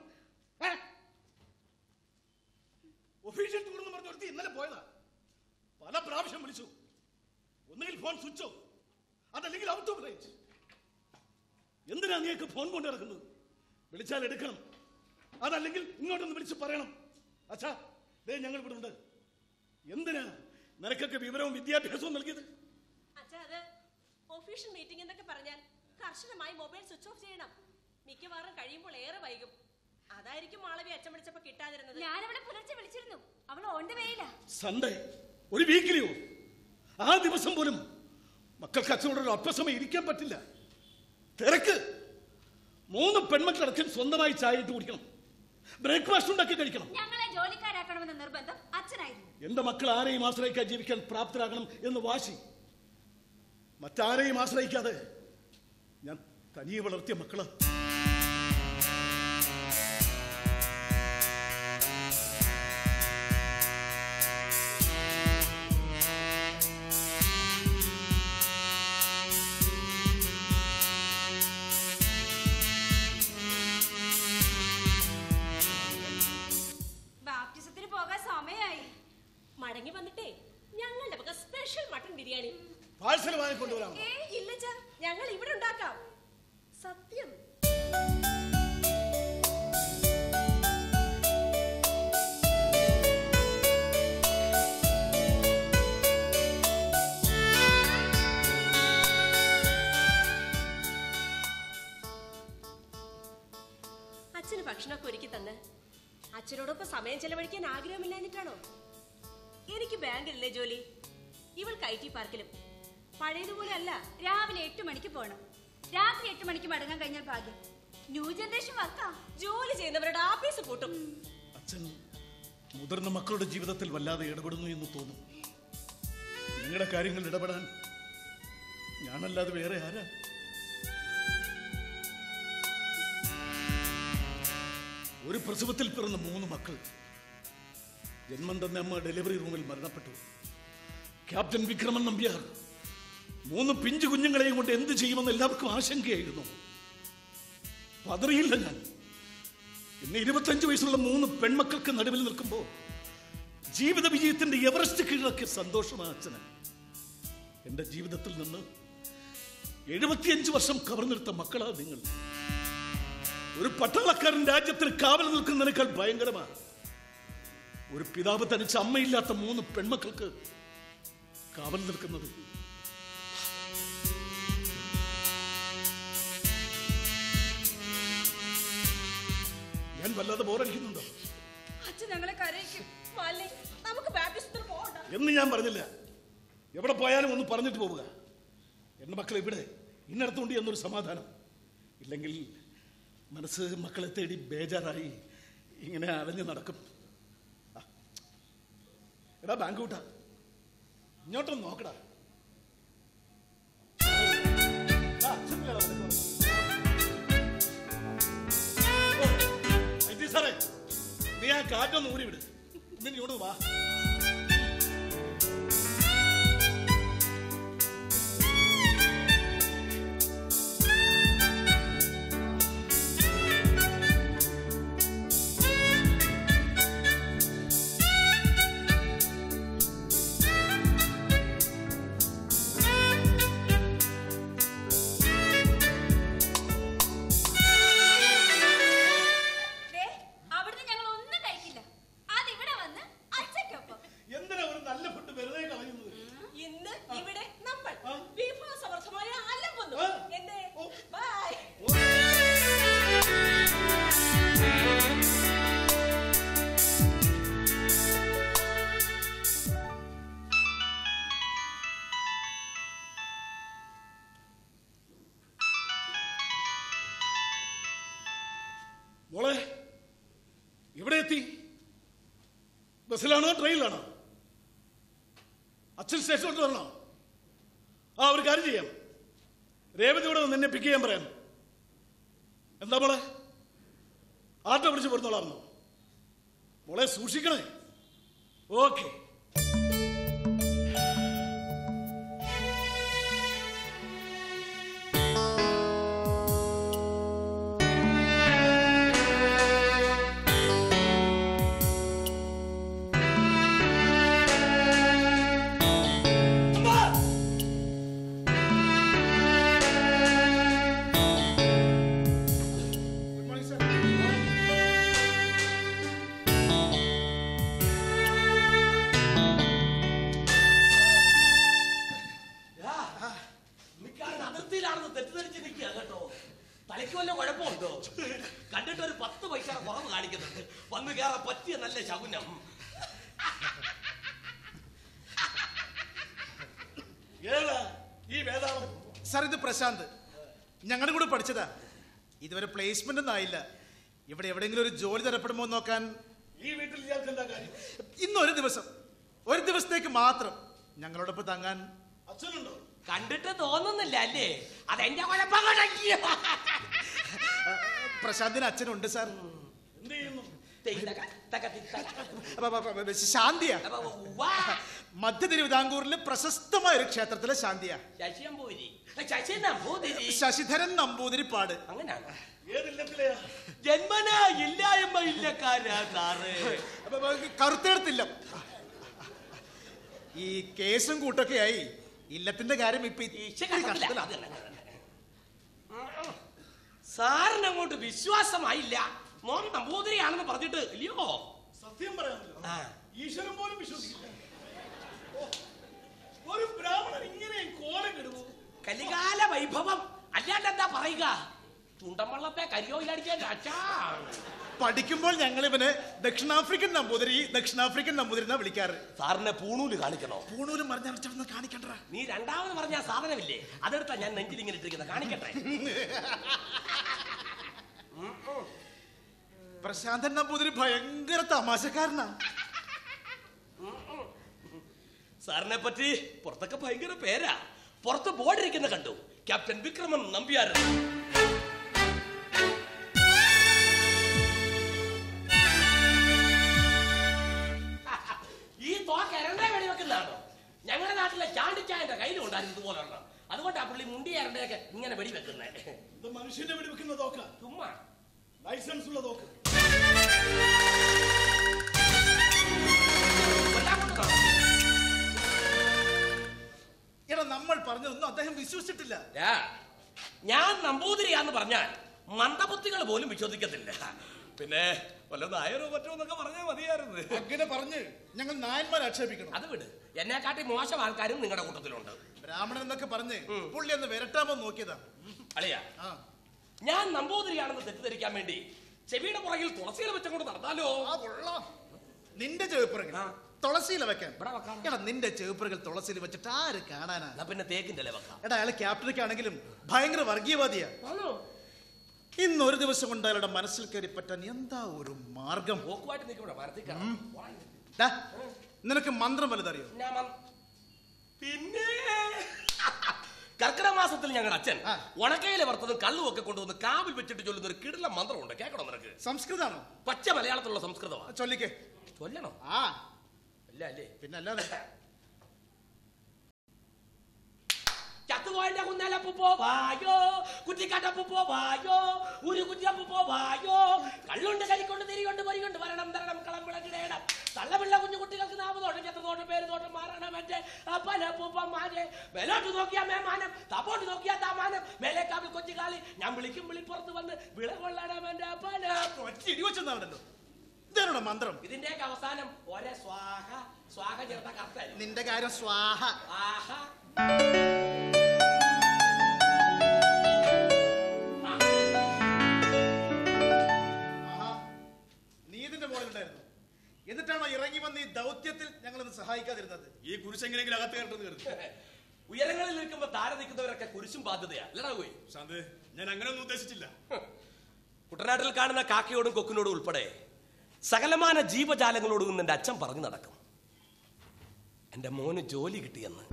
ഒഫീഷ്യൽ ടൂർ എന്ന് പറഞ്ഞ ഒരുത്തി ഇന്നലെ പോയതാ പല പ്രാവശ്യം വിളിച്ചു ഒന്നുകിൽ ഫോൺ സ്വിച്ച് ഓഫ് അതല്ലെങ്കിൽ ഔട്ട് ഓഫ് റേഞ്ച് എന്തിനാ നീയൊക്കെ ഫോൺ കൊണ്ട് നടക്കുന്നത് വിളിച്ചാൽ എടുക്കണം അതല്ലെങ്കിൽ ഇങ്ങോട്ടൊന്ന് വിളിച്ച് പറയണം അച്ഛാ ദേ ഞങ്ങൾ ഇവിടെ ഉണ്ട് എന്തിനാ നിനക്കൊക്കെ വിവരവും വിദ്യാഭ്യാസവും നൽകിയത് അച്ഛാ അത് ഒഫീഷ്യൽ മീറ്റിംഗ് എന്നൊക്കെ പറഞ്ഞാൽ കർശനമായി മൊബൈൽ സ്വിച്ച് ഓഫ് ചെയ്യണം മിക്കവാറും കഴിയുമ്പോൾ ഏറെ വൈകും അതായിരിക്കും മാളവി അച്ഛൻ വിളിച്ചപ്പോ കിട്ടാതിരുന്നത് ഞാനവിടെ പുലർച്ചെ വിളിച്ചിരുന്നു അവൾ ഓൺ ദ വേയില്ല സൺഡേ ഒരു വീക്കിലിയോ ആ ദിവസം പോലും മക്കൾക്ക് അച്ഛനോട് ഒരു അല്പസമയം ഇരിക്കാൻ പറ്റില്ല തിരക്ക് മൂന്ന് പെൺമക്കളടക്കം സ്വന്തമായി ചായ ഇട്ട് കുടിക്കണം ബ്രേക്ക്ഫാസ്റ്റ് ഉണ്ടാക്കി കഴിക്കണം ഞങ്ങളെ ജോലിക്കാരാക്കണമെന്ന നിർബന്ധം അച്ഛനായിരുന്നു എന്റെ മക്കൾ ആരെയും ആശ്രയിക്കാൻ ജീവിക്കാൻ പ്രാപ്തരാകണം എന്ന് വാശി മറ്റാരെയും ആശ്രയിക്കാതെ ഞാൻ തനിയെ വളർത്തിയ മക്കള് മടങ്ങി വന്നിട്ടേ ഞങ്ങളുടെ വക സ്പെഷ്യൽ മട്ടൻ ബിരിയാണി പാഴ്സൽ വാങ്ങിക്കൊണ്ടുവരാം ഏ ഇല്ലച്ച ഞങ്ങൾ ഇവിടെ ഉണ്ടാക്കാം സത്യം അച്ഛന് ഭക്ഷണമൊക്കെ ഒരുക്കി തന്ന് അച്ഛനോടൊപ്പം സമയം ചെലവഴിക്കാൻ ആഗ്രഹമില്ലാഞ്ഞിട്ടാണോ എനിക്ക് ബാങ്കിലല്ലേ ജോലി ഇവൾക്ക് ഐ ടി പാർക്കിലും പഴയതുപോലെ അല്ല രാവിലെ എട്ട് മണിക്ക് പോണം രാത്രി എട്ട് മണിക്ക് മടങ്ങാൻ കഴിഞ്ഞാൽ ഭാഗ്യം ന്യൂ ജനറേഷൻ വർക്കാ ജോലി ചെയ്യുന്നവരുടെ ആഫീസ് പൂട്ടും അച്ഛൻ മുതിർന്ന മക്കളുടെ ജീവിതത്തിൽ വല്ലാതെ ഇടപെടുന്നു എന്ന് തോന്നും നിങ്ങളുടെ കാര്യങ്ങളിൽ ഇടപെടാൻ ഞാനല്ലാതെ വേറെ ആരാ ഒരു പ്രസവത്തിൽ പിറന്ന മൂന്ന് മക്കൾ ജന്മം തന്നെ അമ്മ ഡെലിവറി റൂമിൽ മരണപ്പെട്ടു ക്യാപ്റ്റൻ വിക്രമൻ നമ്പ്യാർ മൂന്ന് പിഞ്ചു കുഞ്ഞുങ്ങളെയും കൊണ്ട് എന്ത് ചെയ്യുമെന്ന് എല്ലാവർക്കും ആശങ്കയായിരുന്നു പതറിയില്ല ഞാൻ ഇന്ന് ഇരുപത്തഞ്ച് വയസ്സുള്ള മൂന്ന് പെൺമക്കൾക്ക് നടുവിൽ നിൽക്കുമ്പോൾ ജീവിത വിജയത്തിന്റെ എവറസ്റ്റ് കീഴടക്കിയ സന്തോഷമാണ് അച്ഛന് എന്റെ ജീവിതത്തിൽ നിന്ന് എഴുപത്തിയഞ്ച് വർഷം കവർന്നെടുത്ത മക്കളാ നിങ്ങൾ ഒരു പട്ടാളക്കാരൻ രാജ്യത്തിന് കാവൽ നിൽക്കുന്നതിനേക്കാൾ ഭയങ്കരമാണ് ഒരു പിതാവ് തനിച്ച് അമ്മയില്ലാത്ത മൂന്ന് പെൺമക്കൾക്ക് കാവൽ നിൽക്കുന്നത് ഞാൻ വല്ലാതെ ബോറടിക്കുന്നുണ്ടോ അച്ഛൻ ഞങ്ങളെ കരയിക്കും മാലിനി നമുക്ക് ബാപ്റ്റിസത്തിന് പോകണ്ട എന്ന് ഞാൻ പറഞ്ഞില്ല എവിടെ പോയാലും ഒന്ന് പറഞ്ഞിട്ട് പോവുക എൻ്റെ മക്കൾ ഇവിടെ ഇന്നടത്തുണ്ട് എന്നൊരു സമാധാനം ഇല്ലെങ്കിൽ മനസ്സ് മക്കളെ തേടി ബേജാറായി ഇങ്ങനെ അലഞ്ഞു നടക്കും ആ. എടാ ബാങ്ക് കൂട്ടാ ഇങ്ങോട്ടൊന്ന് നോക്കടാ ആ, അച്ഛനില്ലടാ നിനക്ക് വന്നത്. ഓ, ഐ.ടി. സാറേ നീ ആ കാറ്റൊന്ന് ഊരി വിട് എന്നിട്ട് ഇങ്ങോട്ട് വാ ദേ, അവിടുന്ന് ഞങ്ങൾ ഒന്നും കഴിക്കില്ല അതിവിടെ വന്ന് അച്ഛയ്ക്കൊപ്പം എന്തിനാ ഒരു നല്ല ഫുഡ് വെറുതെ കളയുന്നത് ഇന്ന് ഇവിടെ നമ്മൾ വിഭവസമർത്ഥമായ അല്ലം വന്നു ആ. എന്റെ ബൈ മോളെ എവിടെ എത്തി ബസ്സിലാണോ ട്രെയിനിലാണോ അച്ഛൻ സ്റ്റേഷനിലോട്ട് വരണോ ആ ഒരു കാര്യം ചെയ്യാം രേവതിയോട് വന്ന് എന്നെ പിക്ക് ചെയ്യാൻ പറയാം എന്താ മോളെ ആട്ടോ പിടിച്ച് പോരുന്നോളാർന്നോ മോളെ സൂക്ഷിക്കണേ ഓക്കെ മിക്കവാറും അതിർത്തിയിലാണെന്ന് തെറ്റിദ്ധരിച്ച് നിൽക്കുക കേട്ടോ തലയ്ക്ക് വല്ല കുഴപ്പമുണ്ടോ കണ്ടിട്ട് ഒരു പത്ത് പൈസ കുറവ് കാണിക്കുന്നുണ്ട് വന്ന് കയറാൻ പറ്റിയ നല്ല ശകുനം ഏതാ ഈ വേദാളം സാർ ഇത് പ്രശാന്ത് ഞങ്ങളുടെ കൂടെ പഠിച്ചതാ ഇതുവരെ പ്ലേസ്മെന്റ് ഒന്നും ആയില്ല ഇവിടെ എവിടെയെങ്കിലും ഒരു ജോലി തരപ്പെടുമോ എന്ന് നോക്കാൻ ഈ വീട്ടിൽ ഇയാൾക്ക് എന്താ കാര്യം ഇന്ന് ഒരു ദിവസം ഒരു ദിവസത്തേക്ക് മാത്രം ഞങ്ങളോടൊപ്പം തങ്ങാൻ അച്ഛനുണ്ടോ കണ്ടിട്ട് തോന്നുന്നില്ല അല്ലേ അതെന്റെ കുഴപ്പം കൊണ്ടയ്യോ. പ്രശാന്തിന് അച്ഛനുണ്ട് സാർ എന്ത് ചെയ്യുന്നു തെയ്തക, തക, തിത്തക. അപ്പ, അപ്പ, അപ്പ, അപ്പ, ശാന്തിയാ അപ്പ, ഉവ്വ. മധ്യ തിരുവിതാംകൂറിലെ പ്രശസ്തമായ ഒരു ക്ഷേത്രത്തിലെ ശാന്തിയാ ശശിയമ്പൂരി ശശി നമ്പൂതിരി ശശിധരൻ നമ്പൂതിരിപ്പാട് അങ്ങനെയാണ് ഏതില്ലത്തിലെയാ ജന്മനാ ഇല്ലായ്മ ഇല്ലക്കാരാ സാറ് അപ്പ, അപ്പ, കറുത്തെടുത്തില്ല ഈ കേസും കൂട്ടൊക്കെ ആയി ഇല്ലത്തിന്റെ കാര്യം ഇപ്പൊ ഇത്തിരി കഷ്ടത്തിലാ. അത് തന്നെ, അത് തന്നെ. സാറിന് അങ്ങോട്ട് വിശ്വാസമായില്ല മോൻ നമ്പൂതിരിയാണെന്ന് പറഞ്ഞിട്ട് ഇല്ലയോ സത്യം പറയാമല്ലോ ആ. ഈശ്വരൻ പോലും വിശ്വസിക്കില്ല ഓ, ഒരു ബ്രാഹ്മണൻ ഇങ്ങനെ കോലം കെടുവോ കലികാല വൈഭവം അല്ലാണ്ട് എന്താ പറയുക തുണ്ടമ്പള്ളത്തെ കരിയോയിലടിക്കാൻ അച്ഛാ പഠിക്കുമ്പോൾ ഞങ്ങൾ ഇവന് ദക്ഷിണാഫ്രിക്കൻ നമ്പൂതിരി ദക്ഷിണാഫ്രിക്കൻ നമ്പൂതിരി എന്നാ വിളിക്കാറ് സാറിനെ പൂണൂല് കാണിക്കണോ പൂണൂലും മറിഞ്ഞടച്ചൊന്ന് കാണിക്കണ്ട നീ രണ്ടാമത് പറഞ്ഞ ആ സാധനമില്ലേ അതെടുത്താ ഞാൻ നെഞ്ചിൽ ഇങ്ങനെ ഇട്ടിരിക്കുന്നത് കാണിക്കട്ടെ പ്രശാന്തൻ നമ്പൂതിരി ഭയങ്കര തമാശക്കാരനാ സാറിനെ പറ്റി പുറത്തൊക്കെ ഭയങ്കര പേരാ പുറത്ത് ബോർഡിരിക്കുന്ന കണ്ടു ക്യാപ്റ്റൻ വിക്രമൻ നമ്പ്യാർ ഈ തോക്ക് എരണ്ടേ വെടിവെക്കുന്നതാണോ ഞങ്ങളുടെ നാട്ടിലെ ചാണ്ടിച്ചായന്റെ കയ്യിലും ഉണ്ടായിരുന്നു ഇതുപോലെ ഒരെണ്ണം അതുകൊണ്ടാ പുള്ളി മുണ്ടി എരണ്ടയൊക്കെ ഇങ്ങനെ വെടിവെക്കുന്നത് ഇത് മനുഷ്യന്റെ വെടിവെക്കുന്ന തോക്ക ചുമ്മാ ലൈസൻസ് ഉള്ള തോക്ക് കൊല്ലാൻ കൊണ്ടുവന്നോ? എടാ നമ്മൾ പറഞ്ഞതൊന്നും അദ്ദേഹം വിശ്വസിച്ചിട്ടില്ല യാ, ഞാൻ നമ്പൂതിരിയാന്ന് പറഞ്ഞാൽ മന്ദബുദ്ധികൾ പോലും വിശ്വസിക്കത്തില്ല പിന്നെ വല്ല നായരോ മറ്റോ എന്നൊക്കെ പറഞ്ഞാൽ മതിയായിരുന്നു അങ്ങനെ പറഞ്ഞ് ഞങ്ങൾ നായന്മാരെ ആക്ഷേപിക്കണം അത് വിട് എന്നെ കാട്ടി മോശം ആൾക്കാരും നിങ്ങളുടെ കൂട്ടത്തിലുണ്ട് ബ്രാഹ്മണൻ എന്നൊക്കെ പറഞ്ഞ് പുള്ളി ഒന്ന് വരട്ടാമോ നോക്കിയതാ അളിയ ആ ഞാൻ നമ്പൂതിരിയാണെന്ന് തെറ്റിദ്ധരിക്കാൻ വേണ്ടി ചെവിയുടെ പുറകിൽ തുളസിയിൽ വെച്ചങ്ങോട്ട് നടന്നാലോ ആ കൊള്ളാം നിന്റെ ചെവിപ്പുറകൾ ആ. തുളസിയില വെക്കാൻ ഇവിടെ വെക്കാം. എടാ നിന്റെ ചെവിപ്പുറകൾ തുളസിയിൽ വെച്ചിട്ട് ആര് കാണാനാ എന്നാ പിന്നെ തേക്കിന്റെ ഇല വെക്കാം എടാ അയാളെ ക്യാപ്റ്റനൊക്കെ ആണെങ്കിലും ഭയങ്കര വർഗീയവാദിയാ ആണോ ഇന്ന് ഒരു ദിവസം കൊണ്ട് അയാളുടെ മനസ്സിൽ കയറി പറ്റാൻ എന്താ ഒരു മാർഗം പോക്കുമായിട്ട് നിൽക്കൂടെ മരത്തിൽ കയറാം. ഡാ, നിനക്ക് മന്ത്രം വലുതറിയോ ഞാൻ വന്ന്- പിന്നെ കർക്കിടക മാസത്തിൽ ഞങ്ങളുടെ അച്ഛൻ ആ. ഉണക്കയിലെ വറുത്തതും കള്ളും ഒക്കെ കൊണ്ടുവന്ന് കാവിൽ വെച്ചിട്ട് ചൊല്ലുന്ന ഒരു കിടില മന്ത്രമുണ്ട് കേൾക്കണോ നിനക്ക് സംസ്കൃതാണോ പച്ച മലയാളത്തിലുള്ള സംസ്കൃതമാണ് ചൊല്ലിക്കേ ചൊല്ലണോ ആ അല്ല അല്ലേ പിന്നെ അല്ലാതെ ചത്തുപോയന്റെ കുന്നലപ്പൂപ്പോ വായോ കുറ്റിക്കാട്ടപ്പൂപ്പോ വായോ ഒരു കുറ്റിയപ്പൂപ്പോ വായോ കള്ളുണ്ട് കരിക്കൊണ്ട് തിരികൊണ്ട് പൊരികൊണ്ട് വരണം തരണം കളം വിളക്കിടേണം തള്ളപിള്ള കുഞ്ഞു കുട്ടികൾക്ക് നാമതോട്ടം ചത്തതോട്ടം പേര് തോട്ടം മാറണം എന്റെ അപ്പനപ്പൂപ്പന്മാരെ മേലോട്ട് നോക്കിയാ മേമാനം തപ്പോട്ട് നോക്കിയാ താമാനം മേലേക്കാവിൽ കൊച്ചുകാലി ഞാൻ വിളിക്കും വിളിപ്പുറത്ത് വന്ന് വിള കൊള്ളണം എന്റെ അപ്പന ഇടി വെച്ചെന്നാണല്ലോ ഇതാണോ മന്ത്രം ഇതിന്റെയൊക്കെ അവസാനം ഒരേ സ്വാഹ സ്വാഹ ചേർത്ത കർത്തൻ നിന്റെ കാര്യം സ്വാഹ ആഹാ ആഹാ. നീ ഇതിന്റെ മുകളിലുണ്ടായിരുന്നു എന്നിട്ടാണോ ഇറങ്ങി വന്ന് ഈ ദൗത്യത്തിൽ ഞങ്ങളൊന്ന് സഹായിക്കാതിരുന്നത് ഈ കുരിശെങ്ങനെങ്കിലും അകത്ത് കയറട്ടെന്ന് കരുതി ഉയരങ്ങളിൽ നിൽക്കുമ്പോ താഴെ നിൽക്കുന്നവരൊക്കെ കുരിശും ബാധ്യതയാ അല്ലടാ പോയി ശാന്ത് ഞാൻ അങ്ങനെയൊന്നും ഉദ്ദേശിച്ചില്ല കുട്ടനാട്ടിൽ കാണുന്ന കാക്കയോടും കൊക്കിനോടും ഉൾപ്പെടെ സകലമാന ജീവജാലങ്ങളോടും എന്റെ അച്ഛൻ പറഞ്ഞു നടക്കും എന്റെ മോന് ജോലി കിട്ടിയെന്ന്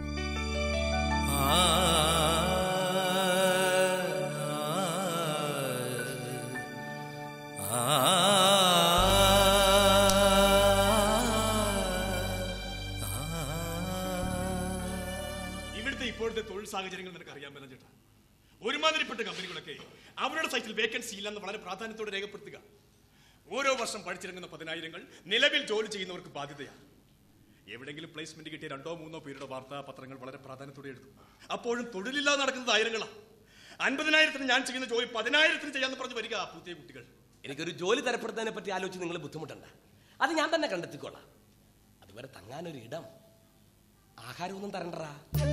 ഇവിടുത്തെ ഇപ്പോഴത്തെ തൊഴിൽ സാഹചര്യങ്ങൾ നിനക്ക് അറിയാൻ പറ്റുന്ന ചേട്ടാ ഒരുമാതിരിപ്പെട്ട കമ്പനികളൊക്കെ അവരുടെ സൈറ്റിൽ വേക്കൻസി ഇല്ലെന്ന് വളരെ പ്രാധാന്യത്തോടെ രേഖപ്പെടുത്തുക ഓരോ വർഷം പഠിച്ചിറങ്ങുന്ന പതിനായിരങ്ങൾ നിലവിൽ ജോലി ചെയ്യുന്നവർക്ക് ബാധ്യതയാണ് എവിടെങ്കിലും പ്ലേസ്മെന്റ് കിട്ടിയ രണ്ടോ മൂന്നോ പേരുടെ വാർത്താ പത്രങ്ങൾ വളരെ പ്രാധാന്യത്തോടെ എഴുതും അപ്പോഴും തൊഴിലില്ലാതെ നടക്കുന്നത് ആയിരങ്ങളാ അൻപതിനായിരത്തിന് ഞാൻ ചെയ്യുന്ന ജോലി പതിനായിരത്തിന് ചെയ്യാന്ന് പറഞ്ഞ് വരിക ആ പുതിയ കുട്ടികൾ എനിക്കൊരു ജോലി തരപ്പെടുന്നതിനെ പറ്റി ആലോചിച്ച് നിങ്ങൾ ബുദ്ധിമുട്ടണ്ട അത് ഞാൻ തന്നെ കണ്ടെത്തിക്കോളാം അതുവരെ തങ്ങാനൊരു ഇടം ആഹാരമൊന്നും തരണ്ടറാ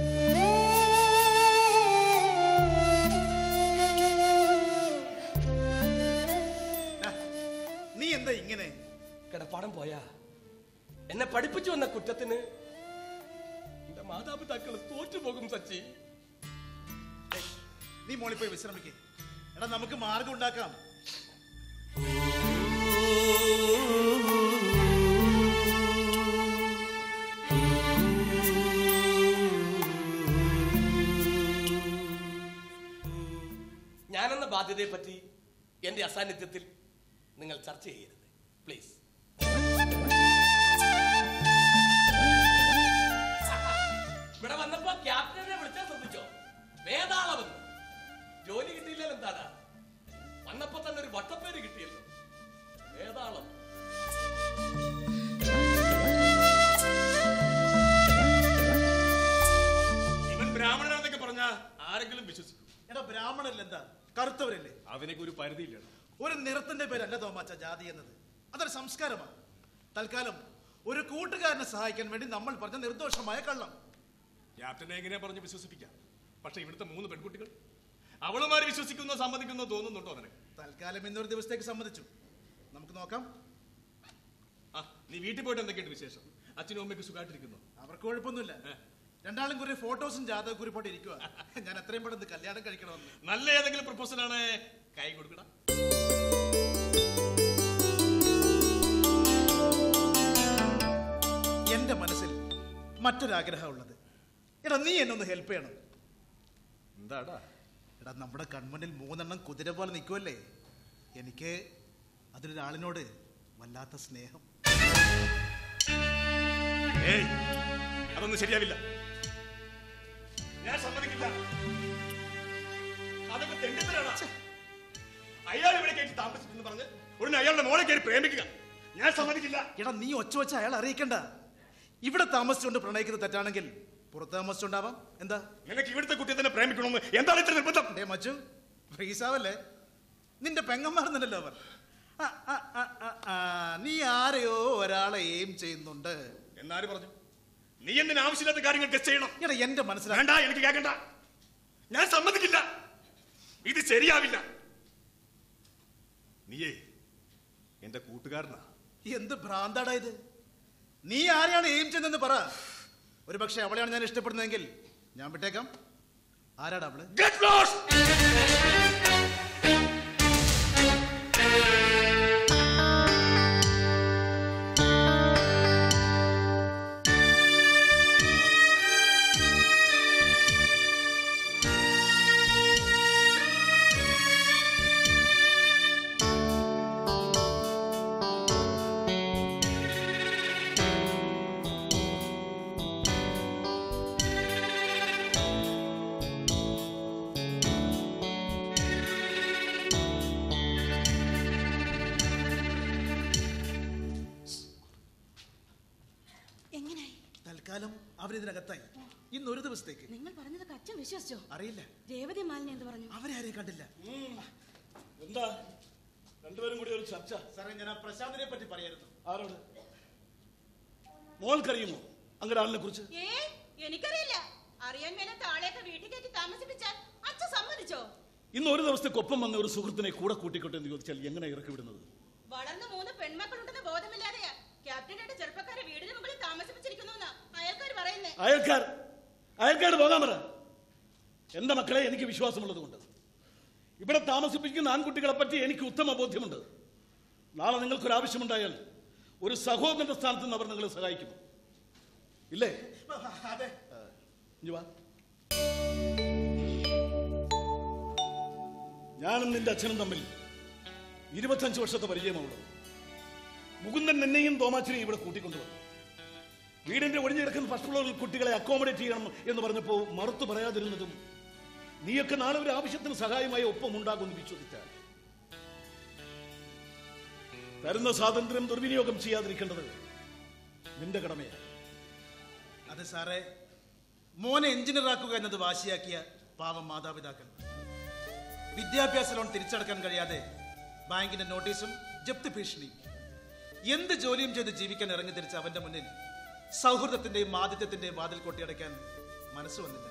ഡാ, നീ എന്താ ഇങ്ങനെ കിടപ്പാടം പോയാ എന്നെ പഠിപ്പിച്ചു വന്ന കുറ്റത്തിന് എന്റെ മാതാപിതാക്കൾ തോറ്റുപോകും സച്ചി നീ മോളിൽ പോയി വിശ്രമിക്കേ എടാ നമുക്ക് മാർഗം ഉണ്ടാക്കാം ഞാനെന്ന ബാധ്യതയെ പറ്റി എന്റെ അസാന്നിധ്യത്തിൽ നിങ്ങൾ ചർച്ച ചെയ്യരുത് പ്ലീസ് ഇവിടെ വന്നപ്പോ ക്യാപ്റ്റനെ വിളിച്ചാൽ ശ്രദ്ധിച്ചോ വേതാളമെന്ന് ജോലി കിട്ടിയില്ലല്ലോ എന്താണ് വന്നപ്പോ തന്നെ ഒരു വട്ടപ്പേര് കിട്ടിയല്ലോ വേതാളം ബ്രാഹ്മണല്ലേ എന്താ കറുത്തവരല്ലേ അതിനൊക്കെ ഒരു പരിധിയില്ലടാ ഒരു നിറത്തിന്റെ പേരല്ല തോമാച്ച ജാതി എന്നത് അതൊരു സംസ്കാരമാണ് തൽക്കാലം ഒരു കൂട്ടുകാരനെ സഹായിക്കാൻ വേണ്ടി നമ്മൾ പറഞ്ഞ നിർദോഷമായ കള്ളം ക്യാപ്റ്റനെ എങ്ങനെയാ പറഞ്ഞ് വിശ്വസിപ്പിക്കാം പക്ഷെ ഇവിടുത്തെ മൂന്ന് പെൺകുട്ടികൾ അവളുമാര് വിശ്വസിക്കുന്നോ സമ്മതിക്കുന്നോ തോന്നുന്നുണ്ടോ നിനക്ക് തൽക്കാലം ഇന്നൊരു ദിവസത്തേക്ക് സമ്മതിച്ചു നമുക്ക് നോക്കാം ആ നീ വീട്ടിൽ പോയിട്ട് എന്തൊക്കെയുണ്ട് വിശേഷം അച്ഛനും അമ്മയ്ക്ക് സുഖമായിട്ടിരിക്കുന്നു അവർക്ക് കുഴപ്പമൊന്നുമില്ല രണ്ടാളും കുറെ ഫോട്ടോസും ജാതക കുറിപ്പോട്ട് ഇരിക്കുക ഞാൻ എത്രയും പെട്ടെന്ന് കല്യാണം കഴിക്കണമെന്ന് നല്ല ഏതെങ്കിലും പ്രപ്പോസൽ ആണ് കൈ കൊടുക്കടാ എന്റെ മനസ്സിൽ മറ്റൊരാഗ്രഹം ഉള്ളത് എടാ നീ എന്നെ ഒന്ന് ഹെൽപ്പ് ചെയ്യണം എന്താടാ എടാ നമ്മുടെ കൺമുന്നിൽ മൂന്നെണ്ണം കുതിര പോലെ നിൽക്കുമല്ലേ എനിക്ക് അതിലൊരാളിനോട് വല്ലാത്ത സ്നേഹം ഏയ് അതൊന്നും ശരിയാവില്ല ഞാൻ സമ്മതിക്കില്ല അതൊക്കെ തെണ്ടിത്തരാണ് അയാൾ ഇവിടെ കയറ്റി താമസിച്ചെന്ന് പറഞ്ഞ് ഉടനെ അയാളുടെ മോളെ കയറി പ്രേമിക്കുക ഞാൻ സമ്മതിക്കില്ല എടാ നീ ഒച്ച വെച്ച അയാൾ അറിയിക്കണ്ട ഇവിടെ താമസിച്ചുകൊണ്ട് പ്രണയിക്കുന്നത് തെറ്റാണെങ്കിൽ പുറത്ത് താമസിച്ചുണ്ടാവാം എന്താ നിനക്ക് ഇവിടുത്തെ കുട്ടിയെ തന്നെ പ്രേമിക്കണമെന്ന് എന്താണ് ഇത്ര നിർബന്ധം ഡേ മച്ചു ഫ്രീസാവല്ലേ നിന്റെ പെങ്ങന്മാർന്നല്ലോ അവർ ആ, ആ, ആ, ആ, ആ, നീ ആരെയോ ഒരാളെ എയിം ചെയ്യുന്നുണ്ട് എന്നാര് പറഞ്ഞു നീ എന്തിനാ ആവശ്യമില്ലാത്ത കാര്യങ്ങൾ ഗസ് ചെയ്യണം എടാ എന്റെ മനസ്സിലാ വേണ്ട എനിക്ക് കേൾക്കണ്ട ഞാൻ സമ്മതിക്കില്ല ഇത് ശരിയാവില്ല നീയേ എന്റെ കൂട്ടുകാരനാ എന്ത് ഭ്രാന്താടാ ഇത് നീ ആരെയാണ് എയിം ചെയ്യുന്നതെന്ന് പറ ഒരു പക്ഷെ അവളെയാണ് ഞാൻ ഇഷ്ടപ്പെടുന്നതെങ്കിൽ ഞാൻ വിട്ടേക്കാം ആരാടാ അവള് Get lost! എങ്ങനായി തൽക്കാലം അവരിതിനകത്തായി ഇന്ന് ഒരു ദിവസത്തേക്ക് നിങ്ങൾ പറഞ്ഞതൊക്കെ അച്ഛൻ വിശ്വസിച്ചോ അറിയില്ല രേവതി മാലിനി എന്ത് പറഞ്ഞു അവരെ ആരെയും കണ്ടില്ല എന്താ രണ്ടുപേരും കൂടി ഒരു ചർച്ച സാറേ ഞാൻ ആ പ്രശാന്തിനെ പറ്റി പറയായിരുന്നു ആരോട് മോൾക്കറിയുമോ അങ്ങനെ ആളിനെ കുറിച്ച് ഏ എനിക്കറിയില്ല അറിയാൻ മേലാത്ത ആളെയൊക്കെ വീട്ടിൽ കയറ്റി താമസിപ്പിച്ചാൽ അച്ഛൻ സമ്മതിച്ചോ ഇന്ന് ഒരു ദിവസത്തേക്ക് ഒപ്പം വന്ന ഒരു സുഹൃത്തിനെ കൂടെ കൂട്ടിക്കോട്ടെ എന്ന് ചോദിച്ചാൽ എങ്ങനെ ഇറക്കി വിടുന്നത് വളർന്ന മൂന്ന് പെൺമക്കളുണ്ടെന്ന ബോധമില്ലാതെയാ ക്യാപ്റ്റനായിട്ട് ചെറുപ്പക്കാരെ വീടിന് മുകളിൽ താമസിപ്പിച്ചിരിക്കുന്നു അയാൾക്കാർ പറയുന്നേ അയൽക്കാർ അയൽക്കാർ പോകാൻ പറ എന്റെ മക്കളെ എനിക്ക് വിശ്വാസമുള്ളത് കൊണ്ട് ഇവിടെ താമസിപ്പിക്കുന്ന ആൺകുട്ടികളെ പറ്റി എനിക്ക് ഉത്തമ ബോധ്യമുണ്ട് നാളെ നിങ്ങൾക്കൊരു ആവശ്യമുണ്ടായാൽ ഒരു സഹോദരന്റെ സ്ഥാനത്ത് നിന്ന് അവർ നിങ്ങളെ സഹായിക്കും ഇല്ലേ അതെ ഇഞ്ഞി വാ. ഞാനും നിന്റെ അച്ഛനും തമ്മിൽ ഇരുപത്തഞ്ച് വർഷത്തെ പരിചയമുള്ളത് മുകുന്ദൻ എന്നെയും തോമാച്ചിനെയും ഇവിടെ കൂട്ടിക്കൊണ്ടുവന്നു വീടിന്റെ ഒഴിഞ്ഞു കിടക്കുന്ന ഫസ്റ്റ് ഫ്ലോറിൽ കുട്ടികളെ അക്കോമഡേറ്റ് ചെയ്യണം എന്ന് പറഞ്ഞപ്പോൾ മറുത്തു പറയാതിരുന്നതും നീയൊക്കെ നാളെ ഒരു ആവശ്യത്തിന് സഹായമായി ഒപ്പം ഉണ്ടാകുമെന്ന് വിശ്വസിച്ചാൽ തരുന്ന സ്വാതന്ത്ര്യം ദുർവിനിയോഗം ചെയ്യാതിരിക്കേണ്ടത് നിന്റെ കടമയാണ് അത് സാറേ മോനെ എഞ്ചിനീയർ ആക്കുക എന്നത് വാശിയാക്കിയ പാവം മാതാപിതാക്കൾ വിദ്യാഭ്യാസ ലോൺ തിരിച്ചടക്കാൻ കഴിയാതെ ബാങ്കിന്റെ നോട്ടീസും ജപ്തി ഭീഷണിയും എന്ത് ജോലിയും ചെയ്ത് ജീവിക്കാൻ ഇറങ്ങി തിരിച്ച അവന്റെ മുന്നിൽ സൗഹൃദത്തിന്റെയും ആതിഥ്യത്തിന്റെയും വാതിൽ കൊട്ടിയടയ്ക്കാൻ മനസ്സ് വന്നില്ല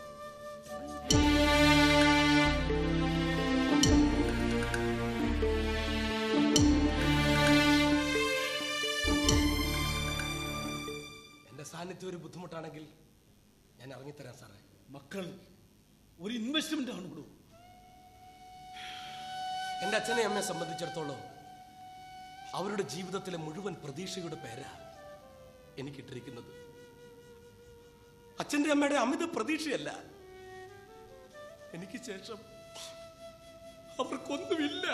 എന്റെ സാന്നിധ്യം ഒരു ബുദ്ധിമുട്ടാണെങ്കിൽ ഞാൻ ഇറങ്ങിത്തരാം സാറേ മക്കൾ ഒരു ഇൻവെസ്റ്റ്മെന്റ് ആണ് ഇവിടെ എന്റെ അച്ഛനെ അമ്മയെ സംബന്ധിച്ചിടത്തോളം അവരുടെ ജീവിതത്തിലെ മുഴുവൻ പ്രതീക്ഷയുടെ പേരാ എനിക്കിട്ടിരിക്കുന്നത് അച്ഛന്റെ അമ്മയുടെ അമിത പ്രതീക്ഷയല്ല എനിക്ക് ശേഷം അവർക്കൊന്നുമില്ല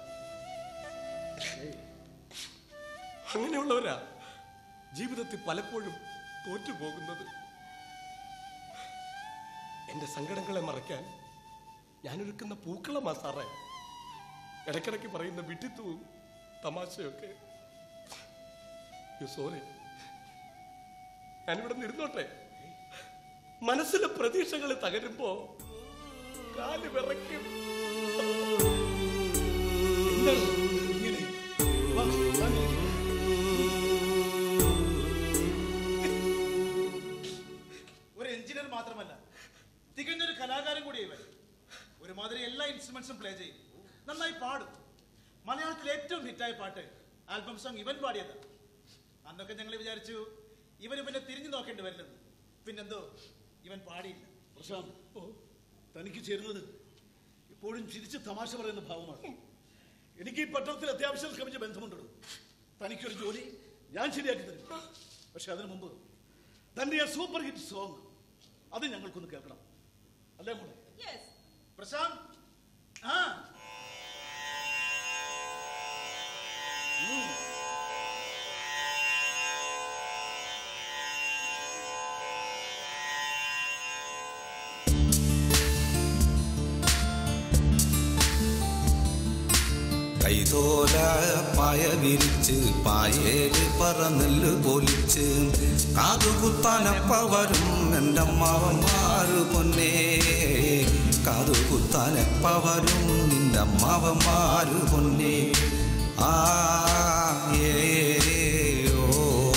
അങ്ങനെയുള്ളവരാ ജീവിതത്തിൽ പലപ്പോഴും തോറ്റുപോകുന്നത് എന്റെ സങ്കടങ്ങളെ മറയ്ക്കാൻ ഞാനൊരുക്കുന്ന പൂക്കളമാ സാറേ ഇടയ്ക്കിടയ്ക്ക് പറയുന്ന വിട്ടിത്തുവും തമാശയൊക്കെ സോറി ഞാനിവിടെ നിരുന്നോട്ടെ മനസ്സിലെ പ്രതീക്ഷകൾ തകരുമ്പോ കാല് വിറയ്ക്കും എന്താണ് ഇങ്ങനെ വാ, വാ, ഇരിക്ക്. ഒരു എഞ്ചിനീയർ മാത്രമല്ല തികഞ്ഞൊരു കലാകാരൻ കൂടി ഇവൻ ഒരുമാതിരി എല്ലാ ഇൻസ്ട്രുമെന്റ്സും പ്ലേ ചെയ്യും നന്നായി പാടും മലയാളത്തിലെ ഏറ്റവും ഹിറ്റായ പാട്ട് ആൽബം സോങ് ഇവൻ പാടിയതാ അന്നൊക്കെ ഞങ്ങൾ വിചാരിച്ചു ഇവന് പിന്നെ തിരിഞ്ഞു നോക്കേണ്ടി വരില്ലെന്ന് പിന്നെന്തോ ഇവൻ പാടിയില്ല പ്രശാന്ത് ഓ തനിക്ക് ചേരുന്നത് ഇപ്പോഴും ചിരിച്ച് തമാശ പറയുന്ന ഭാവമാണ് എനിക്ക് ഈ പട്ടണത്തിൽ അത്യാവശ്യം ശ്രമിച്ച ബന്ധമുണ്ടോ തനിക്കൊരു ജോലി ഞാൻ ശരിയാക്കി തരും പക്ഷെ അതിനു മുമ്പ് തന്റെ ആ സൂപ്പർ ഹിറ്റ് സോങ് അത് ഞങ്ങൾക്കൊന്ന് കേൾക്കണം അല്ലേ മോളെ പ്രശാന്ത് ആ കൈതോല പായ വിരിച്ച് പായേല് പറന്നെല്ല് പൊലിച്ച് കാതുകുത്താനപ്പ വരും എൻ്റെ അമ്മാവന്മാര് പൊന്നേ കാതുകുത്താനപ്പ വരും നിന്റെ അമ്മാവന്മാര് പൊന്നേ ആ ഏ ഓ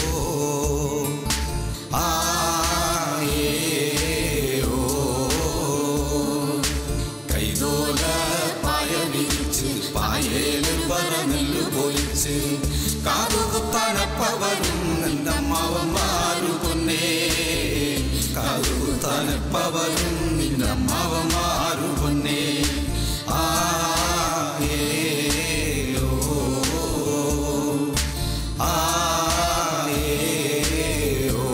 ആ ഏ ഓ കൈതോല പായ വിരിച്ച് പായേല് പറന്നെല്ല് പൊലിച്ച് കാതുകുത്താനപ്പ വരും എൻ്റെ അമ്മാവന്മാരു പൊന്നേ കാതുകുത്താനപ്പ വരും നിന്റെ അമ്മാവന്മാരു പൊന്നേ ആ ഏ ഓ ആ ഏ ഓ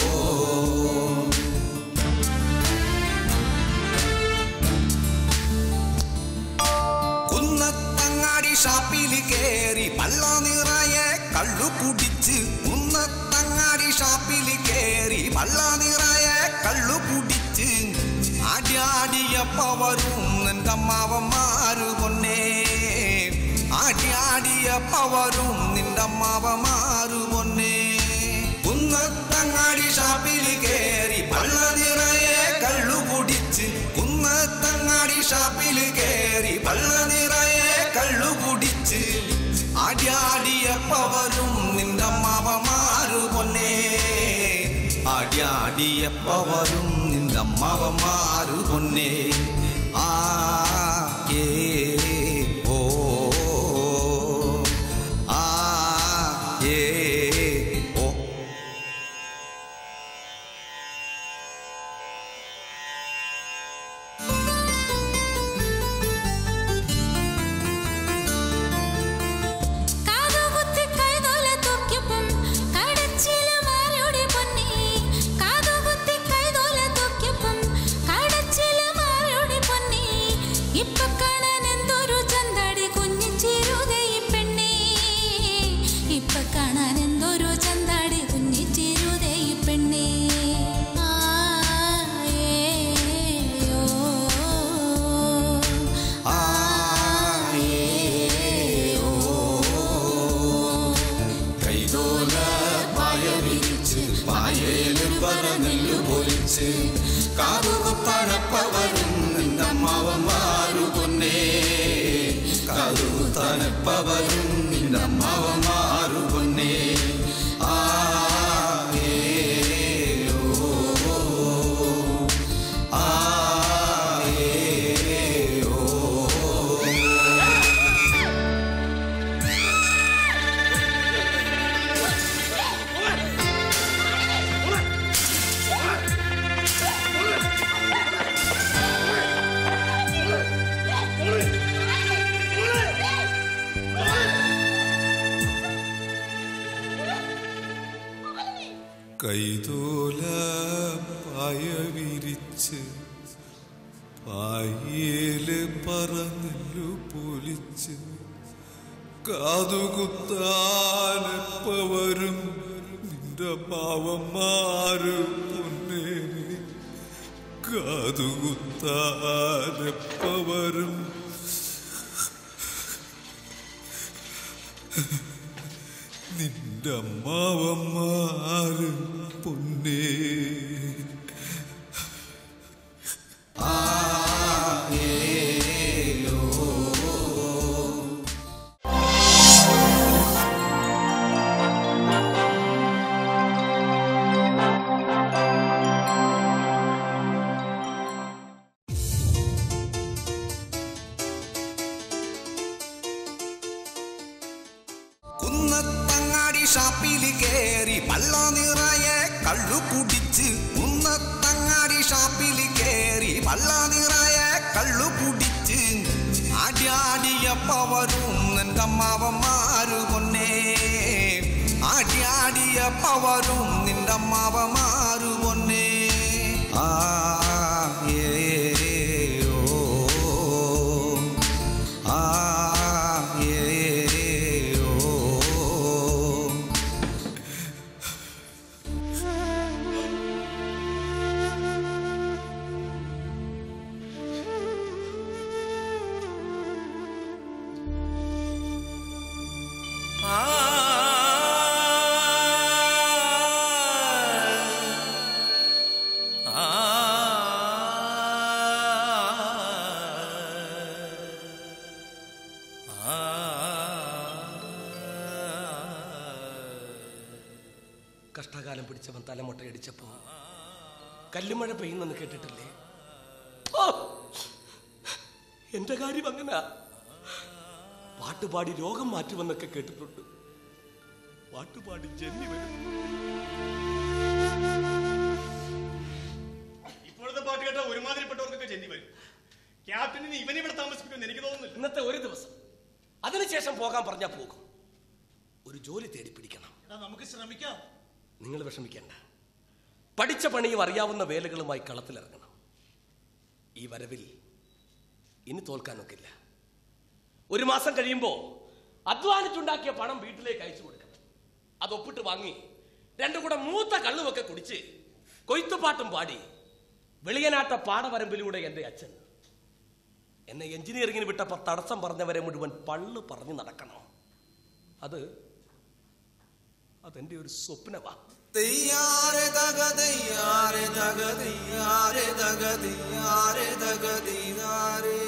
കുന്നത്തങ്ങാടി ഷാപ്പിൽ കേറി പള്ള നിറയെ കള്ളു കുടിച്ച് കുന്നത്തങ്ങാടി ഷാപ്പിൽ കേറി പള്ള നിറയെ കള്ളു കുടിച്ച് ആടിയാടിയപ്പ വരും എൻ്റെ അമ്മാവന്മാര് പൊന്നേ ആടിയാടിയപ്പ വരും നിന്റെ അമ്മാവന്മാര് പൊന്നേ കുന്നത്തങ്ങാടി ഷാപ്പിൽ കേറി പള്ള നിറയെ കള്ളു കുടിച്ച് കുന്നത്തങ്ങാടി ഷാപ്പിൽ കേറി പള്ള നിറയെ കള്ളു കുടിച്ച് ആടിയാടിയപ്പ വരും നിന്റെ അമ്മാവന്മാര് പൊന്നേ ആടിയാടിയപ്പ വരും നിന്റെ അമ്മാവന്മാര് പൊന്നേ ആ ഏ ഓ ആ ഏ ഓ കാതുകുത്തി കൈതോല തൂക്കിയപ്പം കടച്ചിലുമാരുടെ പൊന്നി കാതുകുത്തി കൈതോല തൂക്കിയപ്പം കടച്ചിലുമാരുടെ പൊന്നി ഇപ്പൊ കാണാൻ എന്തൊരു ചന്തടി കുഞ്ഞിച്ചിരുകെ ഈ പെണ്ണേ ഇപ്പൊ കാണാൻ എന്തൊരു ചന്താടി കുഞ്ഞിച്ചിരുകെ ഈ പെണ്ണേ ആ ഏ ഓ ആ ഏ ഓ കൈതോല പായ വിരിച്ച് പായേല് പറന്നെല്ല് പൊലിച്ച് കാതുകുത്താനപ്പ വരും നിന്റെ അമ്മാവന്മാരു പൊന്നേ കാതുകുത്താനപ്പ വരും നിന്റെ അമ്മാവന്മാരു പൊന്നേ ആ ഏ ഓ ആ ഏ ഓ കൈതോല പായ വിരിച്ച് പായേല് പറന്നല്ലു പൊലിച്ച് കാതുകുത്താനെപ്പ വരും നിന്റെ പാവന്മാര് പൊന്നേ കാതുകുത്താനെപ്പ വരും നിന്റെ അമ്മാവന്മാര് പൊന്നേ ആ കള്ളു കുടിച്ച് ഉന്നത്തങ്ങാടി ഷാപ്പിൽ കേറി പള്ളാതിറായ കള്ളു കുടിച്ച് ആടിയാടിയപ്പവരും എൻ്റെ അമ്മാവന്മാരു പൊന്നേ ആടിയാടിയപ്പവരും നിന്റെ അമ്മാവന്മാരു പൊന്നേ ആ ഏ ഓ ആ ഏ ഓ കഷ്ടകാലം പിടിച്ചവൻ തലമുട്ടയടിച്ചപ്പോ കല്ലുമഴ പെയ്യുന്നെന്ന് കേട്ടിട്ടില്ലേ ഓ! എന്റെ കാര്യം അങ്ങനെ പാട്ടുപാടി രോഗം മാറ്റുമെന്നൊക്കെ കേട്ടിട്ടുണ്ട് പാട്ടുപാടി ജന്മി വരും ഇപ്പോഴത്തെ പാട്ട് കേട്ട ഒരുമാതിരിപ്പെട്ടവർക്കൊക്കെ ചെന്നി വരും ക്യാപ്റ്റനിന് ഇവനെ ഇവിടെ താമസിക്കുമെന്ന് എനിക്ക് തോന്നുന്നില്ല ഇന്നത്തെ ഒരു ദിവസം അതിനുശേഷം പോകാൻ പറഞ്ഞാൽ പോകും ഒരു ജോലി തേടി പിടിക്കണം എടാ നമുക്ക് ശ്രമിക്കാം നിങ്ങൾ വിഷമിക്കേണ്ട പഠിച്ച പണിയും അറിയാവുന്ന വേലകളുമായി കളത്തിലിറങ്ങണം ഈ വരവിൽ ഇനി തോൽക്കാനൊക്കില്ല ഒരു മാസം കഴിയുമ്പോൾ അധ്വാനിച്ചുണ്ടാക്കിയ പണം വീട്ടിലേക്ക് അയച്ചു കൊടുക്കണം അത് ഒപ്പിട്ട് വാങ്ങി രണ്ടും കൂടെ മൂത്ത കള്ളുമൊക്കെ കുടിച്ച് കൊയ്ത്തുപാട്ടും പാടി വെളിയനാട്ട പാടവരമ്പിലൂടെ എൻ്റെ അച്ഛൻ എന്നെ എഞ്ചിനീയറിംഗിന് വിട്ടപ്പോൾ തടസ്സം പറഞ്ഞവരെ മുഴുവൻ പള്ളു പറഞ്ഞു നടക്കണം അത് അതെന്റെ ഒരു സ്വപ്നമാ തെയ്യാറെ തക തെയ്യാറെ തക തെയ്യാറെ തക തെയ്യാറെ തക തെയ്യാറെ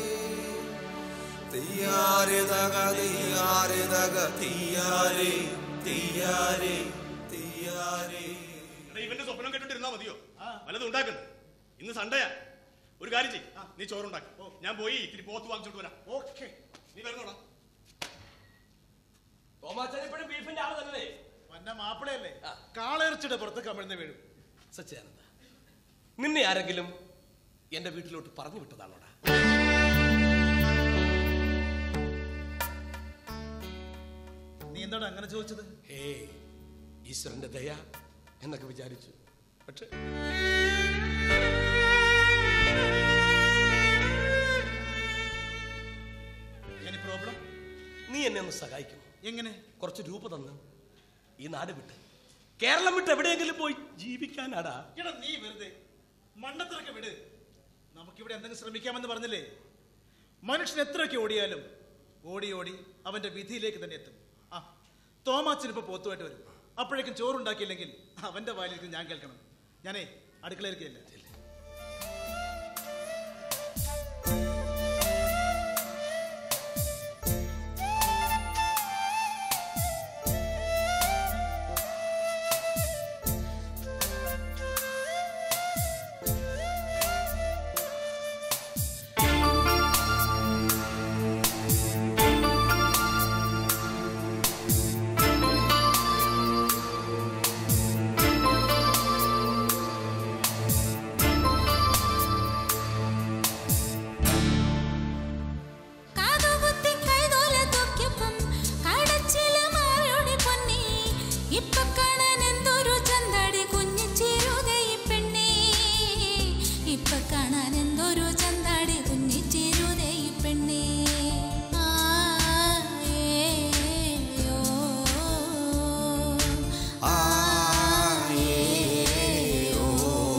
തെയ്യാറെ തക തെയ്യാറെ തക തെയ്യാറെ തെയ്യാറെ തെയ്യാറെ എടാ, ഇവന്റെ സ്വപ്നം കേട്ടിട്ടിരുന്നാ മതിയോ വല്ലതും ഉണ്ടാക്കണ്ട ഇന്ന് സൺഡേയാ ഒരു കാര്യം ചെയ് നീ ചോറുണ്ടാക്കി ഞാൻ പോയി ഇത്തിരി പോത്ത് വാങ്ങിച്ചോട്ട് വരാം ഓക്കെ നീ വരുന്നോടാ തോമാച്ചൻ ഇപ്പോഴും ബീഫിന്റെ ആള് തന്നെ വന്ന മാപ്പിളയല്ലേ കാളയിറച്ചിയുടെ പുറത്ത് കമിഴ്ന്ന് വീഴും സത്യാനന്ദ നിന്നെ ആരെങ്കിലും എന്റെ വീട്ടിലോട്ട് പറഞ്ഞു വിട്ടതാണോടാ നീ എന്താണ് അങ്ങനെ ചോദിച്ചത് ഹേ ഈശ്വരന്റെ ദയ എന്നൊക്കെ വിചാരിച്ചു പക്ഷെ എനി പ്രോബ്ലം നീ എന്നെ ഒന്ന് സഹായിക്കും എങ്ങനെ കുറച്ച് രൂപ തന്ന് ഈ നാട് വിട്ട് കേരളം വിട്ട് എവിടെയെങ്കിലും പോയി ജീവിക്കാനാടാ എടാ നീ വെറുതെ മണ്ടത്തിറക്കെ വിട് നമുക്കിവിടെ എന്തെങ്കിലും ശ്രമിക്കാമെന്ന് പറഞ്ഞില്ലേ മനുഷ്യൻ എത്രയൊക്കെ ഓടിയാലും ഓടി ഓടി അവന്റെ വിധിയിലേക്ക് തന്നെ എത്തും ആ തോമാച്ചൻ ഇപ്പൊ പോത്തുമായിട്ട് വരും അപ്പോഴേക്കും ചോറുണ്ടാക്കിയില്ലെങ്കിൽ അവന്റെ വായിലേക്ക് ഞാൻ കേൾക്കണം ഞാനേ അടുക്കളയിലേക്ക് ഇല്ല കാതുകുത്തി കൈതോല തൂക്കിയപ്പം കടച്ചില് മാറോടി പൊന്നി ഇപ്പൊ കാണാൻ എന്തൊരു ചന്താടി കുഞ്ഞിച്ചേരുകൈ പെണ്ണേ ഇപ്പൊ കാണാൻ എന്തൊരു ചന്താടി കുഞ്ഞിച്ചേരുകൈ പെണ്ണേ ആ, ഏ, ഓ, ആ ഏ ഓ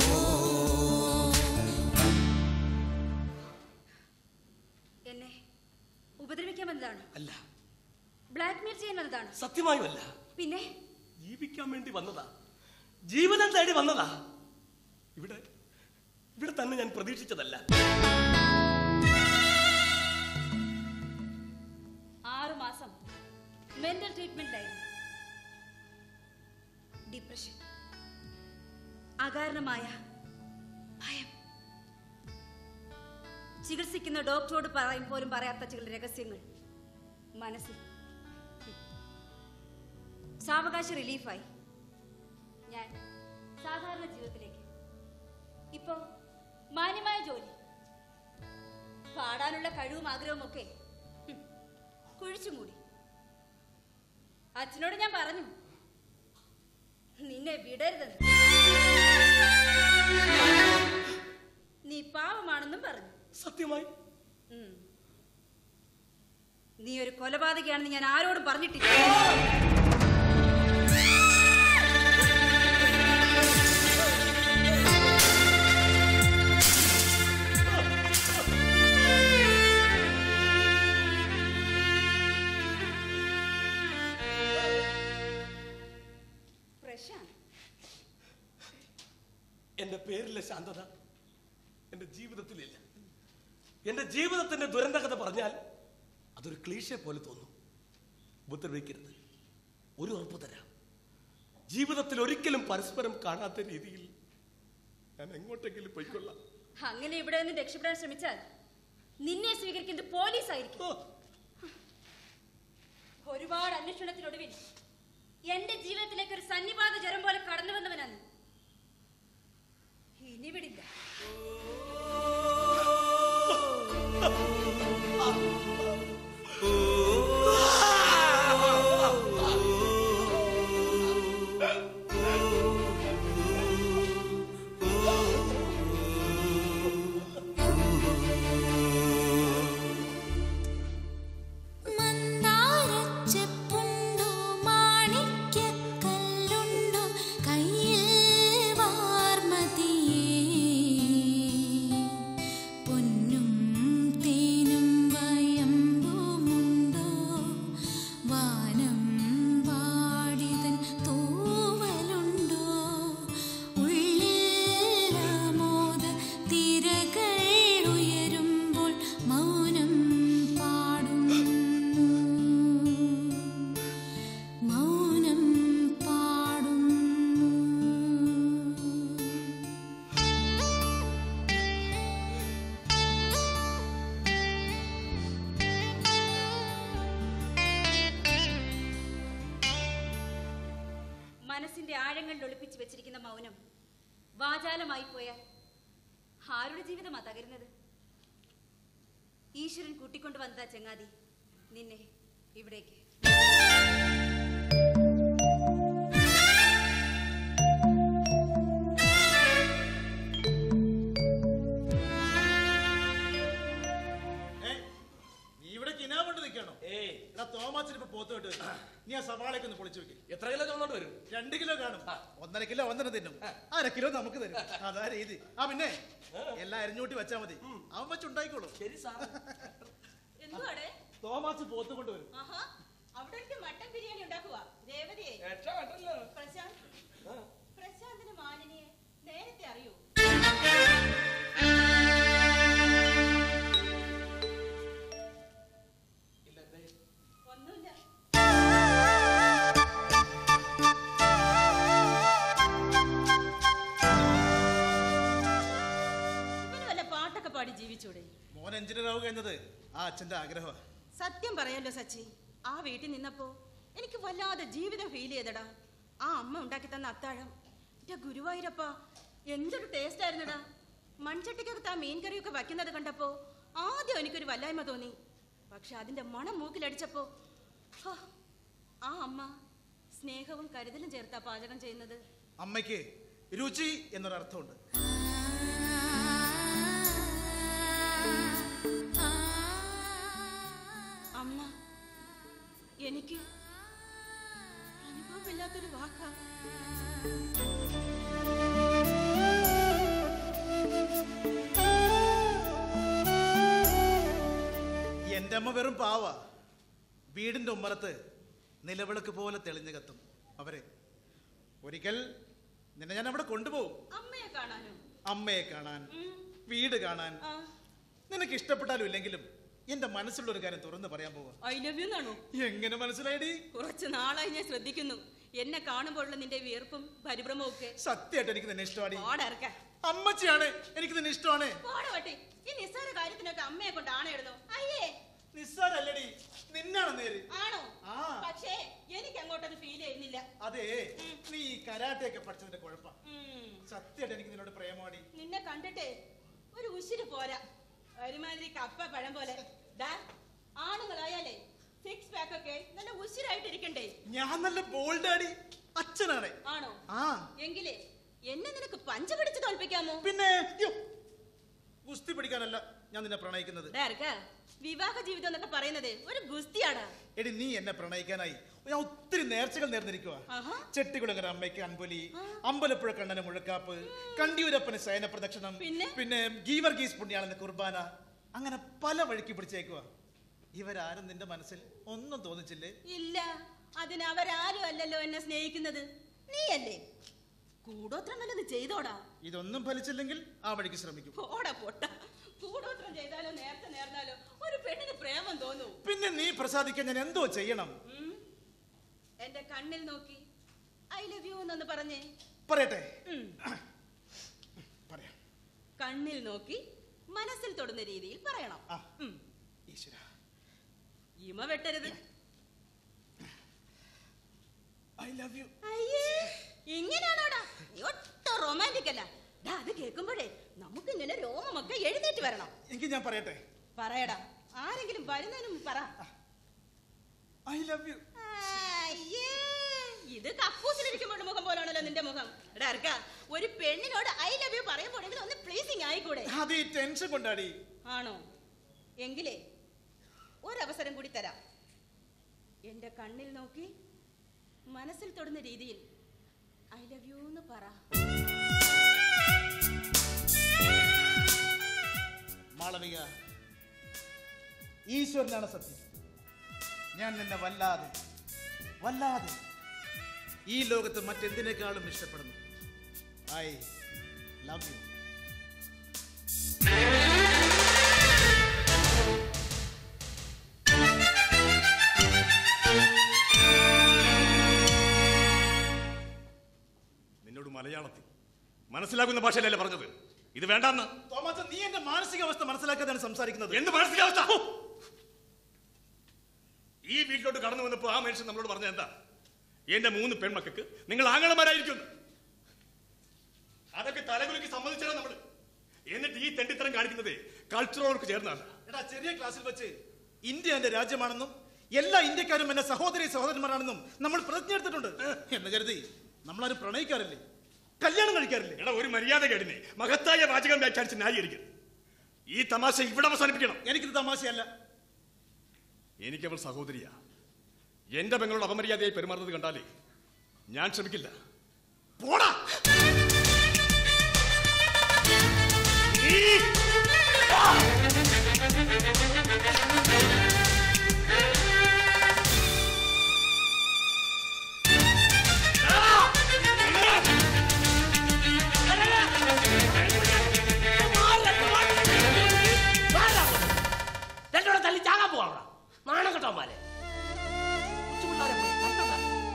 എന്നെ ഉപദ്രവിക്കാൻ വന്നതാണോ അല്ല ബ്ലാക്ക്മെയിൽ ചെയ്യാൻ വന്നതാണോ സത്യമായും അല്ല പിന്നെ ജീവിക്കാൻ വേണ്ടി വന്നതാ ജീവിതം തേടി വന്നതാ ഇവിടെ ഇവിടെ തന്നെ ഞാൻ പ്രതീക്ഷിച്ചതല്ല ആറു മാസം മെന്റൽ ട്രീറ്റ്മെന്റിലായിരുന്നു ഡിപ്രഷൻ അകാരണമായ ഭയം ചികിത്സിക്കുന്ന ഡോക്ടറോട് പറയും പോലും പറയാത്ത ചില രഹസ്യങ്ങൾ മനസ്സിൽ സാവകാശ റിലീഫായി ഞാൻ ജീവിതത്തിലേക്ക് ഇപ്പൊ മാന്യമായ ജോലി പാടാനുള്ള കഴിവും ആഗ്രഹവും ഒക്കെ ഹും, കുഴിച്ചു മൂടി അച്ഛനോട് ഞാൻ പറഞ്ഞു നിന്നെ വിടരുതെന്ന് നീ പാവമാണെന്നും പറഞ്ഞു സത്യമായി ഉം. നീ ഒരു കൊലപാതകയാണെന്ന് ഞാൻ ആരോടും പറഞ്ഞിട്ടില്ല പ്രശാന്ത് എന്റെ പേരിലെ ശാന്തത എന്റെ ജീവിതത്തിലില്ല എന്റെ ജീവിതത്തിന്റെ ദുരന്തകഥ പറഞ്ഞാൽ അതൊരു ക്ലീശ പോലെ തോന്നും ഉപദ്രവിക്കരുത് ഒരു ഉറപ്പ് തരാം ജീവിതത്തിൽ ഒരിക്കലും പരസ്പരം കാണാത്ത രീതിയിൽ ഞാൻ എങ്ങോട്ടെങ്കിലും പോയിക്കൊള്ളാം അങ്ങനെ ഇവിടെ നിന്ന് രക്ഷപ്പെടാൻ ശ്രമിച്ചാൽ നിന്നെ സ്വീകരിക്കുന്നത് പോലീസ് ആയിരിക്കും ഒരുപാട് അന്വേഷണത്തിനൊടുവിൽ എന്റെ ജീവിതത്തിലേക്ക് ഒരു സന്നിപാത ജ്വരം പോലെ കടന്നു വന്നവനാണ് ഇനി വിടില്ല മന്ദാരച്ചെപ്പുണ്ടോ മാണിക്യക്കല്ലുണ്ടോ കയ്യിൽ വാർമതിയേ പൊന്നും തേനും വയമ്പുമുണ്ടോ വാനം വാടിതൻ തൂവലുണ്ടോ ഉള്ളിൽ ആമോദ തിരകൾ ഉയരുമ്പോൾ മൗനം പാടുന്നു മൗനം പാടുന്നു മനസ്സിന്റെ ആഴങ്ങളിൽ ഒളിപ്പിച്ച് വെച്ചിരിക്കുന്ന മൗനം വാചാലമായി പോയാൽ ആരുടെ ജീവിതമാ തകരുന്നത് ഈശ്വരൻ കൂട്ടിക്കൊണ്ടു വന്നതാ ചങ്ങാതി നിന്നെ ഇവിടേക്ക് നീ ഇവിടെ കിനാവുണ്ട് നിൽക്കണോ എടാ തോമാച്ചിന് ഇപ്പൊ പോത്ത് വിട്ട് വരും. നീ ആ സവാളയൊക്കെ ഒന്ന് പൊളിച്ചു വെക്കും എത്ര കിലോ ചുമന്നോണ്ട് വരും രണ്ട് കിലോ കാണും ഒന്നര കിലോ ഒന്നര തിന്നും അര കിലോ നമുക്ക് തരും അതാ രീതി ആ പിന്നെ എല്ലാം അരിഞ്ഞൂട്ടി വെച്ചാ മതി അവൻ വെച്ചുണ്ടായിക്കോളും ശരി സാർ എന്തുവാടെ തോമാച്ച് പോത്ത് കൊണ്ടുവരും ആഹാ അവിടെ എനിക്ക് മട്ടൻ ബിരിയാണി ഉണ്ടാക്കുവാ രേവതിയെ പ്രശാന്ത് പ്രശാന്തിന് മാലിനിയെ നേരത്തെ അറിയൂ ഒന്നുമില്ല ഇവന് വല്ല പാട്ടൊക്കെ പാടി ജീവിച്ചൂടെ മോൻ എഞ്ചിനീയർ ആവുക എന്നത് ആ അച്ഛന്റെ ആഗ്രഹമാണ് സത്യം പറയാലോ സച്ചി ആ വീട്ടിൽ നിന്നപ്പോ എനിക്ക് വല്ലാതെ ജീവിതം ഫീൽ ചെയ്തടാ ആ അമ്മ ഉണ്ടാക്കി തന്ന അത്താഴം എന്റെ ഗുരുവായൂരപ്പ എന്തൊരു ടേസ്റ്റ് ആയിരുന്നടാ മൺചട്ടിക്കകത്ത് ആ മീൻ കറിയൊക്കെ വയ്ക്കുന്നത് കണ്ടപ്പോ ആദ്യം എനിക്കൊരു വല്ലായ്മ തോന്നി പക്ഷെ അതിന്റെ മണം മൂക്കിലടിച്ചപ്പോ ഹോ, ആ അമ്മ സ്നേഹവും കരുതലും ചേർത്താ പാചകം ചെയ്യുന്നത് അമ്മയ്ക്ക് രുചി എന്നൊരർത്ഥമുണ്ട് അമ്മ എനിക്ക് അനുഭവമില്ലാത്തൊരു വാക്കാ എന്റെ അമ്മ വെറും പാവ വീടിന്റെ ഉമ്മറത്ത് നിലവിളക്ക് പോലെ തെളിഞ്ഞു കത്തും അവരെ ഒരിക്കൽ നിന്നെ ഞാൻ അവിടെ കൊണ്ടുപോകും അമ്മയെ കാണാനോ അമ്മയെ കാണാൻ വീട് കാണാൻ ആ നിനക്ക് ഇഷ്ടപ്പെട്ടാലും ഇല്ലെങ്കിലും എന്റെ മനസ്സിലുള്ള ഒരു കാര്യം തുറന്നു പറയാൻ പോവാ ഐ ലവ് യു എന്നാണോ എങ്ങനെ മനസ്സിലായടി കുറച്ച് നാളായി ഞാൻ ശ്രദ്ധിക്കുന്നു എന്നെ കാണുമ്പോഴുള്ള നിന്റെ വിയർപ്പും പരിഭ്രമവും ഒക്കെ സത്യമായിട്ട് എനിക്ക് നിന്നെ ഇഷ്ടമാടി പാടിറക്കാൻ അമ്മച്ചിയാണ് എനിക്ക് നിന്നെ ഇഷ്ടമാണ് പാടവട്ടെ ഈ നിസ്സാര കാര്യത്തിനൊക്കെ അമ്മയെ കൊണ്ട് ആണെഴുതോ അയ്യേ നിസ്സാരല്ലടി നിന്നാണ് നേര് ആണോ ആ. പക്ഷേ എനിക്ക് അങ്ങോട്ടത് ഫീൽ ചെയ്യുന്നില്ല അതെ നീ ഈ കരാട്ടെ ഒക്കെ പഠിച്ചതിന്റെ കുഴപ്പം ഉം. സത്യമായിട്ട് എനിക്ക് നിന്നോട് പ്രേമമാടി നിന്നെ കണ്ടിട്ടേ ഒരു ഉശിര് പോരാ ഒരുമാതിരി കപ്പ പഴം പോലെ ദാ ആണുങ്ങളായാലേ സിക്സ് പാക്ക് ഒക്കെ നല്ല ഉശിരായിട്ട് ഇരിക്കണ്ടേ ഞാൻ നല്ല ബോൾഡാടി അച്ഛനാണ് ആണോ ആ എങ്കിലേ എന്നെ നിനക്ക് പഞ്ച പിടിച്ച് തോൽപ്പിക്കാമോ പിന്നെ യ്യോ, ഗുസ്തി പിടിക്കാനല്ല ഞാൻ നിന്നെ പ്രണയിക്കുന്നത് ഡയറക്ക വിവാഹ ജീവിതം എന്നൊക്കെ പറയുന്നത് ഒരു ഗുസ്തിയാടാ എടി നീ എന്നെ പ്രണയിക്കാനായി ഞാൻ ഒത്തിരി നേർച്ചകൾ നേർന്നിരിക്കുക ആഹാ. ചെട്ടികുളങ്ങര അമ്മയ്ക്ക് അൻപൊലി അമ്പലപ്പുഴ കണ്ണന് മുഴക്കാപ്പ് കണ്ടിയൂരപ്പന് ശയന പ്രദക്ഷിണം പിന്നെ? പിന്നെ ഗീവർഗീസ് പുണ്യാളന്റെ കുർബാന അങ്ങനെ പല വഴിക്ക് പിടിച്ചേക്കുക ഇവരാരും നിന്റെ മനസ്സിൽ ഒന്നും തോന്നിച്ചില്ലേ ഇല്ല അതിന് അവരാരും അല്ലല്ലോ എന്നെ സ്നേഹിക്കുന്നത് നീയല്ലേ കൂടോത്രം വല്ലത് ചെയ്തോടാ ഇതൊന്നും ഫലിച്ചില്ലെങ്കിൽ ആ വഴിക്ക് ശ്രമിക്കും പോടാ പൊട്ട കൂടോത്രം ചെയ്താലോ നേരത്തെ നേർന്നാലോ ഒരു പെണ്ണിന് പ്രേമം തോന്നൂ പിന്നെ നീ പ്രസാദിക്കാൻ ഞാൻ എന്തോ ചെയ്യണം ഉം? എന്റെ കണ്ണിൽ നോക്കി ഐ ലവ് യു എന്നൊന്ന് പറഞ്ഞേ പറയട്ടെ ഉം. പറയാം കണ്ണിൽ നോക്കി മനസ്സിൽ തൊടുന്ന രീതിയിൽ പറയണം ആ. ഉം. ഈശ്വര ഇമ വെട്ടരുത് ഐ ലവ് യു അയ്യേ ഇങ്ങനെയാണോടാ നീ ഒട്ടും റൊമാൻറ്റിക് അല്ല ഡാ, അത് കേൾക്കുമ്പോഴേ നമുക്ക് ഇങ്ങനെ രോമമൊക്കെ എഴുന്നേറ്റ് വരണം എങ്കിൽ ഞാൻ പറയട്ടെ പറയടാ ആരെങ്കിലും വരുന്നതിനും പറ ഐ ലവ് യു അയ്യേ, ഇത് കക്കൂസിലിരിക്കുമ്പോൾ മുഖം പോലാണല്ലോ നിന്റെ മുഖം എടാ അർക്ക ഒരു പെണ്ണിനോട് ഐ ലവ് യു പറയുമ്പോഴെങ്കിലും ഒന്ന് പ്ലീസിങ് ആയിക്കൂടെ അത് ഈ ടെൻഷൻ കൊണ്ടാടി ആണോ എങ്കിലേ ഒരവസരം കൂടി തരാം എന്റെ കണ്ണിൽ നോക്കി മനസ്സിൽ തൊടുന്ന രീതിയിൽ ഐ ലവ് യു എന്ന് പറ മാളവിക ഈശ്വരനാണ് സത്യം ഞാൻ നിന്നെ വല്ലാതെ വല്ലാതെ ഈ ലോകത്ത് മറ്റെന്തിനേക്കാളും ഇഷ്ടപ്പെടുന്നു ഐ ലവ് യു നിന്നോട് മലയാളത്തിൽ മനസ്സിലാകുന്ന ഭാഷയിലല്ലേ പറഞ്ഞത് ഇത് വേണ്ടെന്ന് തോമാച്ച നീ എന്റെ മാനസികാവസ്ഥ മനസ്സിലാക്കാതാണ് സംസാരിക്കുന്നത് എന്ത് മാനസികാവസ്ഥ ഈ വീട്ടിലോട്ട് കടന്നു വന്നപ്പോ ആ മനുഷ്യൻ നമ്മളോട് പറഞ്ഞ എന്താ എന്റെ മൂന്ന് പെൺമക്കൾക്ക് നിങ്ങൾ ആങ്ങളമാരായിരിക്കുന്നു അതൊക്കെ തലകുലിക്ക് സമ്മതിച്ചാണ് നമ്മള് എന്നിട്ട് ഈ തെണ്ടിത്തരം കാണിക്കുന്നത് കൾച്ചറോർക്ക് ചേർന്നാണ് എടാ ചെറിയ ക്ലാസ്സിൽ വെച്ച് ഇന്ത്യ എന്റെ രാജ്യമാണെന്നും എല്ലാ ഇന്ത്യക്കാരും എന്റെ സഹോദരി സഹോദരന്മാരാണെന്നും നമ്മൾ പ്രതിജ്ഞ എടുത്തിട്ടുണ്ട് എന്ന് കരുതി നമ്മളാരും പ്രണയിക്കാറില്ലേ കല്യാണം കഴിക്കാറില്ലേ എടാ ഒരു മര്യാദ കേടിനെ മഹത്തായ വാചകം വ്യാഖ്യാനിച്ച് ന്യായീകരിക്കും ഈ തമാശ ഇവിടെ അവസാനിപ്പിക്കണം എനിക്കിത് തമാശയല്ല എനിക്കവൾ സഹോദരിയാ എന്റെ പെങ്ങളോട് അപമര്യാദയായി പെരുമാറുന്നത് കണ്ടാലേ ഞാൻ ക്ഷമിക്കില്ല പോടാ നീ രണ്ടോടെ തല്ലി ചാകാൻ പോവാ നാണം കെട്ടോമാരെ കൊച്ചുപിള്ളാരെ പോയി തട്ടണ്ട.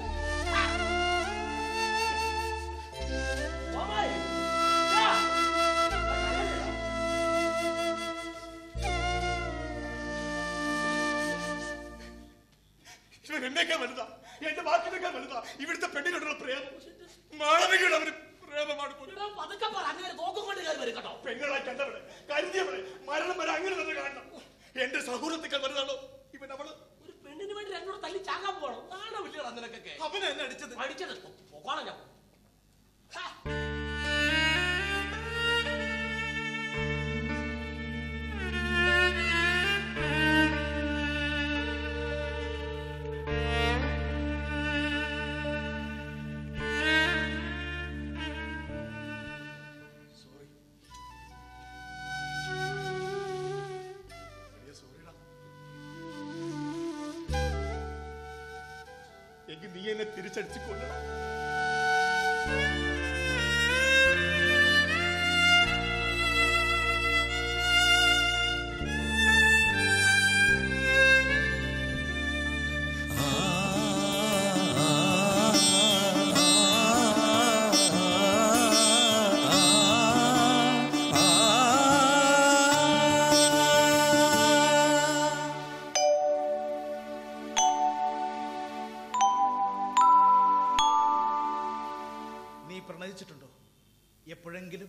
ഓമാരെ, ദാ. ഇവൻ എന്നേക്കാൾ വലുതാ എന്റെ വാക്കിനേക്കാൾ വലുതാ ഇവിടുത്തെ പെണ്ണിനോടുള്ള പ്രേമം മാളവികയുടെ അവന് പ്രേമമാണ് പോലും. എടാ, പതുക്കെ പറ അങ്ങനെ തോക്കും കൊണ്ട് കയറി വരും കേട്ടോ പെങ്ങളായി കണ്ടവളെ കരുതിയവളെ മരണം വരെ അങ്ങനെ തന്നെ കാണണം എന്റെ സൗഹൃദത്തേക്കാൾ വലുതാണോ ഇവൻ അവള് ഒരു പെണ്ണിന് വേണ്ടി രണ്ടോടെ തല്ലി ചാകാൻ പോകണം നാണോ വില്ലടാ നിനക്കൊക്കെ അവനെ എന്നെ അടിച്ചത് അടിച്ചത് പോകണം ഞാൻ ഹാ. സോറി സോറിടാ എങ്കിൽ നീ എന്നെ തിരിച്ചടിച്ചു കൊല്ലണം എപ്പോഴെങ്കിലും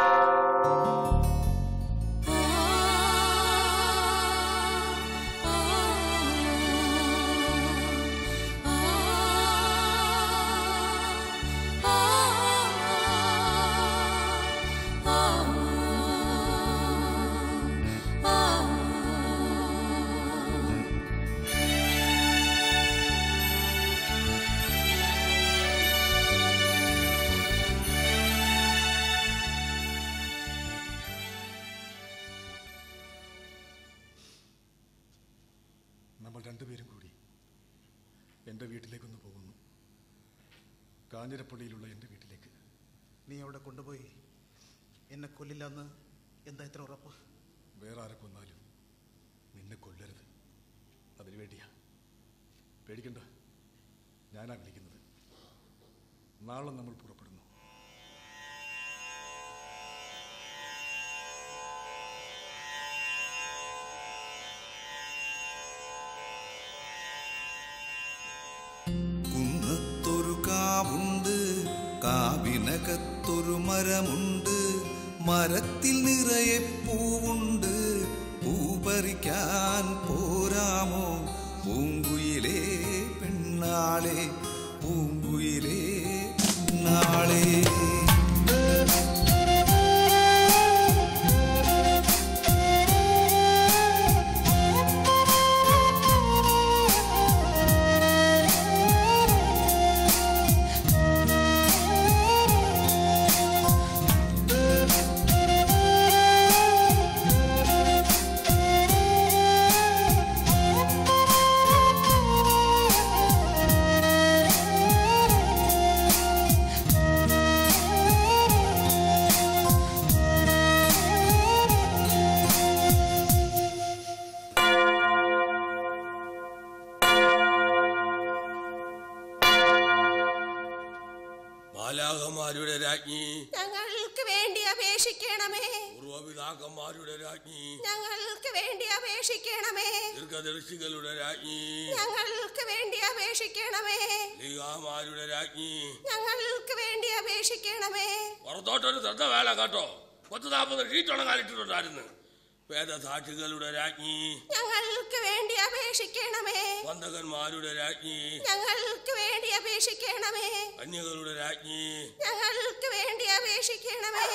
നമ്മൾ രണ്ടുപേരും കൂടി എൻ്റെ വീട്ടിലേക്കൊന്ന് പോകുന്നു കാഞ്ഞിരപ്പള്ളിയിലുള്ള എൻ്റെ വീട്ടിലേക്ക് നീ അവിടെ കൊണ്ടുപോയി എന്നെ കൊല്ലില്ലെന്ന് എന്താ ഇത്ര ഉറപ്പ് വേറെ ആരെ കൊന്നാലും നിന്നെ കൊല്ലരുത് അതിനു വേണ്ടിയാ പേടിക്കണ്ട ഞാനാ വിളിക്കുന്നത് നാളെ നമ്മൾ പുറപ്പെടുന്നു കുന്നത്തൊരു കാവുണ്ട് കാവിനകത്തൊരു മരമുണ്ട് മരത്തിൽ നിറയെ പൂവുണ്ട് പൂ പറിക്കാൻ പോരാമോ പൂങ്കുയിലേ പെണ്ണാളെ പൂങ്കുയിലേ പെണ്ണാളെ മാലാകന്മാരുടെ രാജ്ഞി ഞങ്ങൾക്ക് വേണ്ടി അപേക്ഷിക്കണമേ പൂർവപിതാക്കന്മാരുടെ രാജ്ഞി ഞങ്ങൾക്ക് വേണ്ടി അപേക്ഷിക്കണമേ ദീർഘദർശികളുടെ രാജ്ഞി ഞങ്ങൾക്ക് വേണ്ടി അപേക്ഷിക്കണമേ ലീഗാമാരുടെ രാജ്ഞി ഞങ്ങൾക്ക് വേണ്ടി അപേക്ഷിക്കണമേ പുറത്തോട്ടൊരു ശ്രദ്ധ വേല കേട്ടോ പത്ത് നാൽപ്പത് ഷീറ്റ് ഉണങ്ങാനിട്ടിട്ടുണ്ടായിരുന്നു വേദസാക്ഷികളുടെ രാജ്ഞി ഞങ്ങൾക്ക് വേണ്ടി അപേക്ഷിക്കണമേ വന്ദകന്മാരുടെ രാജ്ഞി ഞങ്ങൾക്ക് വേണ്ടി അപേക്ഷിക്കണമേ കന്യകളുടെ രാജ്ഞി ഞങ്ങൾക്ക് വേണ്ടി അപേക്ഷിക്കണമേ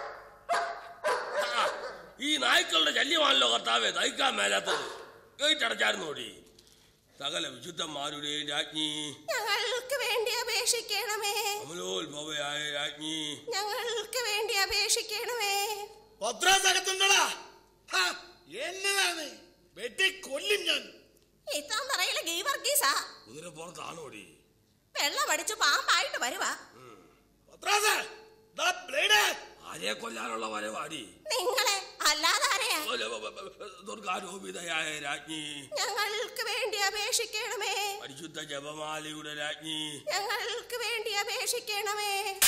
ആ, ഈ നായ്ക്കളുടെ ശല്യമാണല്ലോ കർത്താവെ തയ്ക്കാൻ മേലാത്തത് ഗേറ്റ് അടച്ചായിരുന്നു ഓടി സകല വിശുദ്ധന്മാരുടെയും രാജ്ഞി ഞങ്ങൾക്ക് വേണ്ടി അപേക്ഷിക്കണമേ അമലോത്ഭവയായ രാജ്ഞി ഞങ്ങൾക്ക് വേണ്ടി അപേക്ഷിക്കണമേ ഭദ്രാസകത്തുണ്ടടാ എന്നതാണ് വെട്ടി കൊല്ലും ഞാൻ ഇത്താൻ പറയില്ല ഗീവർഗീസാ കുതിരപ്പുറത്താണോടി വെള്ളം അടിച്ച് പാമ്പായിട്ട് വരുവാ ഭദ്രാസ ദാ ബ്ലേഡ് ആരെ കൊല്ലാനുള്ള വരവാടി നിങ്ങളെ അല്ലാതെ ആരെയാ ദുർഗാരോപിതയായ രാജ്ഞി ഞങ്ങൾക്ക് വേണ്ടി അപേക്ഷിക്കണമേ പരിശുദ്ധ ജപമാലയുടെ രാജ്ഞി ഞങ്ങൾക്ക് വേണ്ടി അപേക്ഷിക്കണമേ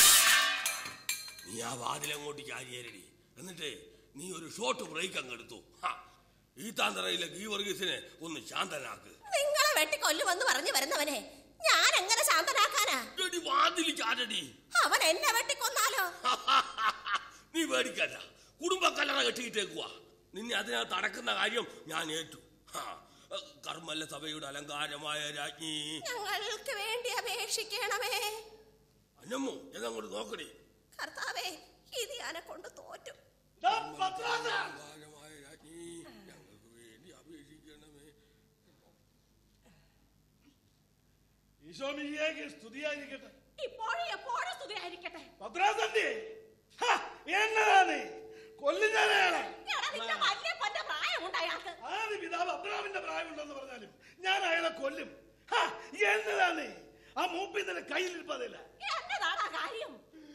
നീ ആ വാതിലങ്ങോട്ട് ചാരിയേരടി എന്നിട്ട് നീ ഒരു ഷോർട്ട് ബ്രേക്ക് അങ്ങ് എടുത്തു ഹാ, ഈ താന്തറയിലെ ഗീവർഗീസിനെ ഒന്ന് ശാന്തനാക്ക് നിങ്ങളെ വെട്ടിക്കൊല്ലുമെന്ന് പറഞ്ഞു വരുന്നവനെ ഞാൻ എങ്ങനെ ശാന്തനാക്കാനാ എടി, വാതില് ചാരടി അവൻ എന്നെ വെട്ടിക്കൊന്നാലോ നീ പേടിക്കല്ല കുടുംബക്കല്ലറ കെട്ടിയിട്ടേക്കുവാ നിന്നെ അതിനകത്ത് അടക്കുന്ന കാര്യം ഞാൻ ഏറ്റു ഹാ, കർമ്മല്ല സഭയുടെ അലങ്കാരമായ രാജ്ഞി ഞങ്ങൾക്ക് വേണ്ടി അപേക്ഷിക്കണമേ അന്നമ്മു എന്നങ്ങോട്ട് നോക്കടി കർത്താവേ ഇത് ഞാനെ കൊണ്ട് തോറ്റു അലങ്കാരമായ രാജ്ഞി ഞങ്ങൾക്ക് വേണ്ടി അപേക്ഷിക്കണമേ ഈശോമിയേക്ക് സ്തുതിയായിരിക്കട്ടെ ഇപ്പോഴും എപ്പോഴും സ്തുതിയായിരിക്കട്ടെ ഭദ്രാസന്തി എന്നതാണ് കൊല്ലുന്നയാളെ എടാ, നിന്റെ വല്യപ്പന്റെ പ്രായമുണ്ട് അയാൾക്ക് ആദ്യ പിതാവ് അബ്രഹാമിന്റെ പ്രായമുണ്ടെന്ന് പറഞ്ഞാലും ഞാൻ അയാളെ കൊല്ലും ഹാ, എന്നതാണ് ആ മൂപ്പി നിന്റെ കയ്യിലിരിപ്പതില്ല എന്നതാണ് ആ കാര്യം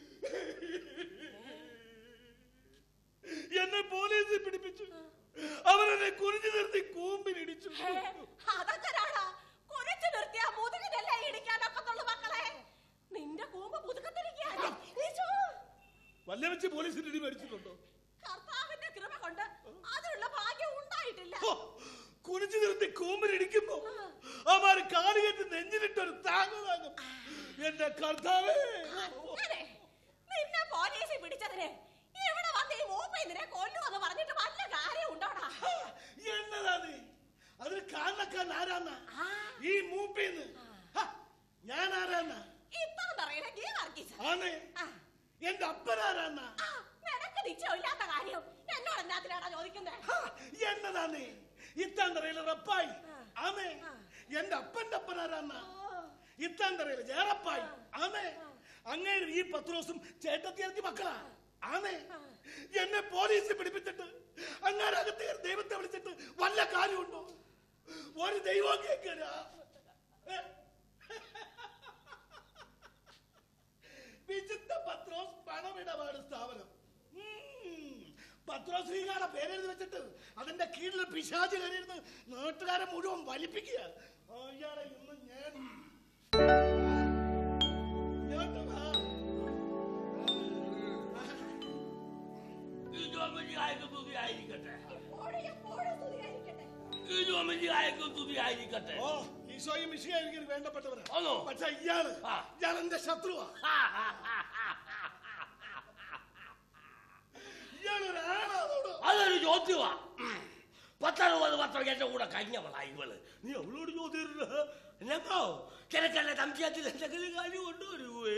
എന്നെ പോലീസിൽ പിടിപ്പിച്ചു അവരെന്നെ കുറിഞ്ഞു നിർത്തി കൂമ്പിലിടിച്ചു അതെങ്ങനാടാ കുറിച്ചു നിർത്തിയ മുതുകിനല്ലേ ഇടിക്കാനൊക്കത്തുള്ളു മക്കളെ നിന്റെ കൂമ്പ് മുതുകത്തിരിക്കുകയാണ് ഈശോ, വല്ല വെച്ച് പോലീസിന്റെ ഇടി മേടിച്ചിട്ടുണ്ടോ കർത്താവിന്റെ കൃപ കൊണ്ട് അതിനുള്ള ഭാഗ്യം ഉണ്ടായിട്ടില്ല കുനിച്ചു നിർത്തി കൂമ്പിലിടിക്കുമ്പോ അവര് കാലുകെട്ട് നെഞ്ഞിലിട്ടൊരു താങ്ങ് താങ്ങും എന്റെ കർത്താവേ അങ്ങനെ നിന്നെ പോലീസിൽ പിടിച്ച അപ്പനാരാന്നാ നിനക്ക് നിശ്ചയമില്ലാത്ത കാര്യം എന്നോട് എന്നാത്തിനാടാ ചോദിക്കുന്നത് എന്നതാന്നേ ഇത്താന്തറയിലെ റപ്പായി ആമേ എന്റെ അപ്പന്റെ അപ്പനാരാന്ന ഇത്താന്തറയിലെ ജേറപ്പായി ആമേ അങ്ങേര് ഈ പത്ത് ദിവസം ചേട്ടത്തിയർത്തി മക്കളാ ആമേ എന്നെ പോലീസ് പിടിപ്പിച്ചിട്ട് അങ്ങാരകത്ത് കയറി ദൈവത്തെ വിളിച്ചിട്ട് വല്ല കാര്യമുണ്ടോ ഒരു ദൈവം കേൾക്കരാ വിചിത്ര പത്രോസ് പണമിടപാട് സ്ഥാപനം ഉം. പത്രോസ് ശ്രീകാരുടെ പേരെഴുതി വെച്ചിട്ട് അതിന്റെ കീഴിൽ പിശാച് കയറിയിരുന്ന് നാട്ടുകാരെ മുഴുവൻ വലിപ്പിക്കുക അയാളെ ഇന്ന് ഞാൻ ഇങ്ങോട്ട് വാ. ഈശോമിശിഹായ്ക്ക് സ്തുതിയായിരിക്കട്ടെ. ഈശോമിശിഹായ്ക്ക് സ്തുതിയായിരിക്കട്ടെ. ഓ ഈശോയും മിശിയായിരിക്കും വേണ്ടപ്പെട്ടവരാ ആണോ? പക്ഷെ ഇയാള് ഇയാൾ എന്റെ ശത്രുവാ ഇയാളൊരാളാണോടോ അതൊരു ചോദ്യമാ പത്തറുപത് വർഷം എന്റെ കൂടെ കഴിഞ്ഞവളാ ഇവള് നീ അവളോട് ചോദ്യം എന്നോ കിഴക്കന്റെ സംശയത്തിൽ എന്തെങ്കിലും കാര്യം കൊണ്ടുവരുവേ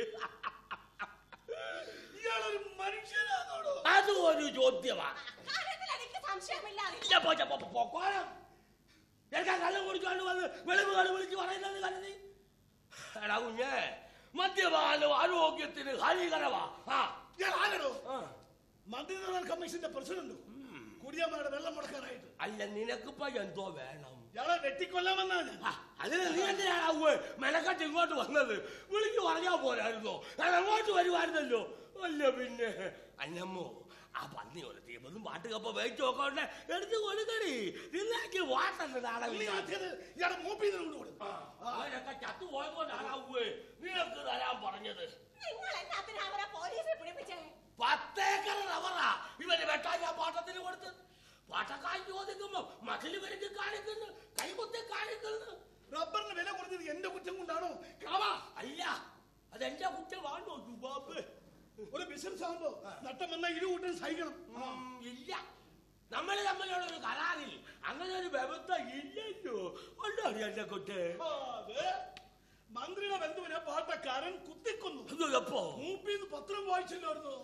ഇയാളൊരു മനുഷ്യനാണോടോ അതും ഒരു ചോദ്യമാ കാര്യത്തിൽ എനിക്ക് സംശയമില്ലാതെ ഇല്ല, പോ, പോ, പോ, പൊക്കോണം. എനിക്ക് കള്ളം കുടിച്ചോണ്ട് വന്ന് വെളിവ് കളി വിളിച്ച് പറയുന്നത് കരുതി എടാ കുഞ്ഞേ മദ്യപാനം ആരോഗ്യത്തിന് ഹാനികരമാ ആ ഇയാളാകടോ മന്ത്രിതല കമ്മീഷന്റെ പ്രസിഡന്റ് കുടിയമ്മയുടെ വെള്ളം മുടക്കാനായിട്ട് അല്ല നിനക്കിപ്പോ എന്തോ വേണം ഇയാളെ വെട്ടിക്കൊല്ലാമെന്നാ ഞാൻ അതിന് നീ എന്തിനാണ് മെനക്കെട്ട് ഇങ്ങോട്ട് വന്നത് വിളിച്ചു പറഞ്ഞാ പോരായിരുന്നോ ഞാൻ അങ്ങോട്ട് വരുമായിരുന്നല്ലോ അല്ല പിന്നെ അന്നമ്മോ ആ പന്നി ഒരു തീമൊന്നും പാട്ടുകപ്പ വേച്ചു നോക്കണ്ടേ എടുത്ത് കൊടുക്കടി നിന്നാക്കി വാട്ടന്റെ നാളെ നീ ആദ്യത് ഇയാളെ മൂപ്പിന്ന് കൊണ്ടുകൊടു അവരൊക്കെ ചത്തു പോയതുകൊണ്ടാണ് ഔവേ നിനക്ക് തരാൻ പറഞ്ഞത് നിങ്ങൾ എന്നാത്തിനാ അവരെ പോലീസിൽ പിടിപ്പിച്ചേ പത്തേക്കർ റവറാ ഇവന് വെട്ടാൻ ഞാൻ പാട്ടത്തിന് കൊടുത്ത് പാട്ടക്കാരൻ ചോദിക്കുമ്പോ മസിൽ വരച്ച് കാണിക്കുന്നു കൈകുത്തി കാണിക്കുന്നു റബ്ബറിന് വില കുറഞ്ഞത് എന്റെ കുറ്റം കൊണ്ടാണോ കാവാ അല്ല അതെന്റെ കുറ്റമാണോ ജുബാബ് ഒരു ബിസിനസ് ആകുമ്പോ നട്ടം വന്ന ഇരു കൂട്ടം സഹിക്കണം ഇല്ല നമ്മൾ തമ്മിലുള്ള ഒരു കരാറിൽ അങ്ങനെ ഒരു വ്യവസ്ഥ ഇല്ലല്ലോ ഉണ്ടോ എന്റെ കുട്ടി ആ, അതെ. മന്ത്രിയുടെ ബന്ധുവിനെ പാട്ടക്കാരൻ കുത്തിക്കൊന്നു അത് എപ്പോ മൂപ്പിന്ന് പത്രം വായിച്ചില്ലായിരുന്നു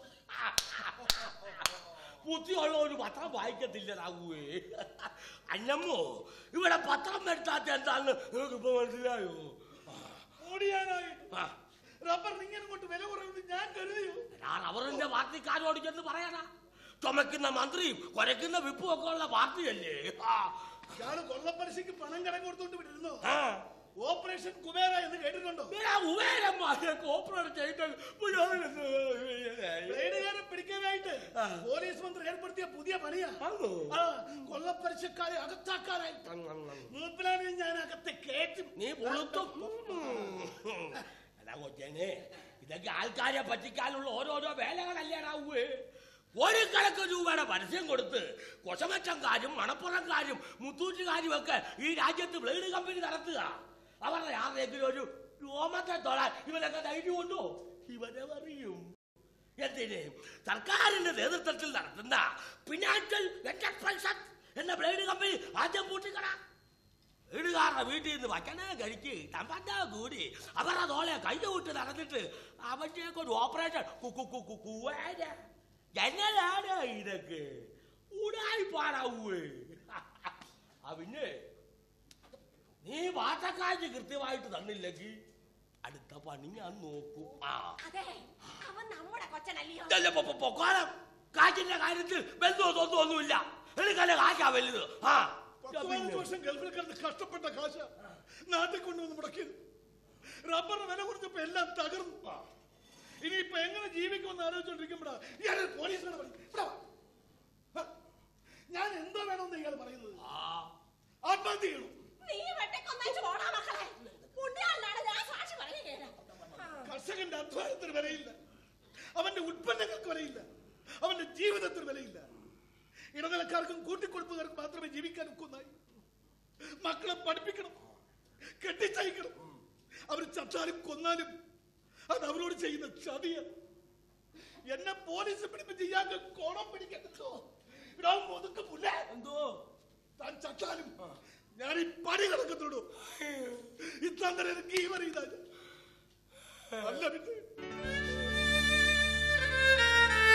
ബുദ്ധിയുള്ള ഒരു പത്രം വായിക്കത്തില്ല രാഘുവേ അന്നമ്മോ ഇവിടെ പത്രം വരുത്താത്ത എന്താന്ന് നിങ്ങൾക്ക് ഇപ്പൊ മനസ്സിലായോ ഓടിയാനായിട്ട് ആ. റബ്ബറിന് ഇങ്ങനെ കൊണ്ട് വില കുറയുന്നത് ഞാൻ കരുതിയോ ഞാൻ അവരുടെ പാർട്ടിക്കാരോട് ചെന്ന് പറയാനാ ചുമക്കുന്ന മന്ത്രിയും കുരയ്ക്കുന്ന വിപ്പും ഒക്കെ ഉള്ള പാർട്ടിയല്ലേ ആ. ഇയാള് കൊള്ളപ്പലിശക്ക് പണം കടം കൊടുത്തോണ്ട് വിട്ടിരുന്നോ ആ. ഓപ്പറേഷൻ കുബേര എന്ന് കേട്ടിട്ടുണ്ടോ എടാ, ഉവേരന്മാരെയൊക്കെ ഓപ്പറേറ്റ് ചെയ്തിട്ട് മുഴുവൻ ബ്ലേഡുകാരെ പിടിക്കാനായിട്ട് പോലീസ് മന്ത്രി ഏർപ്പെടുത്തിയ പുതിയ പണിയാ ആണോ? ആ, കൊള്ളപ്പലിശക്കാരെ അകത്താക്കാനായിട്ട് മൂപ്പിലാനെ ഞാൻ അകത്ത് കയറ്റും നീ പുളുത്തും എടാ കൊച്ചനെ ഇതൊക്കെ ആൾക്കാരെ പറ്റിക്കാനുള്ള ഓരോരോ വേലകളല്ലേടാവേ ഒരു കണക്ക് രൂപയുടെ പരസ്യം കൊടുത്ത് കൊശമറ്റംകാരും മണപ്പുറംകാരും മുത്തൂറ്റുകാരും ഒക്കെ ഈ രാജ്യത്ത് ബ്ലേഡ് കമ്പനി നടത്തുക അവരുടെ ആരെങ്കിലും ഒരു രോമത്തെ തൊഴാൻ ഇവനൊക്കെ ധൈര്യം ഉണ്ടോ ഇവനെ അറിയും എന്തിന് സർക്കാരിന്റെ നേതൃത്വത്തിൽ നടത്തുന്ന ഫിനാൻഷ്യൽ എന്റർപ്രൈസസ് എന്ന ബ്ലേഡ് കമ്പനി ആദ്യം പൂട്ടിക്കട വീടുകാരുടെ വീട്ടിൽ നിന്ന് ഭക്ഷണം കഴിച്ച് തമ്പറ്റ കൂടി അവരുടെ തോളെ കയ്യൂട്ട് നടന്നിട്ട് അവന്റെയൊക്കെ ഒരു ഓപ്പറേഷൻ എങ്ങനെയാണ് ഇതൊക്കെ ഉടായി പാടാവൂേ ആ പിന്നെ നീ വാട്ടക്കാശ് കൃത്യമായിട്ട് തന്നില്ലെങ്കിൽ അടുത്ത പണി ഞാൻ നോക്കും ആ അതെ അവൻ നമ്മുടെ കൊച്ചനല്ലയോ ഇതല്ല പൊ- പൊ- പൊക്കോളം കാറ്റിന്റെ കാര്യത്തിൽ ബന്ധമോ തൊന്നും ഒന്നുമില്ല എനിക്കല്ല കാശാ വലുത് ആ പത്ത് പതിനഞ്ച് വർഷം ഗൾഫിൽ കിടന്ന് കഷ്ടപ്പെട്ട കാശ നാട്ടിൽ കൊണ്ടുവന്ന് മുടക്കിയത് റബ്ബറിന് വില കുറഞ്ഞപ്പോ എല്ലാം തകർന്നു ഇനിയിപ്പോ എങ്ങനെ ജീവിക്കുമെന്ന് ആലോചിച്ചോണ്ടിരിക്കുമ്പോഴാ ഇയാൾ പോലീസിനെ പറയും ഇവിടെ വാ. ഹ. ഞാൻ എന്തോ വേണമെന്ന് ഇയാൾ പറയുന്നത് ആത്മഹത്യ ചെയ്യണം നീ വെട്ടിക്കൊന്നേച്ച് പോടാ മക്കളെ കുട്ടിയാളിനാണ് ഞാൻ സാക്ഷി പറഞ്ഞു കേടാ കർഷകന്റെ അധ്വാനത്തിന് വിലയില്ല അവന്റെ ഉൽപ്പന്നങ്ങൾക്ക് വിലയില്ല അവന്റെ ജീവിതത്തിന് വിലയില്ല ഇടനിലക്കാർക്കും കൂട്ടിക്കൊടുപ്പുകാർക്കും മാത്രമേ ജീവിക്കാൻ ഒക്കുന്നായി മക്കളെ പഠിപ്പിക്കണം കെട്ടിച്ചയക്കണം അവർ ചത്താലും കൊന്നാലും അത് അവരോട് ചെയ്യുന്ന ചതിയ എന്നെ പോലീസ് പിടിപ്പിച്ച് ഇയാൾക്ക് കോണം പിടിക്കണ്ടോ ഇടാ മുതുക്ക് പുല്ല എന്തോ താൻ ചത്താലും ഞാൻ ഈ പണി കിടക്കത്തുള്ളൂ ഇത്താൻ തന്നെ എനിക്ക് ഈ പറയില്ല അല്ല പിന്നെ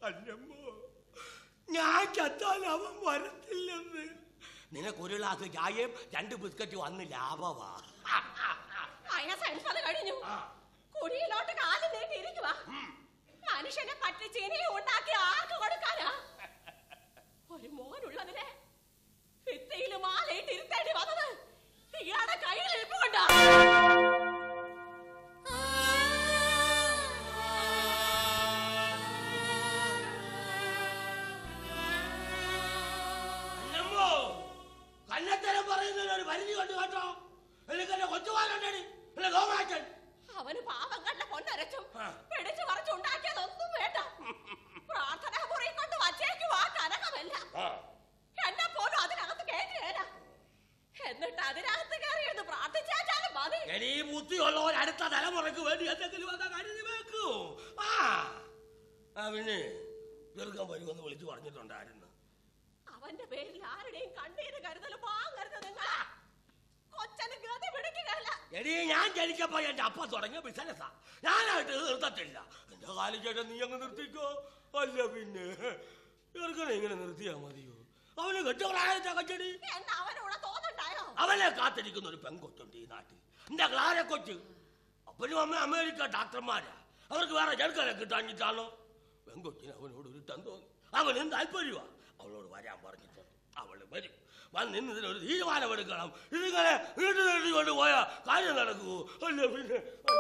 അല്ലമ്മോ ഞാൻ ചത്താൽ അവൻ വരത്തില്ലെന്ന് നിനക്കൊരു ഗ്ലാസ് ചായയും രണ്ട് ബിസ്ക്കറ്റും അന്ന് ലാഭമാ അതിനെ സെൻസർ കഴിഞ്ഞു കുടിയിലോട്ട് കാലം നീട്ടിയിരിക്കുക മനുഷ്യനെ പറ്റിച്ച് ഇനിയും ഉണ്ടാക്കി ആർക്ക് കൊടുക്കാനാ ഒരു മോനുള്ളതിനെ ഭിത്തിയിൽ മാലയിട്ട് ഇരുത്തേണ്ടി വന്നത് ഇയാളുടെ കയ്യിൽ ഇരിപ്പുകൊണ്ടാ അല്ലമ്മോ കന്നത്തരം പറയുന്നതിന് ഒരു പരിധി കൊണ്ട് കേട്ടോ എനിക്ക് എന്റെ കൊച്ചുമാരുണ്ടടി അല്ലെ ഗോമാറ്റൻ അവന് പാപം കണ്ട പൊന്നരച്ചും പിടിച്ചു പറിച്ചുണ്ടാക്കിയതൊന്നും വേണ്ട പ്രാർത്ഥനാ മുറി കൊണ്ട് വച്ചേക്കുവാ കനകമല്ല എന്നെ പോലും അതിനകത്ത് കയറ്റിയേല എന്നിട്ട് അതിനകത്ത് കയറിയെന്ന് പ്രാർത്ഥിച്ചാലും മതി എടീ ബുദ്ധിയുള്ളവർ അടുത്ത തലമുറയ്ക്ക് വേണ്ടി എന്തെങ്കിലും ഒക്കെ കരുതി വെക്കൂ ആ ആ പിന്നെ ദീർഘം വരുമെന്ന് വിളിച്ചു പറഞ്ഞിട്ടുണ്ടായിരുന്നു അവന്റെ പേരിൽ ആരുടെയും കണ്ണീര് കരുതൽ വാങ്ങരുത് നിങ്ങളാ കൊച്ചന് ഗതി പിടിക്കുകയല്ല എടീ ഞാൻ ജനിച്ചപ്പോ എന്റെ അപ്പ തുടങ്ങിയ ബിസിനസ്സാ ഞാനായിട്ട് നിർത്തത്തില്ല എന്റെ കാലം ചേട്ടൻ നീ അങ്ങ് നിർത്തിക്കോ അല്ല പിന്നെ ചെറുക്കനെ ഇങ്ങനെ നിർത്തിയാ മതിയോ അവന് കെട്ടുപ്രായത്തെ കച്ചടി എന്ന് അവനൂടെ തോന്നുണ്ടായോ അവനെ കാത്തിരിക്കുന്ന ഒരു പെൺകൊച്ചുണ്ട് ഈ നാട്ടിൽ എന്റെ ക്ലാര കൊച്ച് അപ്പനും അമ്മ അമേരിക്ക ഡാക്ടർമാരാ അവർക്ക് വേറെ ചെറുക്കനെ കിട്ടാഞ്ഞിട്ടാണോ പെൺകൊച്ചിന് അവനോട് ഒരു ടൻ തോന്നി അവനും താല്പര്യമാ അവളോട് വരാൻ പറഞ്ഞിട്ടുണ്ട് അവള് വരും വന്ന് ഇന്ന് ഇതിനൊരു തീരുമാനമെടുക്കണം ഇതിങ്ങനെ വീട്ടിൽ നീട്ടി കൊണ്ടുപോയാ കാര്യം നടക്കുമോ അല്ല പിന്നെ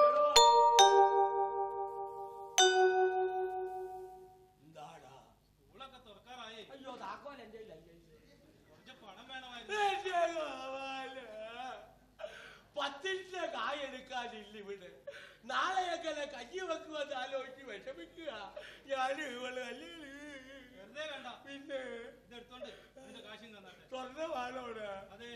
എന്താടാ സ്കൂളൊക്കെ തുറക്കാറായി അയ്യോ താക്കോൽ എന്റെ കുറച്ച് പണം വേണമായിരുന്നു എന്റെ ഗോപാല. പത്തിന്റെ കായ എടുക്കാനില്ല ഇവിടെ നാളെയൊക്കെ ഞാൻ കഞ്ഞി വെക്കുമെന്ന് ആലോചിച്ച് വിഷമിക്കുക ഞാൻ ഇവള് അല്ലേ വെറുതെ വേണ്ട പിന്നെ ഇതെടുത്തോണ്ട് ഇതിന്റെ കാശും തന്നാട്ടെ സ്വർണ്ണമാണോടെ അതെ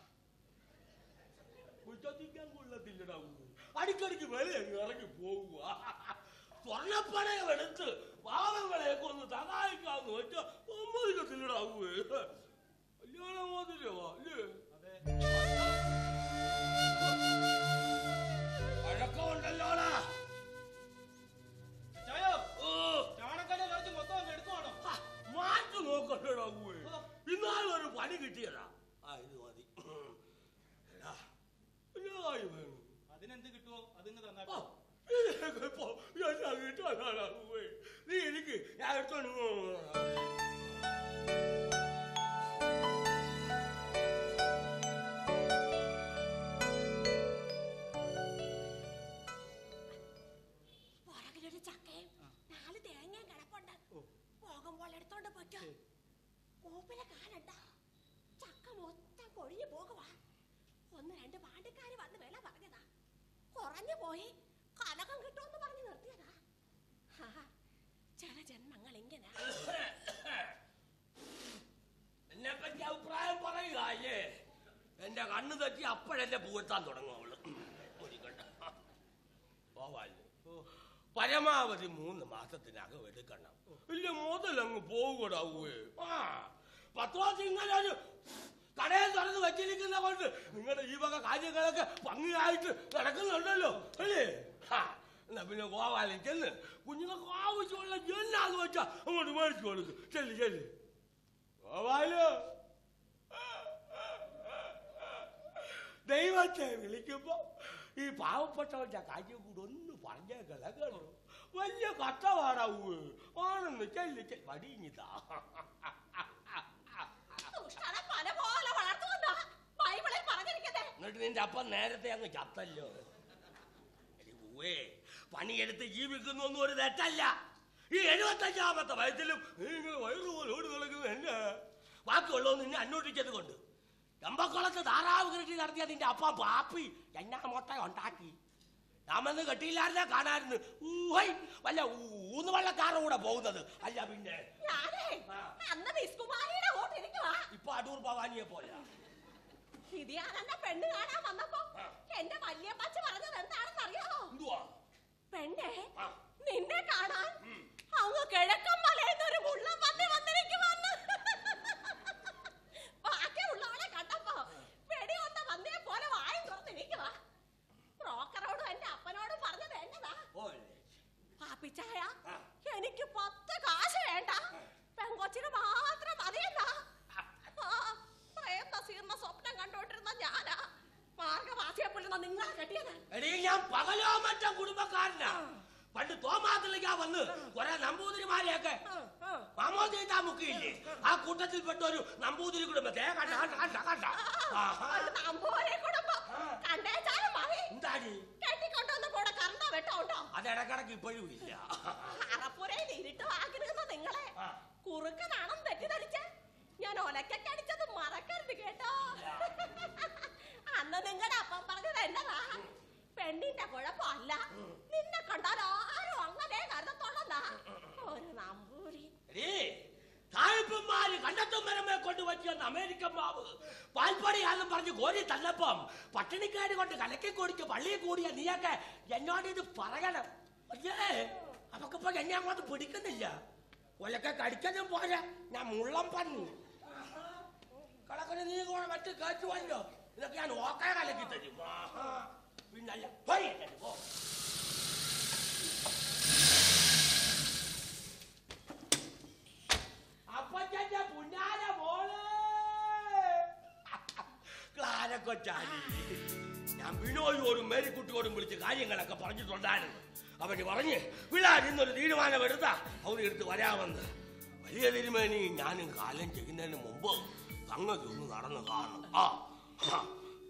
വിശ്വസിക്കാൻ കൊള്ളത്തില്ലടാ അടിക്കടിക്ക് വില അങ്ങ് ഇറങ്ങി പോകുക സ്വർണ്ണപ്പണയം എടുത്ത് പാവങ്ങളെയൊക്കെ ഒന്ന് സഹായിക്കാന്ന് വെച്ചാ സമ്മതിക്കത്തില്ലടാ കല്യാണ മോതിരവാ അല്ലേ വഴക്കമുണ്ടല്ലോടാ ചായോ ഓ ചാണക്കല്ലെ കുറച്ച് മൊത്തം അങ്ങ് എടുക്കുവാണോ മാറ്റു നോക്കണ്ടടാ ഇന്നാലും ഒരു പണി കിട്ടിയതാ ആ ഇത് മതി എടാ, എന്നായി വേണം അതിനെന്ത് കിട്ടുമോ അതിങ്ങ് തന്നാട്ടെ ഓ, ഇതിനൊക്കെ ഇപ്പൊ എന്നാ കിട്ടാനാടാ ഉവ്വേ. നീ എനിക്ക് ഞാൻ എടുത്തോണ്ട് പോകാം. പുറകിലൊരു ചക്കയും നാല് തേങ്ങയും കിടപ്പുണ്ട് പോകുമ്പോൾ എടുത്തോണ്ട് പറ്റോ മൂപ്പിലെ കാലണ്ട ചക്ക മൊത്തം കൊഴിഞ്ഞു പോകുവാ ഒന്ന് രണ്ട് പാണ്ടിക്കാര് വന്ന് വില പറഞ്ഞതാ കുറഞ്ഞു പോയി കനകം കിട്ടുമെന്ന് പറഞ്ഞ് നിർത്തിയതാ ഹാ, ചില ജന്മങ്ങൾ ഇങ്ങനെ എന്നെപ്പറ്റി അഭിപ്രായം പറയുക അല്ലേ എന്റെ കണ്ണ് തെറ്റി അപ്പോഴെന്നെ പൂഴ്ത്താൻ തുടങ്ങും അവള് ഒരിക്കട്ടെ. പോവാല്ലേ പരമാവധി മൂന്ന് മാസത്തിനകം എടുക്കണം ഇല്ല മുതലങ്ങ് പോകൂടാവേ ആ പത്രോസ് ഇങ്ങനെ ഒരു കടയിൽ തുറന്ന് വെച്ചിരിക്കുന്ന കൊണ്ട് നിങ്ങളുടെ ഈ വക കാര്യങ്ങളൊക്കെ ഭംഗിയായിട്ട് നടക്കുന്നുണ്ടല്ലോ അല്ലേ ഹാ, എന്നാ പിന്നെ ഗോപാലൻ ചെന്ന് കുഞ്ഞുങ്ങൾക്ക് ആവശ്യമുള്ള എന്നാന്ന് വെച്ചാ അങ്ങോട്ട് മേടിച്ചു കൊടുക്കും ചെല്ലു ചെല്ലു ഗോപാലോ ദൈവത്തെ വിളിക്കുമ്പോ ഈ പാവപ്പെട്ടവന്റെ കാര്യം കൂടെ ഒന്ന് പറഞ്ഞേക്കല കേട്ടോ വലിയ കഷ്ടപാടാവൂ ആണെന്ന് ചെല്ലു ചെല്ലു വടിഞ്ഞിതാ ദുഷ്ടനെ പല പോലെ വളർത്തുമെന്നാ ബൈബിളിൽ പറഞ്ഞിരിക്കുന്നത് എന്നിട്ട് നിന്റെ അപ്പം നേരത്തെ അങ്ങ് ചത്തല്ലോ എടി ഉവ്വേ, പണിയെടുത്ത് ജീവിക്കുന്നൊന്നും ഒരു തെറ്റല്ല ഈ എഴുപത്തഞ്ചാമത്തെ വയസ്സിലും നിങ്ങൾ വയറുപോലെ ഓടി നടക്കുന്നത് എന്നെ ബാക്കിയുള്ളതൊന്നും നിന്നെ അന്വേഷിച്ചത് കൊണ്ട് എമ്പക്കുളത്ത് താറാവ് കൃഷി നടത്തിയ നിന്റെ അപ്പ പാപ്പി എന്നാ മുട്ട ഉണ്ടാക്കി നാമെന്ന് കെട്ടിയില്ലായിരുന്നെ കാണായിരുന്നു ഊഹൈ വല്ല ഊന്നുവള്ളക്കാരുടെ കൂടെ പോകുന്നത് അല്ല പിന്നെ ഞാനേ അന്ന് വിസ്കുമാരിയുടെ കൂട്ടിരിക്കുവാ ഇപ്പൊ അടൂർ ഭവാനിയെ പോലെ ഇത് ഞാൻ എന്നെ പെണ്ണ് കാണാൻ വന്നപ്പോ എന്റെ വല്യപ്പച്ച പറഞ്ഞത് എന്താണെന്ന് അറിയാമോ എന്തുവാ പെണ്ണെ നിന്നെ കാണാൻ അങ്ങ് കിഴക്കൻ മലയിൽ ഒരു മുള്ളം പന്നി വന്നിരിക്കുവാന്ന് ബാക്കിയുള്ളവളെ കണ്ടപ്പോ വെടി വന്ന പന്നിയെ പോലെ വായും തുറന്നിരിക്കുവാ ബ്രോക്കറോടും എന്റെ അപ്പനോടും പറഞ്ഞത് എന്നതാ ഓലെ പാപ്പിച്ചായ എനിക്ക് പത്ത് കാശ് നിങ്ങളെ കെട്ടിയത് എടീ ഞാൻ പകലോ മറ്റ കുടുംബക്കാരനാ പണ്ട് തോമാത്തിലേക്കാ വന്ന് കുറെ നമ്പൂതിരിമാരെയൊക്കെ മാമോ ചെയ്താ മുക്കിയില്ലേ ആ കൂട്ടത്തിൽപ്പെട്ട ഒരു നമ്പൂതിരി കുടുംബത്തെ കണ്ട കണ്ട കണ്ട കണ്ട ആഹാ. ഒരു നമ്പൂതിരി കുടുംബം കണ്ടേച്ചാലും മതി എന്താടി കെട്ടിക്കൊണ്ടുവന്ന കൂടെ കറണ്ടോ വെട്ടോ ഉണ്ടോ അത് ഇടക്കിടക്ക് ഇപ്പോഴും ഇല്ല അറപ്പുരയിൽ ഇരുട്ട് വാങ്ങിരുന്ന നിങ്ങളെ കുറുക്കനാണെന്ന് തെറ്റിദ്ധരിച്ച് ഞാൻ ഒലക്കൊക്കെ അടിച്ചത് മറക്കരുത് കേട്ടോ അന്ന് നിങ്ങളുടെ അപ്പം പറഞ്ഞത് എന്നതാ പെണ്ണിന്റെ കുഴപ്പമല്ല നിന്നെ കണ്ടാൽ ആരും അങ്ങനെ കരുതത്തോളന്നാ ഒരു നമ്പൂരി എടീ, താഴ്പ്പന്മാര് കണ്ടെത്തും മരമേ കൊണ്ട് പറ്റിയെന്ന് അമേരിക്കൻ മാവ് പാൽപ്പടിയാന്നും പറഞ്ഞ് കോരി തന്നപ്പം പട്ടിണിക്കാട് കൊണ്ട് കലക്കി കുടിച്ച് പള്ളിയിൽ കൂടിയ നീയൊക്കെ എന്നോട് ഇത് പറയണം അയ്യേ അവക്കിപ്പോ എന്നെ അങ്ങോട്ട് പിടിക്കുന്നില്ല ഒലക്കെ കടിക്കതും പോരാ ഞാൻ മുള്ളം പന്നു കണക്കിന് നീ കൂടെ മറ്റ് കേട്ടുവല്ലോ ഇതൊക്കെ ഞാൻ ഓക്കെ കലക്കി തരും ആഹാ. പിന്നല്ല പോയി എന്നെ പോ അപ്പച്ചന്റെ പുന്നാര മോളെ ക്ലാര കൊച്ചാലി ഞാൻ ബിനോയോടും മേരിക്കുട്ടിയോടും വിളിച്ച് കാര്യങ്ങളൊക്കെ പറഞ്ഞിട്ടുണ്ടായിരുന്നു അവന് പറഞ്ഞ് പിള്ളേർ ഇന്നൊരു തീരുമാനം എടുത്താ അവന് എടുത്ത് വരാമെന്ന് വലിയ തിരുമേനി ഞാനും കാലം ചെയ്യുന്നതിന് മുമ്പ് തങ്ങൾക്ക് ഒന്ന് നടന്ന് കാണണം ആ ആ.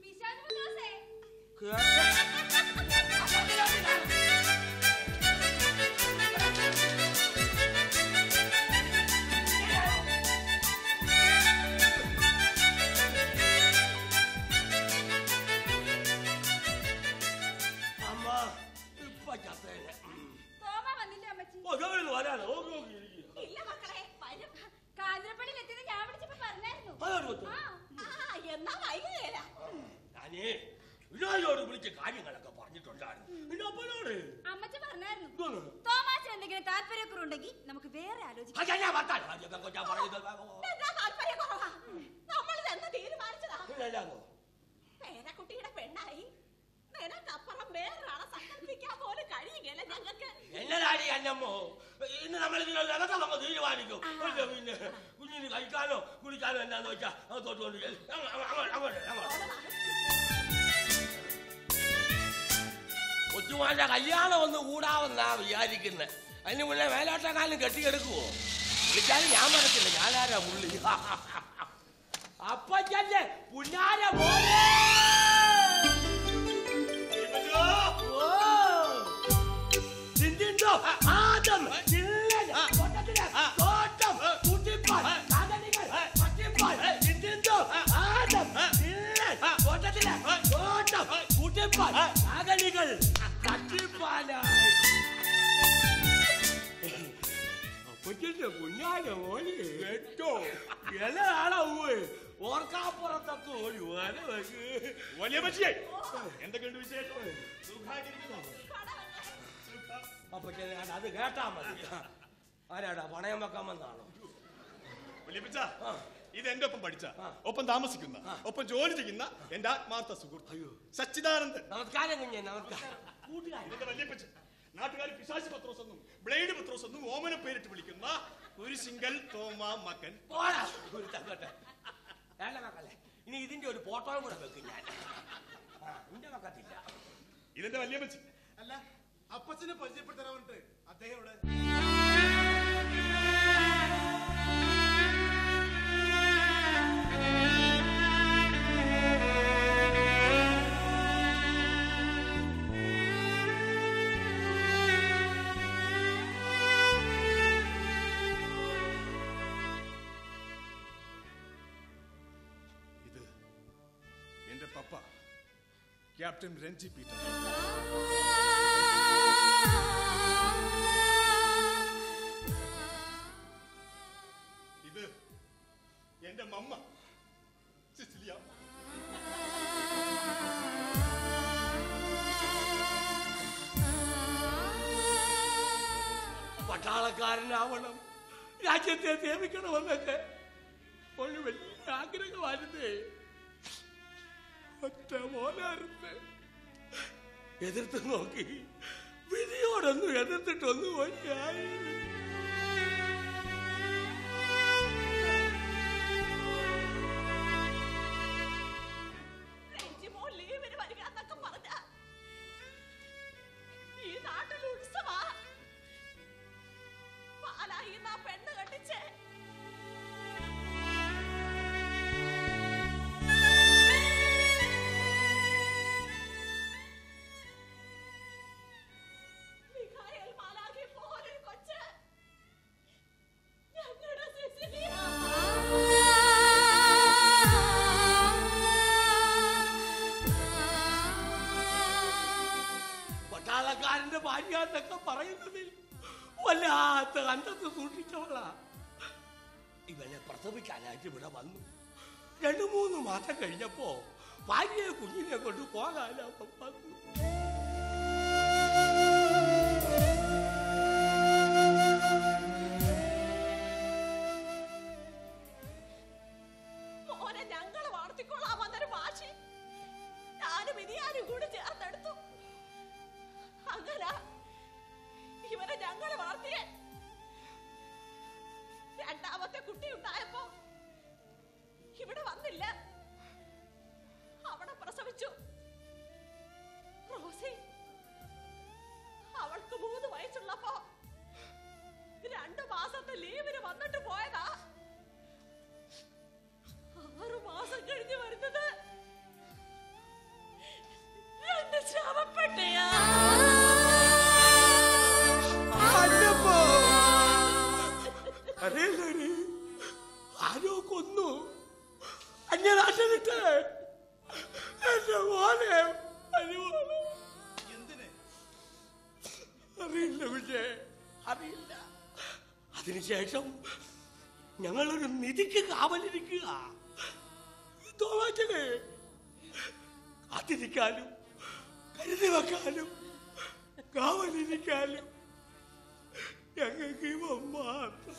അമ്മ ഇപ്പൊ ചത്തേനെ തോമ വന്നില്ല അമ്മച്ചി ഓ, ദേ വരുന്നു, വരാലോ. നോക്കി, നോക്കി ഇരിക്കുക. ഇല്ല മക്കളെ വരും കാഞ്ഞിരപ്പള്ളിയിൽ എത്തിയത് ഞാൻ വിളിച്ചപ്പോ പറഞ്ഞായിരുന്നു അതാണ് പറ്റും. ആ എന്നാ വൈകുകയില്ല ഞാനേ വിനായോട് വിളിച്ച് കാര്യങ്ങളൊക്കെ പറഞ്ഞിട്ടുണ്ടായിരുന്നു പിന്നെ അപ്പനോട് അമ്മച്ചി പറഞ്ഞായിരുന്നു ഇതാണ്. തോമാച്ചൻ എന്തെങ്കിലും താല്പര്യക്കുറവുണ്ടെങ്കിൽ നമുക്ക് വേറെ ആലോചിക്കാം ആ, ഞാൻ- ഞാൻ വർത്താനം. ആ, ഞാൻ കൊച്ചാ പറയുന്നത്. എന്താ താല്പര്യക്കുറവാ നമ്മളിത് എന്ന് തീരുമാനിച്ചതാ ഇല്ലല്ലാന്നോ? പേരക്കുട്ടിയുടെ പെണ്ണായി നിനക്കപ്പുറം വേറൊരാളെ സങ്കല്പിക്കാൻ പോലും കഴിയുകയില്ല ഞങ്ങൾക്ക് എന്നതാടി അന്നമ്മോ ഇന്ന് നമ്മൾ ഇതിനൊരു രഥം അങ്ങ് തീരുമാനിക്കും അല്ല പിന്നെ കുഞ്ഞിന് കഴിക്കാനോ കുടിക്കാനോ എന്നാന്ന് വെച്ചാ അത് തൊട്ടുകൊണ്ട് ചെല്ല്. അങ്ങ് അങ്ങ് അങ്ങോട്ട് അങ്ങോട്ട് അങ്ങോട്ട് കൊച്ചുമാന്റെ കല്യാണം ഒന്ന് കൂടാമെന്നാ വിചാരിക്കുന്നത് അതിന് മുന്നേ മേലോട്ടക്കാലം കെട്ടിയെടുക്കുവോ വിളിച്ചാലും ഞാൻ മനസ്സില്ല ഞാനാരാ പുള്ളി അപ്പച്ചന്റെ പുന്നാര പോലെ ചിന്തിണ്ടോ ആദം ചില്ലൻ കൊട്ടത്തിലെ തോട്ടം കുട്ടിപ്പാൽ കാതലികൾ പട്ടിപ്പാൽ ചിന്തിണ്ടോ ആദം ചില്ലൻ കൊട്ടത്തിലെ തോട്ടം കുട്ടിപ്പാൽ കാതലികൾ കട്ടിപ്പാലായി അപ്പച്ചന്റെ കുഞ്ഞാല മോളി കേട്ടോ ഇലയാണോ ഓർക്കാപ്പുറത്തൊക്കെ ഒരു വല വെക്ക് വലിയ പറ്റിയേ എന്തൊക്കെയുണ്ട് വിശേഷം സുഖായിട്ടിരിക്കുന്നോ അപ്പച്ചനെ അത് കേട്ടാ മതി ആരാടാ പണയം വെക്കാൻ വന്നാണോ വലിയപ്പച്ച ഇത് എന്റെ ഒപ്പം പഠിച്ച ഒപ്പം താമസിക്കുന്ന ഒപ്പം ജോലി ചെയ്യുന്ന എന്റെ ആത്മാർത്ഥ സുഹൃത്ത് സച്ചിദാനന്ദൻ നമസ്കാരം കുഞ്ഞെ നമസ്കാരം ഇതിന്റെ വല്യപ്പച്ച നാട്ടുകാർ പിശാശി പത്രോസ് എന്നും ബ്ലേഡ് പത്രോസ് എന്നും ഓമന പേരിട്ട് വിളിക്കുന്ന ഒരു സിംഗൽ തോമ മകൻ പോടാ ഗുരുത്തങ്ങോട്ട്. വേണ്ട മക്കളെ ഇനി ഇതിന്റെ ഒരു ഫോട്ടോയും കൂടെ വെക്കും ഞാൻ ആ, നിന്റെ മക്കത്തില്ല ഇതിന്റെ വല്യപ്പച്ച അല്ല അപ്പച്ചനെ പരിചയപ്പെടുത്തരാൻ പറഞ്ഞിട്ട് അദ്ദേഹം ഇവിടെ ഇത് എന്റെ പപ്പ ക്യാപ്റ്റൻ രഞ്ജി പീറ്റർ ഇത് എന്റെ മമ്മ സിസിലിയ പട്ടാളക്കാരനാവണം രാജ്യത്തെ സേവിക്കണമെന്നൊക്കെ ഒരു വലിയ ആഗ്രഹമായിരുന്നേ ഒറ്റ മോനായിരുന്നു എതിർത്ത് നോക്കി വിധിയോടൊന്നും എതിർത്തിട്ടൊന്നും ഒക്കെയായി രഞ്ജിമോൻ ലീവിന് വരിക എന്നൊക്കെ പറഞ്ഞ പട്ടാളക്കാരന്റെ ഭാര്യ എന്നൊക്കെ പറയുന്നത് വല്ലാത്ത കണ്ടത്ത് സൂക്ഷിച്ചവളാ ഇവനെ പ്രസവിക്കാനായിട്ട് ഇവിടെ വന്നു രണ്ടു മൂന്ന് മാസം കഴിഞ്ഞപ്പോ ഭാര്യയെ കുഞ്ഞിനെ കൊണ്ട് പോകാനവൻ വന്നു മോനെ ഞങ്ങൾ വളർത്തിക്കൊള്ളാൻ വന്നൊരു വാശി ഞാനും ഇനിയാനും കൂടി ചേർത്തെടുത്തു അങ്ങനെ ഇവനെ ഞങ്ങൾ വളർത്തിയേ രണ്ടാമത്തെ കുട്ടി ഉണ്ടായപ്പോ ഇവിടെ വന്നില്ല അവിടെ പ്രസവിച്ചു റോസി അവൾക്ക് മൂന്ന് വയസ്സുള്ളപ്പോ രണ്ടു മാസത്തെ ലീവിന് വന്നിട്ട് പോയതാ ആറു മാസം കഴിഞ്ഞ് വരുന്നത് രണ്ട് ശവപ്പെട്ടയാ അതേലടി ആരോ കൊന്നു അന്യനാട്ടിലിട്ട് എന്റെ മോനെ അനുമോനെ. അറിയില്ല പക്ഷേ അറിയില്ല അതിനുശേഷം ഞങ്ങളൊരു നിധിക്ക് കാവലിരിക്കുക തോമാറ്റനെ കാത്തിരിക്കാനും കരുതി വെക്കാനും കാവലിരിക്കാനും ഞങ്ങൾക്ക് ഇവൻ മാത്രം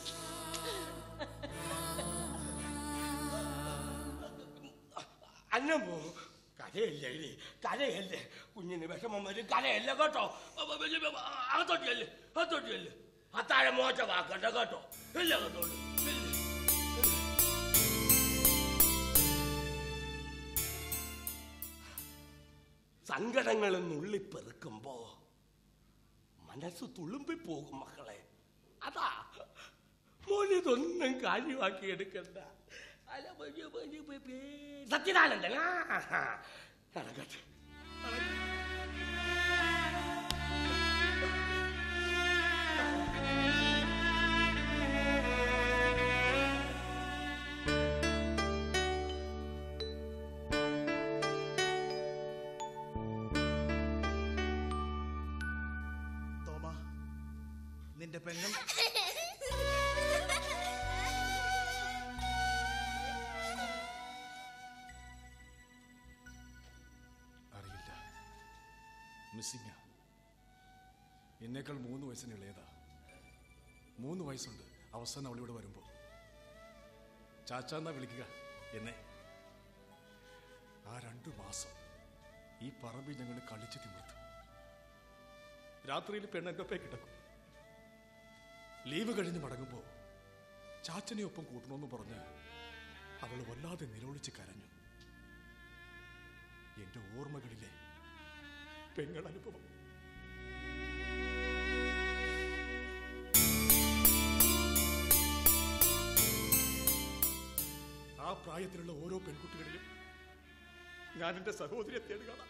അന്നമ്മോ കരയല്ലേ കരയല്ലേ കുഞ്ഞിന് വിഷമം വരും കരയല്ല കേട്ടോ അകത്തോട്ടിയല്ലേ അകത്തോട്ടിയല്ലേ അത്താഴം മോശമാക്കണ്ട കേട്ടോ ഇല്ല കേട്ടോളൂ സങ്കടങ്ങൾ നുള്ളിപ്പെറുക്കുമ്പോ മനസ്സ് തുളുമ്പി പോകും മക്കളെ അതാ മോനിതൊന്നും കാര്യമാക്കി എടുക്കണ്ട അല്ല, വലിയ, വലിയ, വലിയ, സത്യനാനന്ദൻ ആ, ആ, നടക്കട്ടെ തോമ നിന്റെ പെങ്ങൾ അറിയില്ല മിസ്സിങ്ങ എന്നേക്കാൾ മൂന്ന് വയസ്സിന് ഇളയതാ മൂന്ന് വയസ്സുണ്ട് അവസാനം അവളിവിടെ വരുമ്പോൾ ചാച്ചാന്നാ വിളിക്കുക എന്നെ ആ രണ്ടു മാസം ഈ പറമ്പിൽ ഞങ്ങൾ കളിച്ച് തിമിർത്തു രാത്രിയിൽ പെണ്ണെൻ്റെ ഒപ്പേ കിടക്കും ലീവ് കഴിഞ്ഞ് മടങ്ങുമ്പോൾ ചാച്ചനെ ഒപ്പം കൂട്ടണമെന്ന് പറഞ്ഞ് അവൾ വല്ലാതെ നിലവിളിച്ച് കരഞ്ഞു എന്റെ ഓർമ്മകളിലെ പെങ്ങൾ അനുഭവം ആ പ്രായത്തിലുള്ള ഓരോ പെൺകുട്ടികളിലും ഞാൻ എന്റെ സഹോദരിയെ തേടുകയാണ്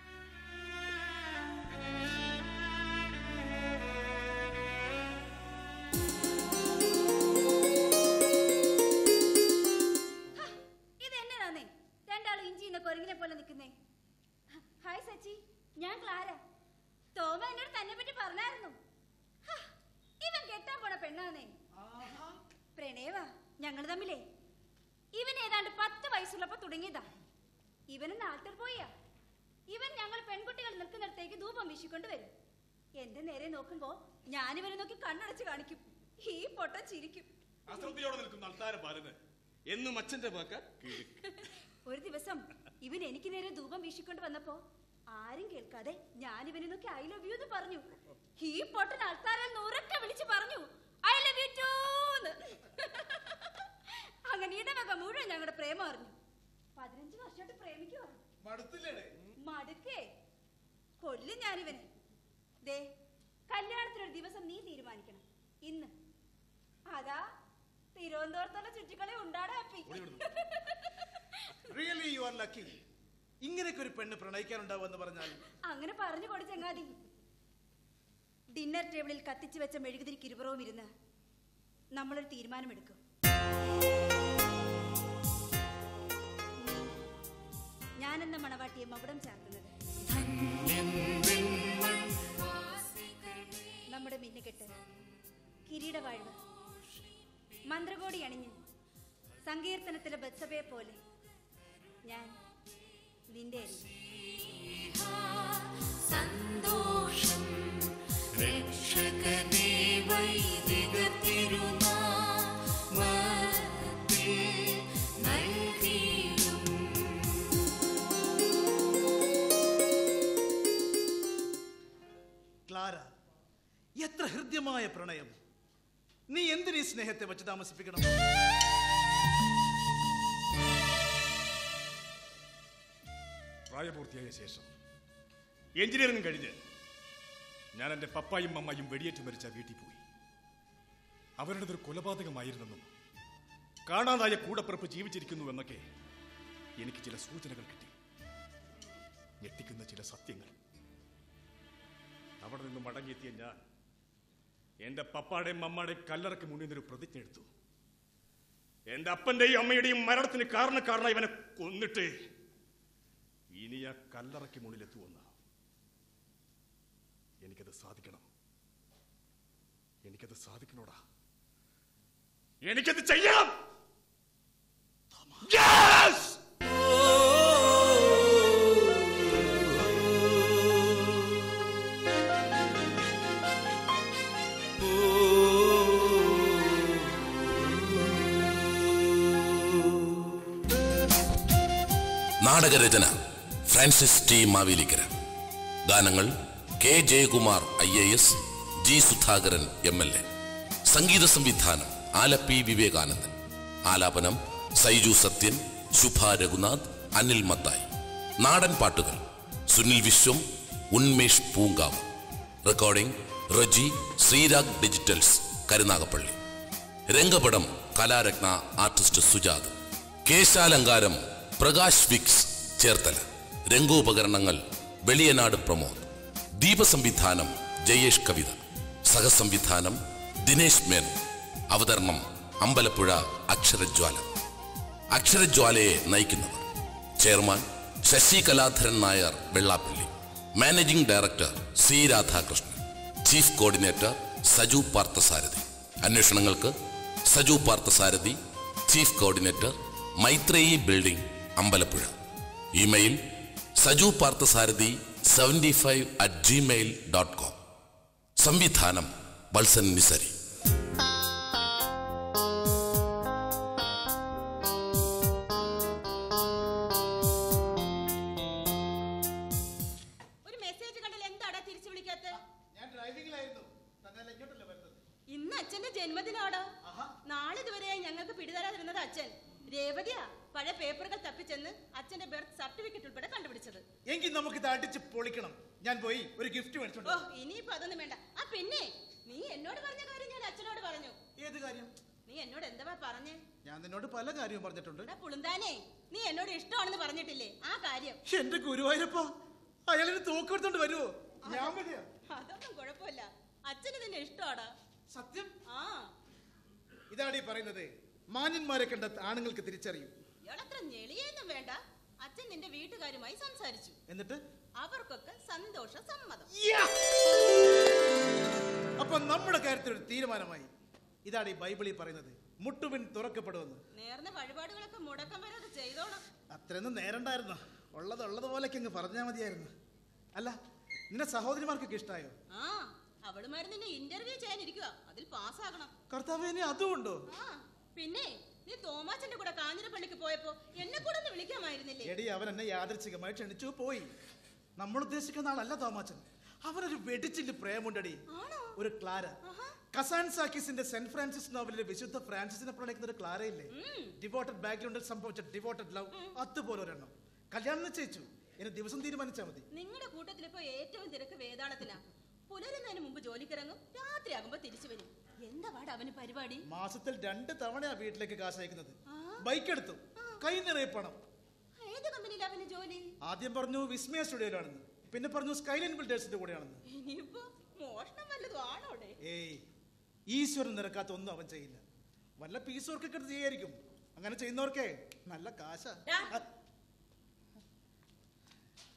ഇത് എന്നതാന്നേ രണ്ടാളും ഇഞ്ചിന്ന് കൊരങ്ങിനെ പോലെ നിൽക്കുന്നേ ഹായ് സച്ചി ഞാൻ ക്ലാര തോമ എന്നോട് തന്നെ പറ്റി പറഞ്ഞായിരുന്നു ഹ, ഇവൻ കെട്ടാൻ പോണ പെണ്ണാന്നേ പ്രണയവാ ഞങ്ങൾ തമ്മിലേ ഇവൻ ഏതാണ്ട് പത്ത് വയസ്സുള്ളപ്പോ തുടങ്ങിയതാ ഇവന് നാട്ടിൽ പോയാ ഇവൻ ഞങ്ങൾ പെൺകുട്ടികൾ നിൽക്കുന്നിടത്തേക്ക് ധൂപം വീശിക്കൊണ്ട് വരും എന്റെ നേരെ നോക്കുമ്പോ ഞാൻ ഇവനെ നോക്കി കണ്ണടച്ച് കാണിക്കും ഈ പൊട്ടൻ ചിരിക്കും അശ്രദ്ധയോടെ നിൽക്കുന്ന ആൾക്കാരെ പാരുന്ന് എന്നും അച്ഛന്റെ വാക്ക ഒരു ദിവസം ഇവൻ എനിക്ക് നേരെ ധൂപം വീശിക്കൊണ്ട് വന്നപ്പോ ആരും കേൾക്കാതെ ഞാൻ ഇവനെ നോക്കി ഐ ലവ് യു എന്ന് പറഞ്ഞു ഈ പൊട്ടൻ ആൾക്കാരെ ഉറക്കെ വിളിച്ചു പറഞ്ഞു ഐ ലവ് യു ടു അങ്ങനെ ഇടവക മുഴുവൻ ഞങ്ങളുടെ പ്രേമം അറിഞ്ഞു പതിനഞ്ച് വർഷമായിട്ട് പ്രേമിക്കുവാ മടുത്തില്ലേ മടുക്കേ കൊല്ലും ഞാനിവനെ ദേ കല്യാണത്തിനൊരു ദിവസം നീ തീരുമാനിക്കണം ഇന്ന് അതാ തിരുവനന്തപുരത്തുള്ള ചുറ്റിക്കളി ഉണ്ടാടാ അപ്പി റിയലി യു ആർ ലക്കി ഇങ്ങനെയൊക്കെ ഒരു പെണ്ണ് പ്രണയിക്കാനുണ്ടാവുമെന്ന് പറഞ്ഞാൽ അങ്ങനെ പറഞ്ഞു കൊടു ചങ്ങാതി ഡിന്നർ ടേബിളിൽ കത്തിച്ചു വെച്ച മെഴുകുതിരിക്ക് ഇരുപുറവും ഇരുന്ന് നമ്മളൊരു തീരുമാനമെടുക്കും ഞാനെന്ന മണവാട്ടിയെ മകുടം ചാർത്തുന്നത് സങ്കീർത്തനത്തിലെ ബത്സബയെ പോലെ ഞാൻ നിന്റെ സന്തോഷം രക്ഷകനേ വൈദിക തിരുനാമത്തിൽ നൽകിയിടും ക്ലാര എത്ര ഹൃദ്യമായ പ്രണയം നീ എന്തിനീ സ്നേഹത്തെ വെച്ച് താമസിപ്പിക്കണം പ്രായപൂർത്തിയായ ശേഷം എഞ്ചിനീയറിംഗ് കഴിഞ്ഞ് ഞാൻ എൻ്റെ പപ്പായും അമ്മയും വെടിയേറ്റ് മരിച്ച വീട്ടിൽ പോയി അവരുടേതൊരു കൊലപാതകമായിരുന്നെന്നും കാണാതായ കൂടപ്പിറപ്പ് ജീവിച്ചിരിക്കുന്നു എന്നൊക്കെ എനിക്ക് ചില സൂചനകൾ കിട്ടി ഞെട്ടിക്കുന്ന ചില സത്യങ്ങൾ അവിടെ നിന്ന് മടങ്ങിയെത്തിയ ഞാൻ എന്റെ പപ്പാടെയും അമ്മയുടെയും കല്ലറയ്ക്ക് മുന്നിൽ നിന്നൊരു പ്രതിജ്ഞ എടുത്തു എന്റെ അപ്പന്റെയും അമ്മയുടെയും മരണത്തിന് കാരണക്കാരനായി ഇവനെ കൊന്നിട്ട് ഇനി ആ കല്ലറയ്ക്ക് മുന്നിലെത്തുമെന്ന് എനിക്കത് സാധിക്കണം എനിക്കത് സാധിക്കണോടാ എനിക്കത് ചെയ്യണം Yes! നാടകരചന ഫ്രാൻസിസ് ടി മാവേലിക്കര ഗാനങ്ങൾ K Jayakumar I A S G Sudhakaran M L A സംഗീത സംവിധാനം ആലപ്പി വിവേകാനന്ദൻ ആലാപനം സൈജു സത്യൻ ശുഭ രഘുനാഥ് അനിൽ മത്തായി നാടൻ പാട്ടുകൾ സുനിൽ വിശ്വം ഉന്മേഷ് പൂങ്കാവ് റെക്കോർഡിംഗ് റജി ശ്രീരാഗ് ഡിജിറ്റൽസ് കരുനാഗപ്പള്ളി രംഗപടം കലാരത്ന ആർട്ടിസ്റ്റ് സുജാത് കേശാലങ്കാരം പ്രകാശ് വിക്സ് ചേർത്തല രംഗോപകരണങ്ങൾ വെളിയനാട് പ്രമോദ് ദീപസംവിധാനം ജയേഷ് കവിത സഹസംവിധാനം ദിനേശ് മേൻ അവതരണം അമ്പലപ്പുഴ അക്ഷരജ്വാല അക്ഷരജ്വാലയെ നയിക്കുന്നവർ chairman Sasi Kaladharan Nair Vellappally managing director C Radhakrishnan chief coordinator Saju Parthasarathy അന്വേഷണങ്ങൾക്ക് Saju Parthasarathy chief coordinator Maithreyi building Ambalappuzha email Saju Parthasarathy seventy five at Gmail dot com സംവിധാനം വത്സൻ നിസരി ഒരു മെസ്സേജ് കണ്ടാൽ എന്താടാ തിരിച്ചു വിളിക്കാത്ത ഞാൻ ഡ്രൈവിംഗിലായിരുന്നു തന്നെ ഇങ്ങോട്ടല്ലേ വരുന്നത് ഇന്ന് അച്ഛന്റെ ജന്മദിനാടോ നാളെ ഇതുവരെയായി ഞങ്ങൾക്ക് പിടിതരാതിരുന്നത് അച്ഛൻ രേവതിയാ പഴയ പേപ്പറുകൾ തപ്പിച്ചെന്ന് അച്ഛന്റെ ബർത്ത് സർട്ടിഫിക്കറ്റ് ഉൾപ്പെടെ കണ്ടുപിടിച്ചത് എങ്കിൽ നമുക്ക് ഇത് അടിച്ച് പൊളിക്കണം ഞാൻ പോയി ഒരു ഗിഫ്റ്റ് മേടിച്ചോണ്ട് ഓ വരാം. ഇനിയിപ്പോ അതൊന്നും വേണ്ട ആ പിന്നെ നീ എന്നോട് പറഞ്ഞ കാര്യം ഞാൻ അച്ഛനോട് പറഞ്ഞു ഏത് കാര്യം നീ എന്നോട് എന്താ പറഞ്ഞേ ഞാൻ നിന്നോട് പല കാര്യവും പറഞ്ഞിട്ടുണ്ട് എടാ പുളുന്താനേ നീ എന്നോട് ഇഷ്ടമാണെന്ന് പറഞ്ഞിട്ടില്ലേ ആ കാര്യം എന്റെ ഗുരുവായൂരപ്പ അയാളിന് തോക്കെടുത്തോണ്ട് വരുമോ ഞാൻ വരിക അതൊന്നും കുഴപ്പമില്ല അച്ഛന് നിന്നെ ഇഷ്ടമാടാ സത്യം ആ ഇതാണ് ഈ പറയുന്നത് മാന്യന്മാരെ കണ്ട ആണുങ്ങൾക്ക് തിരിച്ചറിയും ഇയാളത്ര ഞെളിയൊന്നും വേണ്ട അച്ഛൻ നിന്റെ വീട്ടുകാരുമായി സംസാരിച്ചു എന്നിട്ട് അവർക്കൊക്കെ സന്തോഷ സമ്മതം അപ്പൊ നമ്മുടെ കാര്യത്തിൽ ഒരു തീരുമാനമായി ഇതാണ് ഈ ബൈബിളിൽ പറയുന്നത് മുട്ടുപിൻ തുറക്കപ്പെടുമെന്ന് നേർന്ന വഴിപാടുകളൊക്കെ മുടക്കം വരാതെ ചെയ്തോണം അത്രയൊന്നും നേരണ്ടായിരുന്നു ഉള്ളത് ഉള്ളതുപോലെയൊക്കെ അങ്ങ് പറഞ്ഞാൽ മതിയായിരുന്നു അല്ല നിന്റെ സഹോദരിമാർക്കൊക്കെ ഇഷ്ടായോ ആ അവളുമാര് നിന്നെ ഇന്റർവ്യൂ ചെയ്യാനിരിക്കുക അതിൽ പാസ്സാകണം കർത്താവേനെ അതും ഉണ്ടോ ആ പിന്നെ നീ തോമാച്ചന്റെ കൂടെ കാഞ്ഞിരപ്പള്ളിക്ക് പോയപ്പോ എന്നെ കൂടെ ഒന്ന് വിളിക്കാമായിരുന്നില്ലേ എടി അവൻ എന്നെ യാദൃച്ഛികമായി ക്ഷണിച്ചു പോയി നമ്മൾ ഉദ്ദേശിക്കുന്ന ആളല്ല തോമാച്ചൻ അവനൊരു വെടിച്ചില് പ്രേമുണ്ടടി ഒരു ക്ലാര കസാൻ സാക്കിസിന്റെ സെന്റ് ഫ്രാൻസിസ് നോവലിലെ വിശുദ്ധ ഫ്രാൻസിസിനെ പ്രണയിക്കുന്ന ഒരു ക്ലാര ഇല്ലേ ഡിവോട്ടഡ് ബാക്ക്ഗ്രൗണ്ടിൽ സംഭവിച്ച ഡിവോട്ടഡ് ലവ് അതുപോലെ ഒരെണ്ണം കല്യാണം നിശ്ചയിച്ചു ഇനി ദിവസം തീരുമാനിച്ചാൽ മതി നിങ്ങളുടെ കൂട്ടത്തിൽ ഇപ്പൊ ഏറ്റവും തിരക്ക് വേതാളത്തിനാ പുലരുന്നതിന് മുമ്പ് ജോലിക്കിറങ്ങും രാത്രിയാകുമ്പോ തിരിച്ചു വരും എന്താ പാട് അവന് പരിപാടി മാസത്തിൽ രണ്ട് തവണയാ വീട്ടിലേക്ക് കാശ് അയക്കുന്നത് ബൈക്ക് എടുത്തു കൈ നിറയെ പണം ഏത് കമ്പനിയിലാ അവന് ജോലി ആദ്യം പറഞ്ഞു വിസ്മയ സ്റ്റുഡിയോയിലാണെന്ന് പിന്നെ പറഞ്ഞു സ്കൈലൈൻ ബിൽഡേഴ്സിന്റെ കൂടെയാണെന്ന് ഇനിയിപ്പോ മോഷണം വല്ലതും ആണോടെ ഏയ് ഈശ്വരൻ നിരക്കാത്ത ഒന്നും അവൻ ചെയ്യില്ല വല്ല പീസ് വർക്കൊക്കെ എടുത്ത് ചെയ്യായിരിക്കും അങ്ങനെ ചെയ്യുന്നവർക്കേ നല്ല കാശ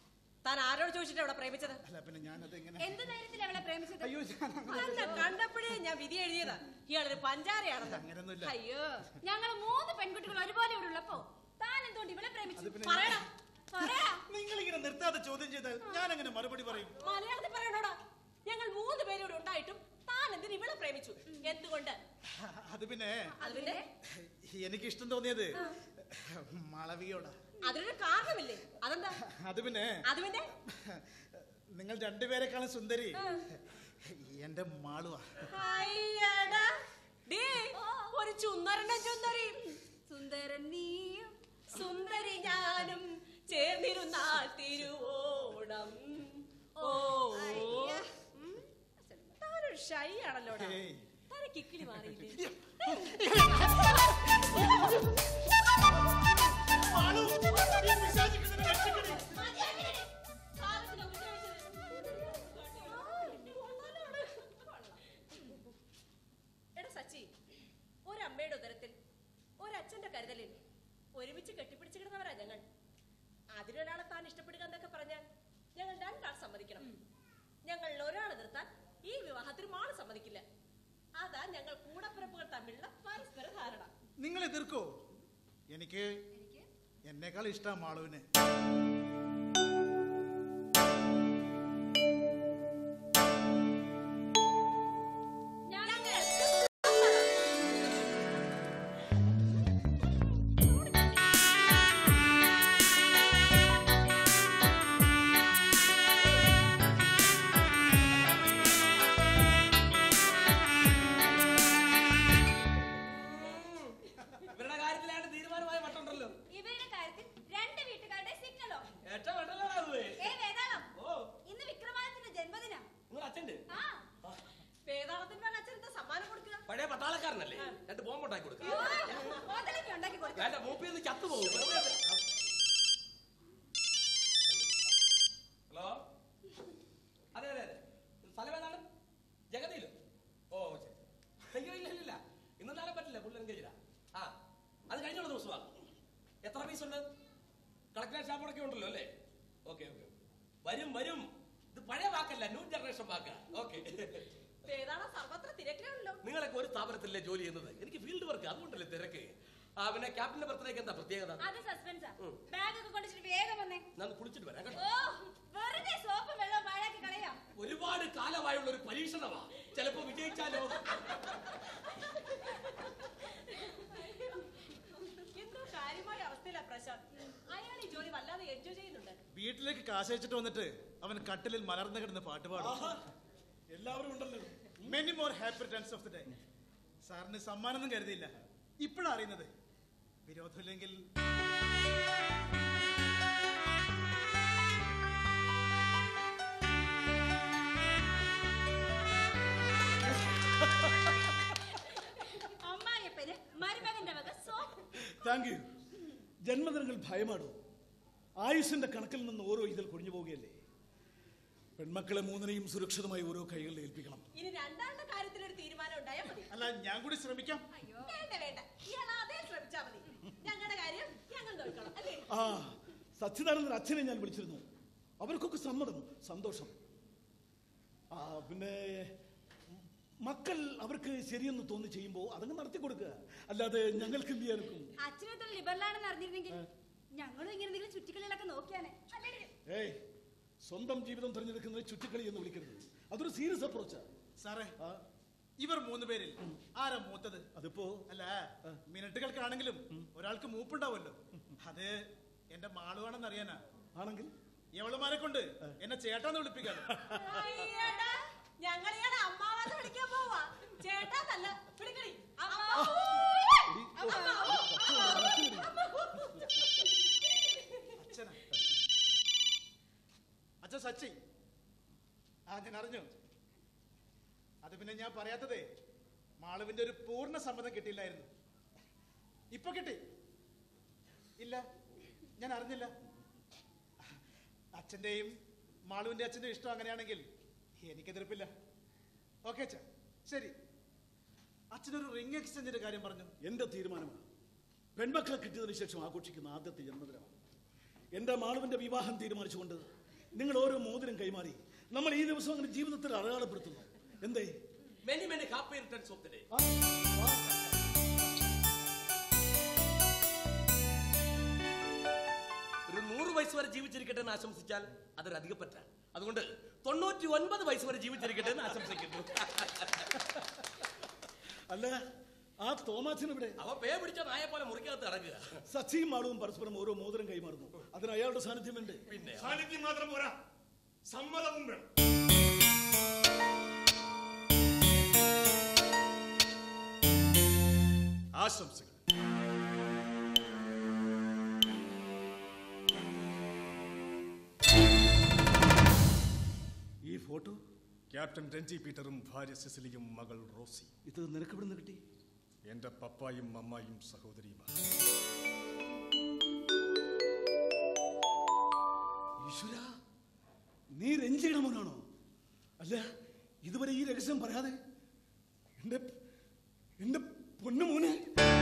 താൻ ആരോട് ചോദിച്ചിട്ട് അവിടെ പ്രേമിച്ചത് അല്ല പിന്നെ ഞാനത് എങ്ങനെ എന്ത് ധൈര്യത്തിൽ അവളെ പ്രേമിച്ചത് അയ്യോ ഞാൻ അങ്ങനെ അല്ല കണ്ടപ്പോഴേ ഞാൻ വിധി എഴുതിയതാ ഇയാളൊരു പഞ്ചാരയാണെന്ന് അങ്ങനെയൊന്നുമില്ല അയ്യോ ഞങ്ങൾ മൂന്ന് പെൺകുട്ടികൾ ഒരുപോലെ ഇവിടെ ഉള്ളപ്പോ താൻ എന്തുകൊണ്ട് ഇവളെ പ്രേമിച്ചു പിന്നെ പറയടാ പറയാ നിങ്ങൾ ഇങ്ങനെ നിർത്താതെ ചോദ്യം ചെയ്താൽ ഞാൻ എങ്ങനെ മറുപടി പറയും മലയാളത്തിൽ പറയണോടാ ഞങ്ങൾ മൂന്ന് പേരോട് ഉണ്ടായിട്ടും താൻ എന്തിന് ഇവളെ പ്രേമിച്ചു എന്തുകൊണ്ട് അത് പിന്നെ അത് പിന്നെ എനിക്ക് ഇഷ്ടം തോന്നിയത് മാളവിയോടാ അതിനൊരു കാരണമില്ലേ അതെന്താ അത് പിന്നെ അത് പിന്നെ നിങ്ങൾ രണ്ടുപേരെക്കാളും സുന്ദരി എന്റെ മാളുവാ അയ്യടാ ഡേ ഒരു ചുന്നരണ്ട ചുന്ദരി സുന്ദരൻ നീയും സുന്ദരി ഞാനും ചേർന്നിരുന്നാൽ തിരുവോണം ഓ ഉം. താനൊരു ഷൈ ആണല്ലോടാ ഏയ്. താനെ കിക്കിളി മാറിയില്ലേ എടാ സച്ചി ഒരമ്മയുടെ ഉദരത്തിൽ ഒരച്ഛന്റെ കരുതലിൽ ഒരുമിച്ച് കെട്ടിപ്പിടിച്ച് കിടന്നവരാ ഞങ്ങൾ അതിലൊരാളെ താൻ ഇഷ്ടപ്പെടുക എന്നൊക്കെ പറഞ്ഞാൽ ഞങ്ങൾ രണ്ടാൾ സമ്മതിക്കണം ഞങ്ങളിൽ ഒരാളെ നിർത്താൻ ഈ വിവാഹത്തിന് മാള് സമ്മതിക്കില്ല അതാ ഞങ്ങൾ കൂടപ്പിറപ്പുകൾ തമ്മിലുള്ള പരസ്പര ധാരണ നിങ്ങൾ എതിർക്കോ എനിക്ക് എന്നേക്കാൾ ഇഷ്ടം മാളുവിനെ ഇവരുടെ കാര്യത്തിലാണ് തീരുമാനമായ മട്ടുണ്ടല്ലോ ഇവരുടെ കാര്യത്തിൽ രണ്ട് വീട്ടുകാരുടെ സിഗ്നലോ ഏറ്റവും വേണ്ടല്ലോ അത് ഏ വേതാളം ഓ ഇന്ന് വിക്രമാദിത്യന്റെ ജന്മദിന നിങ്ങൾ അച്ഛൻ്റെ ആ വേതാളത്തിന് വേണ്ട അച്ഛനത്തെ സമ്മാനം കൊടുക്കുക പഴയ പട്ടാളക്കാരനല്ലേ രണ്ട് ബോംബ് ഉണ്ടാക്കി കൊടുക്കുക ഹോട്ടലൊക്കെ ഉണ്ടാക്കി കൊടുത്തു വേണ്ട മൂപ്പി ഒന്ന് ചത്തുപോകും ഹലോ അതെ അതെ അതെ സ്ഥലം ഏതാണ് ജഗതിയിലോ ഓ ശരി അയ്യോ ഇല്ല ഇല്ല ഇല്ല ഇന്നും നാളെ പറ്റില്ല പുള്ളി എൻഗേജിലാ ആ അത് കഴിഞ്ഞുള്ള ദിവസമാണ് എത്ര പീസ് ഉണ്ട് കളക്ടർ ഷാപ്പോടൊക്കെ ഉണ്ടല്ലോ അല്ലേ ഓക്കെ ഓക്കെ വരും വരും ഇത് പഴയ വാക്കല്ല ന്യൂ ജനറേഷൻ വാക്കാ ഓക്കെ വേതാളം സർവത്ര തിരക്കിലാണല്ലോ നിങ്ങളൊക്കെ ഒരു സ്ഥാപനത്തിലല്ലേ ജോലി ചെയ്യുന്നത് എനിക്ക് ഫീൽഡ് വർക്ക് അതുകൊണ്ടല്ലേ തിരക്ക് ആ പിന്നെ ക്യാപ്റ്റന്റെ ബർത്ത്ഡേക്ക് എന്താ പ്രത്യേകത അത് സസ്പെൻസാ ബാഗ് ഒക്കെ കൊണ്ടിട്ട് വേഗം വന്നേ ഞാൻ ഒന്ന് കുളിച്ചിട്ട് വരാം കേട്ടോ ഓ വെറുതെ സോപ്പും വെള്ളവും പാഴാക്കി കളയാം ഒരുപാട് കാലമായുള്ള ഒരു പരീക്ഷണമാ ചിലപ്പോ വിജയിച്ചാലോ എന്തോ കാര്യമായ അവസ്ഥയിലാ പ്രശാന്ത് അയാൾ ഈ ജോലി വല്ലാതെ എൻജോയ് ചെയ്യുന്നുണ്ട് വീട്ടിലേക്ക് കാശ് അയച്ചിട്ട് വന്നിട്ട് അവൻ കട്ടിലിൽ മലർന്നു കിടന്ന് പാട്ട് പാടും എല്ലാവരും ഉണ്ടല്ലോ many more happy returns of the day സാറിന് സമ്മാനമൊന്നും കരുതിയില്ല ഇപ്പോഴാണ് അറിയുന്നത് വിരോധമില്ലെങ്കിൽ അമ്മായിയപ്പന് മരുമകന്റെ വക സോപ്പ് താങ്ക് യു ജന്മദിനങ്ങൾ ഭയമാടോ ആയുസിന്റെ കണക്കിൽ നിന്ന് ഓരോ ഇതിൽ കൊഴിഞ്ഞു പോവുകയല്ലേ പെൺമക്കളെ മൂന്നിനെയും സുരക്ഷിതമായി ഓരോ കൈകളിൽ ഏൽപ്പിക്കണം ഇനി രണ്ടാളുടെ കാര്യത്തിൽ ഒരു തീരുമാനം ഉണ്ടായാൽ മതി അല്ല ഞാൻ കൂടി ശ്രമിക്കാം വേണ്ട വേണ്ട ഇയാൾ അതേ ശ്രമിച്ചാ മതി ഞങ്ങളുടെ കാര്യം ഞങ്ങൾ നോക്കണം അല്ലേ ആ സച്ചിദാനന്ദൻ അച്ഛനെ ഞാൻ വിളിച്ചിരുന്നു അവർക്കൊക്കെ സമ്മതം സന്തോഷം ആ പിന്നെ മക്കൾ അവർക്ക് ശരിയെന്ന് തോന്നി ചെയ്യുമ്പോൾ അതങ്ങ് നടത്തി കൊടുക്കുക അല്ലാതെ ഞങ്ങൾക്ക് എന്ത് ചെയ്യാനൊക്കും അച്ഛനും ഇത്ര ലിബറലാണെന്ന് അറിഞ്ഞിരുന്നെങ്കിൽ ഞങ്ങളും ഇങ്ങനെ എന്തെങ്കിലും ചുറ്റിക്കളികളൊക്കെ നോക്കിയാനെ അല്ലേ ഏയ് സ്വന്തം ജീവിതം തിരഞ്ഞെടുക്കുന്നത് ചുറ്റിക്കളി എന്ന് വിളിക്കരുത് അതൊരു സീരിയസ് അപ്രോച്ചാ സാറേ ഇവർ മൂന്ന് പേരിൽ ആരാ മൂത്തത് അതിപ്പോ അല്ല മിനിറ്റുകൾക്കാണെങ്കിലും ഒരാൾക്ക് മൂപ്പുണ്ടാവുമല്ലോ അത് എന്റെ മാളുവാണെന്ന് അറിയാനാ ആണെങ്കിൽ എവളുമാരെ കൊണ്ട് എന്നെ ചേട്ടാന്ന് വിളിപ്പിക്കാതെ അയ്യടാ, ഞങ്ങൾ ഇയാളെ അമ്മാവെന്ന് വിളിക്കാൻ പോവാ ചേട്ടാന്നല്ല വിളിക്കണി അമ്മാവൂ. അമ്മാവൂ. അച്ഛനാ അച്ഛൻ സച്ചി ആ ഞാൻ അറിഞ്ഞു അത് പിന്നെ ഞാൻ പറയാത്തതേ മാളുവിന്റെ ഒരു പൂർണ്ണ സമ്മതം കിട്ടിയില്ലായിരുന്നു ഇപ്പൊ കിട്ടി ഇല്ല ഞാൻ അറിഞ്ഞില്ല അച്ഛന്റെയും മാളുവിന്റെ അച്ഛന്റെ ഇഷ്ടം അങ്ങനെയാണെങ്കിൽ എനിക്ക് എതിർപ്പില്ല ഓക്കെ അച്ഛ ശരി അച്ഛനൊരു റിംഗ് എക്സ്ചേഞ്ചിന്റെ കാര്യം പറഞ്ഞു എന്റെ തീരുമാനമാണ് പെൺമക്കളെ കിട്ടിയതിനു ശേഷം ആഘോഷിക്കുന്ന ആദ്യത്തെ ജന്മദിനമാണ് എന്റെ മാളുവിന്റെ വിവാഹം തീരുമാനിച്ചുകൊണ്ട് നിങ്ങൾ ഓരോ മോതിരം കൈമാറി നമ്മൾ ഈ ദിവസം അങ്ങനെ ജീവിതത്തിൽ അടയാളപ്പെടുത്തുന്നു എന്തേ many many happy returns of the day ഒരു നൂറ് വയസ്സ് വരെ ജീവിച്ചിരിക്കട്ടെ എന്ന് ആശംസിച്ചാൽ അതൊരു അധികപ്പറ്റ അതുകൊണ്ട് തൊണ്ണൂറ്റി ഒൻപത് വയസ്സ് വരെ ജീവിച്ചിരിക്കട്ടെ എന്ന് ആശംസിക്കുന്നു അല്ല ആ തോമാച്ചൻ ഇവിടെ അവ പേ പിടിച്ച നായെ പോലെ മുറിക്കകത്ത് കിടക്കുക സച്ചിയും മാളവും പരസ്പരം ഓരോ മോതിരം കൈമാറുന്നു അതിന് അയാളുടെ സാന്നിധ്യം ഉണ്ട് പിന്നെ സാന്നിധ്യം മാത്രം പോരാ സമ്മതവും വേണം ആശംസകൾ ഈ ഫോട്ടോ ക്യാപ്റ്റൻ രഞ്ജി പീറ്ററും ഭാര്യ സിസിലിയും മകൾ റോസി ഇത് നിനക്ക് ഇവിടെ നിന്ന് കിട്ടി എന്റെ പപ്പായും അമ്മായും സഹോദരിയുമാണ് ഈശ്വര നീ രഞ്ജിയുടെ മോനാണോ അല്ല ഇതുവരെ ഈ രഹസ്യം പറയാതെ എന്റെ എന്റെ പൊന്നു മോനെ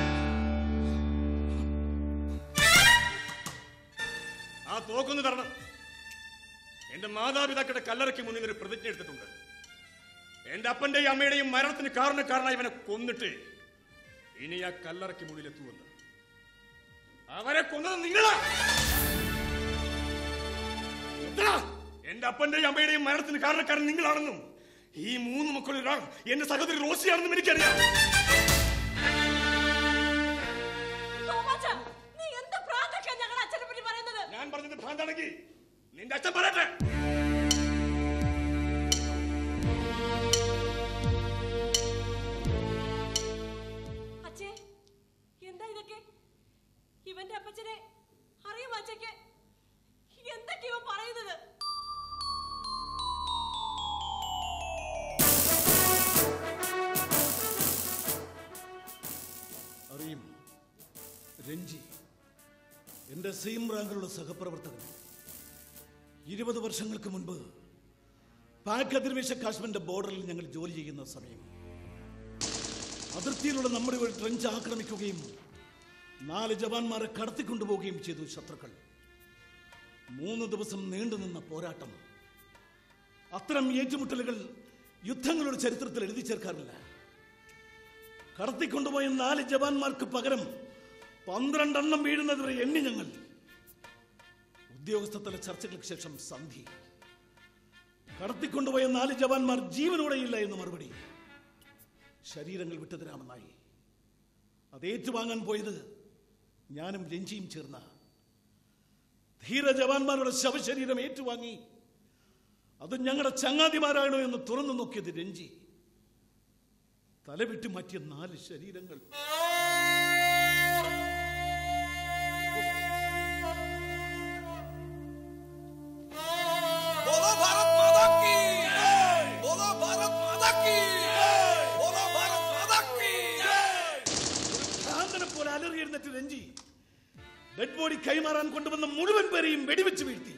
ആ തോക്കൊന്ന് തരണം എന്റെ മാതാപിതാക്കളുടെ കല്ലറയ്ക്ക് മുന്നിൽ ഒരു പ്രതിജ്ഞ എടുത്തിട്ടുണ്ട് എന്റെ അപ്പന്റെയും അമ്മയുടെയും മരണത്തിന് കാരണക്കാരനായി ഇവനെ കൊന്നിട്ട് ഇനി ആ കല്ലറയ്ക്ക് മുന്നിൽ എത്തുമെന്ന് അവരെ കൊന്നത് നിങ്ങളാ ഉത്തരാ! എന്റെ അപ്പന്റെയും അമ്മയുടെയും മരണത്തിന് കാരണക്കാരൻ നിങ്ങളാണെന്നും ഈ മൂന്ന് മക്കളിൽ ഒരാൾ എന്റെ സഹോദരി റോസിയാണെന്നും എനിക്കറിയാം തോമാച്ച, നീ എന്ത് പ്രാന്തൊക്കെയാ ഞങ്ങളുടെ അച്ഛനെ പറ്റി പറയുന്നത് ഞാൻ പറഞ്ഞത് ഭ്രാന്താണെങ്കിൽ നിന്റെ അച്ഛൻ പറയട്ടെ അച്ഛേ എന്താ ഇതൊക്കെ ഇവന്റെ അപ്പച്ചനെ അറിയും അച്ഛക്ക് എന്തൊക്കെ ഇവൻ പറയുന്നത് അറിയും രഞ്ജി എന്റെ സെയിം റാങ്കിലുള്ള സഹപ്രവർത്തകൻ ഇരുപത് വർഷങ്ങൾക്ക് മുൻപ് പാക് അധിനിവേശ കാശ്മീരിന്റെ ബോർഡറിൽ ഞങ്ങൾ ജോലി ചെയ്യുന്ന സമയം അതിർത്തിയിലുള്ള നമ്മുടെ ഒരു ട്രെഞ്ച് ആക്രമിക്കുകയും നാല് ജവാന്മാരെ കടത്തിക്കൊണ്ടുപോവുകയും ചെയ്തു ശത്രുക്കൾ മൂന്ന് ദിവസം നീണ്ടുനിന്ന പോരാട്ടം അത്തരം ഏറ്റുമുട്ടലുകൾ യുദ്ധങ്ങളുടെ ചരിത്രത്തിൽ എഴുതി ചേർക്കാറില്ല കടത്തിക്കൊണ്ടുപോയ നാല് ജവാന്മാർക്ക് പകരം പന്ത്രണ്ടെണ്ണം വീഴുന്നത് വരെ എണ്ണി ഞങ്ങൾ ഉദ്യോഗസ്ഥതല ചർച്ചകൾക്ക് ശേഷം സന്ധി കടത്തിക്കൊണ്ടുപോയ നാല് ജവാന്മാർ ജീവനോടെയില്ല എന്ന് മറുപടി ശരീരങ്ങൾ വിട്ടുതരാമെന്നായി അത് ഏറ്റുവാങ്ങാൻ പോയത് ഞാനും രഞ്ജിയും ചേർന്ന ധീര ജവാന്മാരുടെ ശവശരീരം ഏറ്റുവാങ്ങി അത് ഞങ്ങളുടെ ചങ്ങാതിമാരാണോ എന്ന് തുറന്നു നോക്കിയത് രഞ്ജി തലവിട്ട് മാറ്റിയ നാല് ശരീരങ്ങൾ बोलो भारत माता की बोलो भारत माता की बोलो भारत माता की ഭ്രാന്തനെ പോലെ അലറി എഴുന്നേറ്റ് രഞ്ജി ഡെഡ് ബോഡി കൈമാറാൻ കൊണ്ടുവന്ന മുഴുവൻ പേരെയും വെടിവെച്ച് വീഴ്ത്തി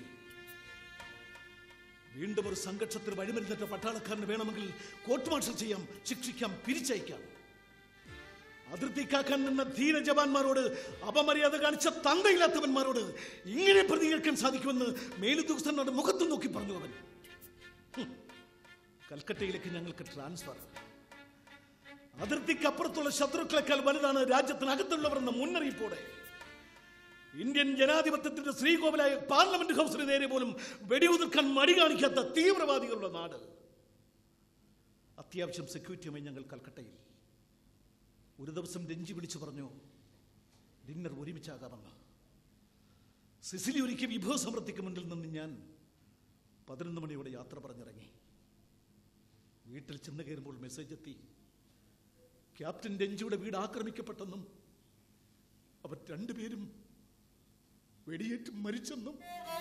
വീണ്ടും ഒരു സംഘർഷത്തിൽ വഴിമരുന്നിട്ട പട്ടാളക്കാരന് വേണമെങ്കിൽ കോർട്ട് മാർഷൽ ചെയ്യാം ശിക്ഷിക്കാം പിരിച്ചയക്കാം അതിർത്തി കാക്കാൻ നിന്ന ധീര ജവാന്മാരോട് അപമര്യാദ കാണിച്ച തന്തയില്ലാത്തവന്മാരോട് ഇങ്ങനെ പ്രതികരിക്കാൻ സാധിക്കുമെന്ന് മേലുദ്യോഗസ്ഥന്മാരുടെ മുഖത്ത് നോക്കി പറഞ്ഞു അവൻ ഹും. കൽക്കട്ടയിലേക്ക് ഞങ്ങൾക്ക് ട്രാൻസ്ഫർ അതിർത്തിക്കപ്പുറത്തുള്ള ശത്രുക്കളെക്കാൾ വലുതാണ് രാജ്യത്തിനകത്തുള്ളവർ എന്ന മുന്നറിയിപ്പോടെ ഇന്ത്യൻ ജനാധിപത്യത്തിന്റെ ശ്രീകോവിലായ പാർലമെന്റ് ഹൗസിന് നേരെ പോലും വെടിയുതിർക്കാൻ മടി കാണിക്കാത്ത തീവ്രവാദികളുടെ നാട് അത്യാവശ്യം സെക്യൂരിറ്റിയുമായി ഞങ്ങൾ കൽക്കട്ടയിൽ ഒരു ദിവസം രഞ്ജി വിളിച്ചു പറഞ്ഞു ഡിന്നർ ഒരുമിച്ചാകാമെന്ന് സിസിലി ഒരുക്കിയ വിഭവ സമൃദ്ധിക്ക് മുന്നിൽ നിന്ന് ഞാൻ പതിനൊന്ന് മണിയോടെ യാത്ര പറഞ്ഞിറങ്ങി വീട്ടിൽ ചെന്ന് കയറുമ്പോൾ മെസ്സേജ് എത്തി ക്യാപ്റ്റൻ രഞ്ജിയുടെ വീട് ആക്രമിക്കപ്പെട്ടെന്നും അവർ രണ്ടുപേരും വെടിയേറ്റ് മരിച്ചെന്നും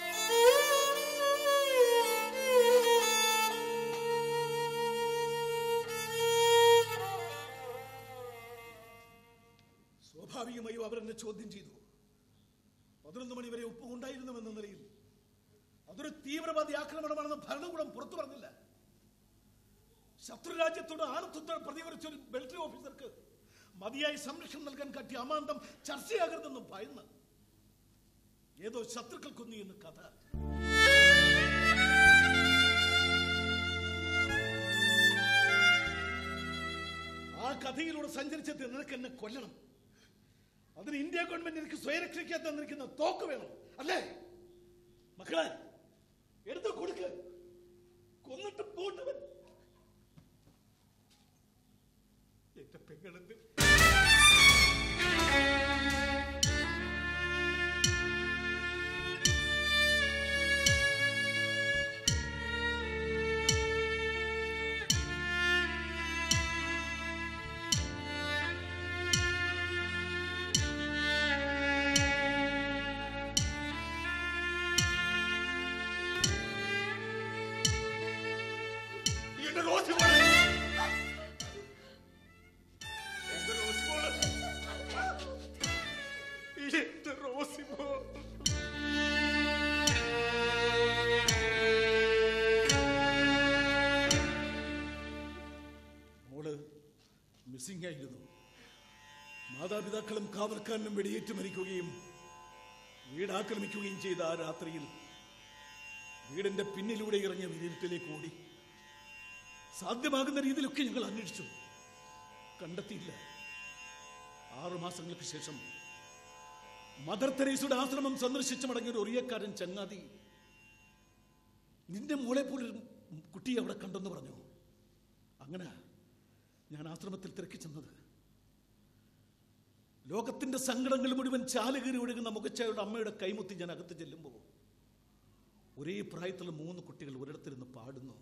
സ്വാഭാവികമായും അവരെന്നെ ചോദ്യം ചെയ്തു പതിനൊന്ന് മണി വരെ ഉപ്പ് ഉണ്ടായിരുന്നുവെന്ന നിലയിൽ അതൊരു തീവ്രവാദി ആക്രമണമാണെന്ന് ഭരണകൂടം പുറത്തു പറഞ്ഞില്ല ശത്രുരാജ്യത്തോട് ആണത്വത്തോടെ പ്രതികരിച്ച ഒരു മിലിറ്ററി ഓഫീസർക്ക് മതിയായ സംരക്ഷണം നൽകാൻ കാട്ടിയ അമാന്തം ചർച്ചയാകരുതെന്നും ഭയന്ന് ഏതോ ശത്രുക്കൾ കൊന്നു എന്ന് കഥ കഥയിലൂടെ സഞ്ചരിച്ചെത്തി നിനക്ക് എന്നെ കൊല്ലണം അതിന് ഇന്ത്യ ഗവൺമെന്റ് എനിക്ക് സ്വയരക്ഷയ്ക്ക് തന്നിരിക്കുന്ന തോക്ക് വേണം അല്ലേ മക്കളെ എടുത്ത് കൊടുക്ക് കൊന്നിട്ട് പോട്ടവൻ എന്റെ പെങ്ങളെന്ത് എന്റെ റോസി മോളെ എന്റെ റോസി മോളെ എന്റെ റോസി മോളെ മോള് മിസ്സിംഗ് ആയിരുന്നു മാതാപിതാക്കളും കാവൽക്കാരനും വെടിയേറ്റ് മരിക്കുകയും വീട് ആക്രമിക്കുകയും ചെയ്ത ആ രാത്രിയിൽ വീടിന്റെ പിന്നിലൂടെ ഇറങ്ങിയ വിരിട്ടിലേക്ക് ഓടി സാധ്യമാകുന്ന രീതിയിലൊക്കെ ഞങ്ങൾ അന്വേഷിച്ചു കണ്ടെത്തിയില്ല ആറു മാസങ്ങൾക്ക് ശേഷം മദർ തെരേസയുടെ ആശ്രമം സന്ദർശിച്ചു മടങ്ങിയ ഒരു ഒറിയക്കാരൻ ചങ്ങാതി നിന്റെ മോളെ പോലൊരു കുട്ടിയെ അവിടെ കണ്ടെന്ന് പറഞ്ഞു അങ്ങനെ ഞാൻ ആശ്രമത്തിൽ തിരക്കി ചെന്നത് ലോകത്തിന്റെ സങ്കടങ്ങൾ മുഴുവൻ ചാലുകീറി ഒഴുകുന്ന മുഖച്ചയുടെ അമ്മയുടെ കൈമുത്തി ഞാൻ അകത്ത് ചെല്ലുമ്പോൾ ഒരേ പ്രായത്തിലുള്ള മൂന്ന് കുട്ടികൾ ഒരിടത്തിരുന്ന് പാടുന്നു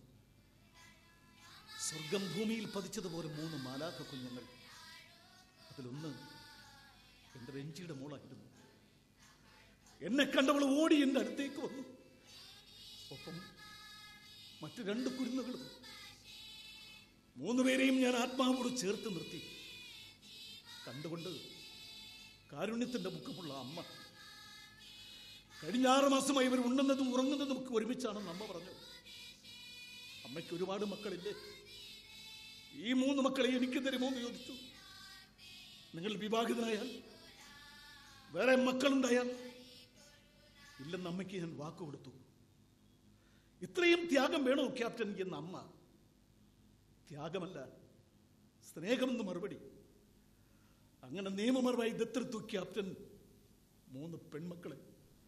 സ്വർഗം ഭൂമിയിൽ പതിച്ചതുപോലെ മൂന്ന് മാലാഖ കുഞ്ഞുങ്ങൾ അതിലൊന്ന് എന്റെ രഞ്ജിയുടെ മോളായിരുന്നു എന്നെ കണ്ടവൾ ഓടി എന്റെ അടുത്തേക്ക് വന്നു ഒപ്പം മറ്റു രണ്ട് കുരുന്നുകളും മൂന്നുപേരെയും ഞാൻ ആത്മാവോട് ചേർത്ത് നിർത്തി കണ്ടുകൊണ്ട് കാരുണ്യത്തിന്റെ മുഖമുള്ള അമ്മ കഴിഞ്ഞ ആറ് മാസമായി ഇവർ ഉണ്ണുന്നതും ഉറങ്ങുന്നതും ഒക്കെ ഒരുമിച്ചാണെന്ന് അമ്മ പറഞ്ഞു അമ്മയ്ക്ക് ഒരുപാട് മക്കളില്ലേ ഈ മൂന്ന് മക്കളെ എനിക്ക് തരുമോ എന്ന് ചോദിച്ചു നിങ്ങൾ വിവാഹിതനായാൽ വേറെ മക്കളുണ്ടായാൽ ഇല്ലെന്ന് അമ്മയ്ക്ക് ഞാൻ വാക്ക് കൊടുത്തു ഇത്രയും ത്യാഗം വേണോ ക്യാപ്റ്റൻ എന്ന അമ്മ ത്യാഗമല്ല സ്നേഹമെന്ന് മറുപടി അങ്ങനെ നിയമപരമായി ദത്തെടുത്തു ക്യാപ്റ്റൻ മൂന്ന് പെൺമക്കളെ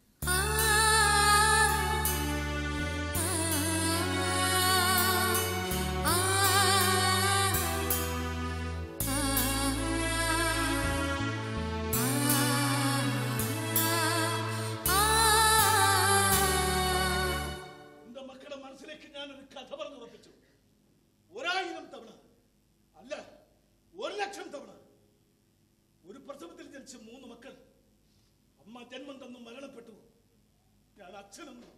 എന്റെ മക്കളുടെ മനസ്സിലേക്ക് ഞാനൊരു കഥ പറഞ്ഞുറപ്പിച്ചു ഒരായിരം തവണ അല്ല ഒരു ലക്ഷം തവണ ഒരു പ്രസവത്തിൽ ജനിച്ച മൂന്ന് മക്കൾ അമ്മ ജന്മം തന്നു മരണപ്പെട്ടു ഞാൻ അച്ഛനെന്നു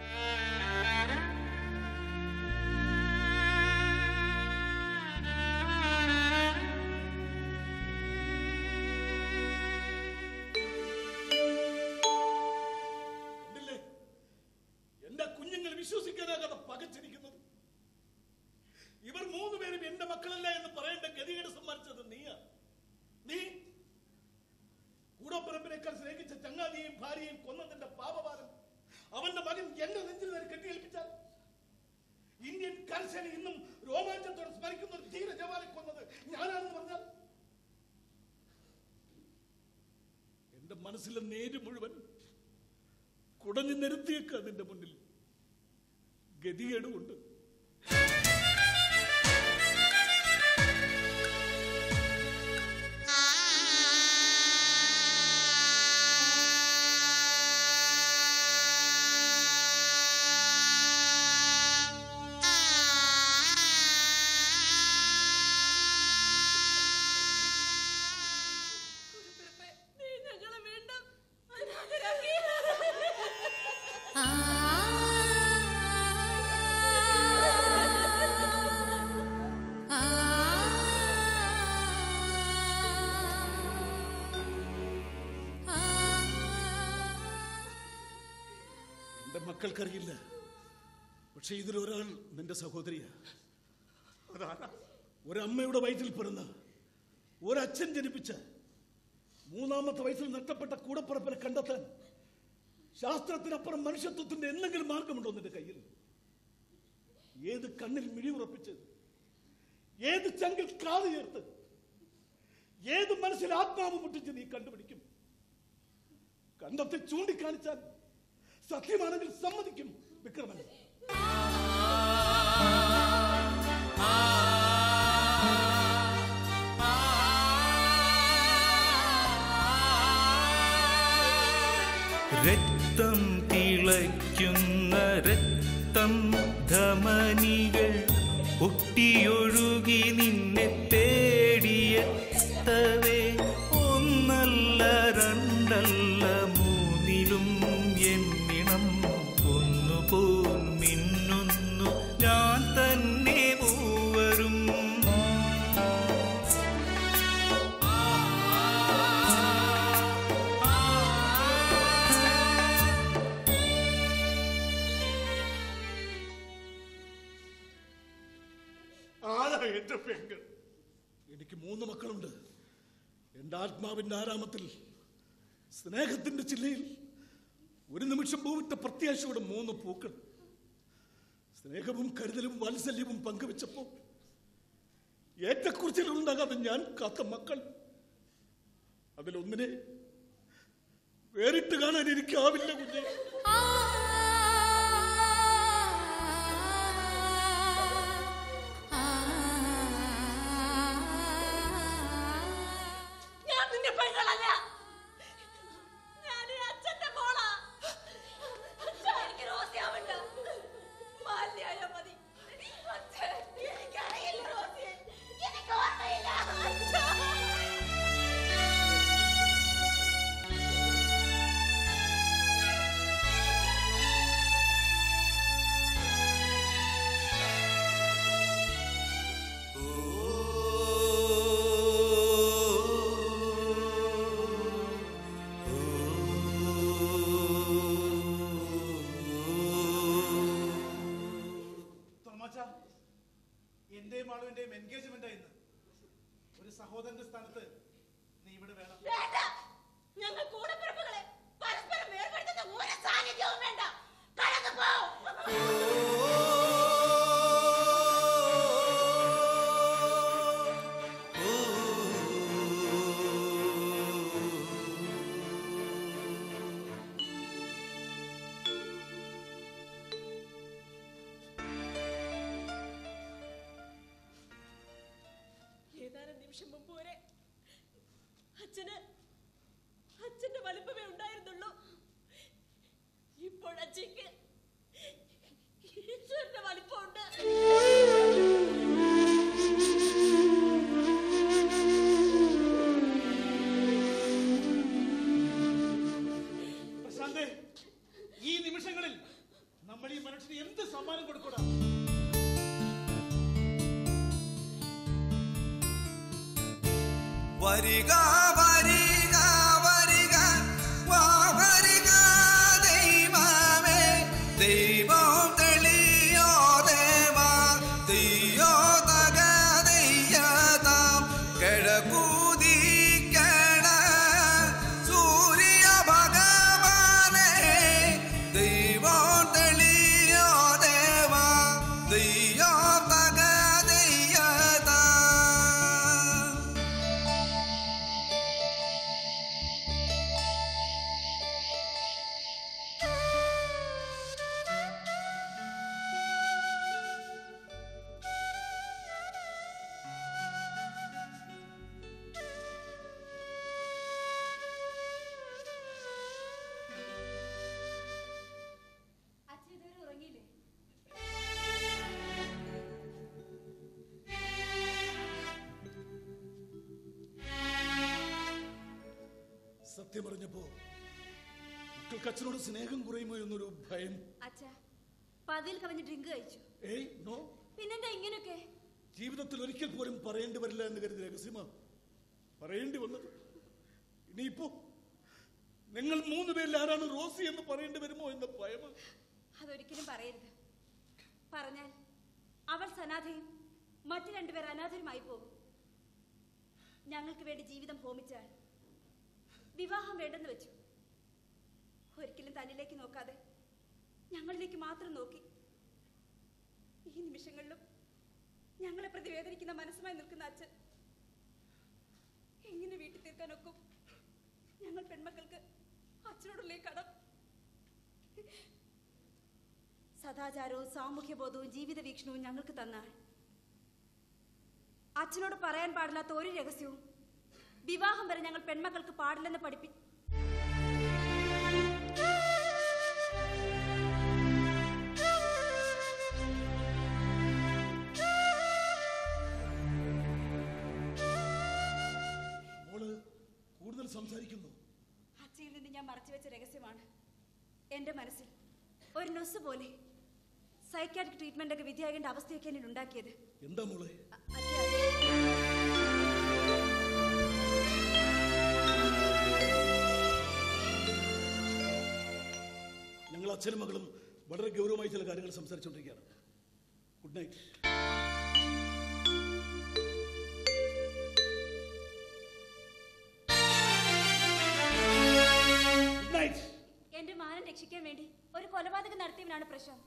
കണ്ടില്ലേ എന്റെ കുഞ്ഞുങ്ങൾ വിശ്വസിക്കാനാകാതെ പകച്ചിരിക്കുന്നത് ഇവർ മൂന്ന് പേരും എന്റെ മക്കളല്ല എന്ന് പറയേണ്ട ഗതികേട് സമ്മാനിച്ചത് നീയാ നീ കൂടപ്പറമ്പിനേക്കാൾ സ്നേഹിച്ച ചങ്ങാതിയെയും ഭാര്യയെയും കൊന്നതിന്റെ പാപഭാരം അവന്റെ മകൻ എന്റെ നെഞ്ചിൽ നേരെ കെട്ടിയേൽപ്പിച്ചാൽ ഇന്ത്യൻ കർശന ഇന്നും രോമാഞ്ചത്തോടെ സ്മരിക്കുന്ന ഒരു ധീര ജവാനെ കൊന്നത് ഞാനാണെന്ന് പറഞ്ഞാൽ എന്റെ മനസ്സിലെ നേര് മുഴുവൻ കുടഞ്ഞു നിരത്തിയേക്ക് അതിന്റെ മുന്നിൽ ഗതികേടുകൊണ്ട് നീ ഞങ്ങളെ വീണ്ടും അനാഥരാക്കി. എന്റെ മക്കൾക്കറിയില്ല പക്ഷെ ഇതിലൊരാൾ നിന്റെ സഹോദരിയ ഒരമ്മയുടെ വയറ്റിൽ പിറന്ന ഒരച്ഛൻ ജനിപ്പിച്ച മൂന്നാമത്തെ വയസ്സിൽ നഷ്ടപ്പെട്ട കൂടപ്പറപ്പിനെ കണ്ടെത്താൻ ശാസ്ത്രത്തിനപ്പുറം മനുഷ്യത്വത്തിന്റെ എന്തെങ്കിലും മാർഗമുണ്ടോ നിന്റെ കയ്യിൽ ഏത് കണ്ണിൽ മിഴിവുറപ്പിച്ച് ഏത് ചങ്കിൽ കാത് ചേർത്ത് ഏത് മനസ്സിൽ ആത്മാവ് മുട്ടിച്ച് നീ കണ്ടുപിടിക്കും കണ്ടത്തെ ചൂണ്ടിക്കാണിച്ചാൽ സത്യമാണെങ്കിൽ സമ്മതിക്കും വിക്രമൻ രക്തം തിളയ്ക്കുന്ന രക്തം ധമനികൾ ഒട്ടിയൊഴുകി നിന്നെ തേടിയെത്തവേ ഒന്നല്ല രണ്ടല്ല മൂന്നിലും എന്നിണം ഒന്നുപോൽ മിന്നുന്നു ഞാൻ തന്നെ മൂവരും ആരാ എന്റെ പെങ്ങൾ എനിക്ക് മൂന്ന് മക്കളുണ്ട് എന്റെ ആത്മാവിന്റെ ആരാമത്തിൽ സ്നേഹത്തിന്റെ ചില്ലയിൽ ഒരു നിമിഷം പൂവിട്ട പ്രത്യാശയുടെ മൂന്ന് പൂക്കൾ സ്നേഹവും കരുതലും വാത്സല്യവും പങ്കുവെച്ചപ്പോ ഏറ്റക്കുറിച്ചിലുണ്ടാകാതെ ഞാൻ കാത്ത മക്കൾ അതിലൊന്നിനെ വേറിട്ട് കാണാൻ എനിക്കാവില്ല കുഞ്ഞെ ഞാൻ നിന്റെ പെങ്ങളല്ല ഞാൻ ഈ അച്ഛന്റെ മോളാ അച്ഛാ, എനിക്ക് റോസിയാവണ്ട മാല്യായ മതി അച്ഛാ, എനിക്കറിയില്ല റോസിയെ എനിക്ക് ഓർമ്മയില്ല അച്ഛാ. തോമാച്ച എന്റെയും മാളുവിന്റെയും എൻഗേജ്മെന്റ് ആയിരുന്നു ഒരു സഹോദരന്റെ സ്ഥാനത്ത് നീ ഇവിടെ വേണം വേണ്ട ഞങ്ങൾ കൂടപ്പിറപ്പുകളെ പരസ്പരം വേർപെടുത്തുന്ന ഒരു സാന്നിധ്യവും വേണ്ട കടന്നു പോ ഏതാനും നിമിഷം മുമ്പ് വരെ അച്ഛന് അച്ഛന്റെ വലിപ്പമേ ഉണ്ടായിരുന്നുള്ളൂ ഇപ്പോൾ അച്ഛക്ക് ഈശ്വരന്റെ വലിപ്പമുണ്ട് പ്രശാന്തേ ഈ നിമിഷങ്ങളിൽ നമ്മൾ ഈ മനുഷ്യന് എന്ത് സമ്മാനം കൊടുക്കൂടാ വരിക വരിക വരിക വാ വരിക ദൈവമേ ദൈവം തെളിയോ ദേവ തെയ്യോ തക തെയ്യതാം കിഴക്കൂതിക്കണ സൂര്യ ഭഗവാനെ ദൈവം തെളിയോ ദേവ തെയ്യോ തക തെയ്യതാം അച്ഛൻ ഇതുവരെ ഉറങ്ങിയില്ലേ സത്യം പറഞ്ഞപ്പോ മക്കൾക്ക് അച്ഛനോട് സ്നേഹം കുറയുമോ എന്നൊരു ഭയം അച്ഛ പതിയിൽ കവിഞ്ഞ് ഡ്രിങ്ക് കഴിച്ചു ഏയ് നോ പിന്നെന്താ ഇങ്ങനെയൊക്കെ ജീവിതത്തിൽ ഒരിക്കൽ പോലും പറയേണ്ടി വരില്ല എന്ന് കരുതി രഹസ്യമാ പറയേണ്ടി വന്നത് ഇനിയിപ്പോ നിങ്ങൾ മൂന്ന് പേരിൽ ആരാണ് റോസി എന്ന് പറയേണ്ടി വരുമോ എന്ന ഭയം അതൊരിക്കലും പറയരുത് പറഞ്ഞാൽ അവൾ സനാഥയും മറ്റു രണ്ടുപേർ അനാഥരുമായി പോകും ഞങ്ങൾക്ക് വേണ്ടി ജീവിതം ഹോമിച്ചാൽ വിവാഹം വേണ്ടെന്ന് വെച്ചു ഒരിക്കലും തന്നിലേക്ക് നോക്കാതെ ഞങ്ങളിലേക്ക് മാത്രം നോക്കി ഈ നിമിഷങ്ങളിലും ഞങ്ങളെ പ്രതി വേദനിക്കുന്ന മനസ്സുമായി നിൽക്കുന്ന അച്ഛൻ എങ്ങനെ വീട്ടിൽ തീർക്കാനൊക്കും ഞങ്ങൾ പെൺമക്കൾക്ക് അച്ഛനോടുള്ള ഈ കടം സദാചാരവും സാമൂഹ്യ ബോധവും ജീവിത വീക്ഷണവും ഞങ്ങൾക്ക് തന്നാൽ അച്ഛനോട് പറയാൻ പാടില്ലാത്ത ഒരു രഹസ്യവും വിവാഹം വരെ ഞങ്ങൾ പെൺമക്കൾക്ക് പാടില്ലെന്ന് പഠിപ്പി മോള് കൂടുതൽ സംസാരിക്കുന്നു അച്ഛയിൽ നിന്ന് ഞാൻ മറച്ചു വെച്ച രഹസ്യമാണ് എന്റെ മനസ്സിൽ ഒരു നൊസ് പോലെ സൈക്കാട്രിക് ട്രീറ്റ്മെന്റ് ഒക്കെ വിധിയാകേണ്ട അവസ്ഥയൊക്കെ എന്നിൽ ഉണ്ടാക്കിയത് എന്താ മോളെ ഞങ്ങൾ അച്ഛനും മകളും വളരെ ഗൗരവമായി ചില കാര്യങ്ങൾ സംസാരിച്ചുകൊണ്ടിരിക്കുകയാണ് ഗുഡ് നൈറ്റ് ഗുഡ് നൈറ്റ് എന്റെ മാനം രക്ഷിക്കാൻ വേണ്ടി ഒരു കൊലപാതകം നടത്തിയവനാണ് പ്രശാന്ത്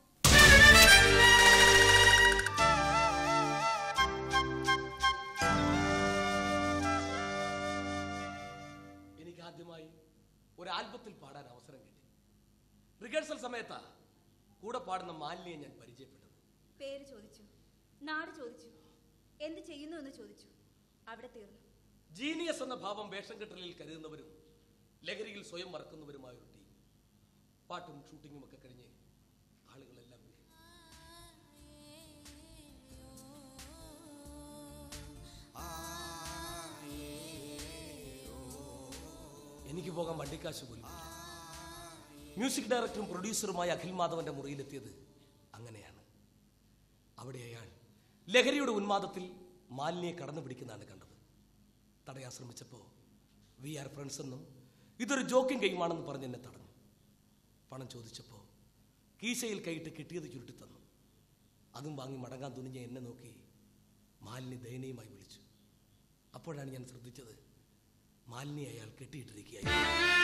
എനിക്ക് ആദ്യമായി ഒരു ആൽബത്തിൽ പാടാൻ അവസരം കിട്ടി റിഹേഴ്സൽ സമയത്താ കൂടെ പാടുന്ന മാലിന്യെ ഞാൻ പരിചയപ്പെട്ടത് പേര് ചോദിച്ചു നാട് ചോദിച്ചു എന്ത് ചെയ്യുന്നു എന്ന് ചോദിച്ചു അവിടെ തീർന്നു ജീനിയസ് എന്ന ഭാവം വേഷം കെട്ടലിൽ കരുതുന്നവരും ലഹരിയിൽ സ്വയം മറക്കുന്നവരുമായ ഒരു ടീം പാട്ടും ഷൂട്ടിങ്ങും ഒക്കെ കഴിഞ്ഞ് ആളുകളെല്ലാം വിട്ടു. എനിക്ക് പോകാൻ വണ്ടിക്കാശ് പോലും ഇല്ല. മ്യൂസിക് ഡയറക്ടറും പ്രൊഡ്യൂസറുമായ അഖിൽ മാധവന്റെ മുറിയിലെത്തിയത് അങ്ങനെയാണ് അവിടെ അയാൾ ലഹരിയുടെ ഉന്മാദത്തിൽ മാലിന്യെ കടന്നു പിടിക്കുന്നതാണ് കണ്ടത് തടയാൻ ശ്രമിച്ചപ്പോൾ വി ആർ ഫ്രണ്ട്സ് എന്നും ഇതൊരു ജോക്കിംഗ് ഗെയിമാണെന്ന് പറഞ്ഞ് എന്നെ തടഞ്ഞു പണം ചോദിച്ചപ്പോൾ കീശയിൽ കൈയിട്ട് കിട്ടിയത് ചുരുട്ടി തന്നു അതും വാങ്ങി മടങ്ങാൻ തുനിഞ്ഞ എന്നെ നോക്കി മാലിന്യ ദയനീയമായി വിളിച്ചു അപ്പോഴാണ് ഞാൻ ശ്രദ്ധിച്ചത് മാലിന്യ അയാൾ കെട്ടിയിട്ടിരിക്കുകയായിരുന്നു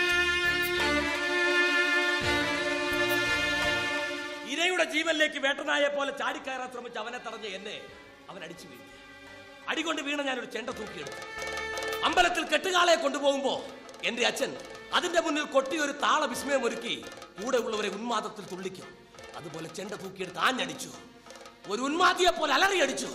ഇരയുടെ ജീവനിലേക്ക് വേട്ടനായെ പോലെ ചാടിക്കയറാൻ ശ്രമിച്ച അവനെ തടഞ്ഞ എന്നെ അവൻ അടിച്ചു വീഴ്ത്തി അടികൊണ്ട് വീണ ഞാനൊരു ചെണ്ട തൂക്കിയെടുത്തു അമ്പലത്തിൽ കെട്ടുകാളയെ കൊണ്ടുപോകുമ്പോ എന്റെ അച്ഛൻ അതിന്റെ മുന്നിൽ കൊട്ടി ഒരു താള വിസ്മയം ഒരുക്കി കൂടെ ഉള്ളവരെ ഉന്മാദത്തിൽ തുള്ളിക്കും അതുപോലെ ചെണ്ട തൂക്കിയെടുത്ത് ആഞ്ഞടിച്ചു ഒരു ഉന്മാദിയെ പോലെ അലറിയടിച്ചു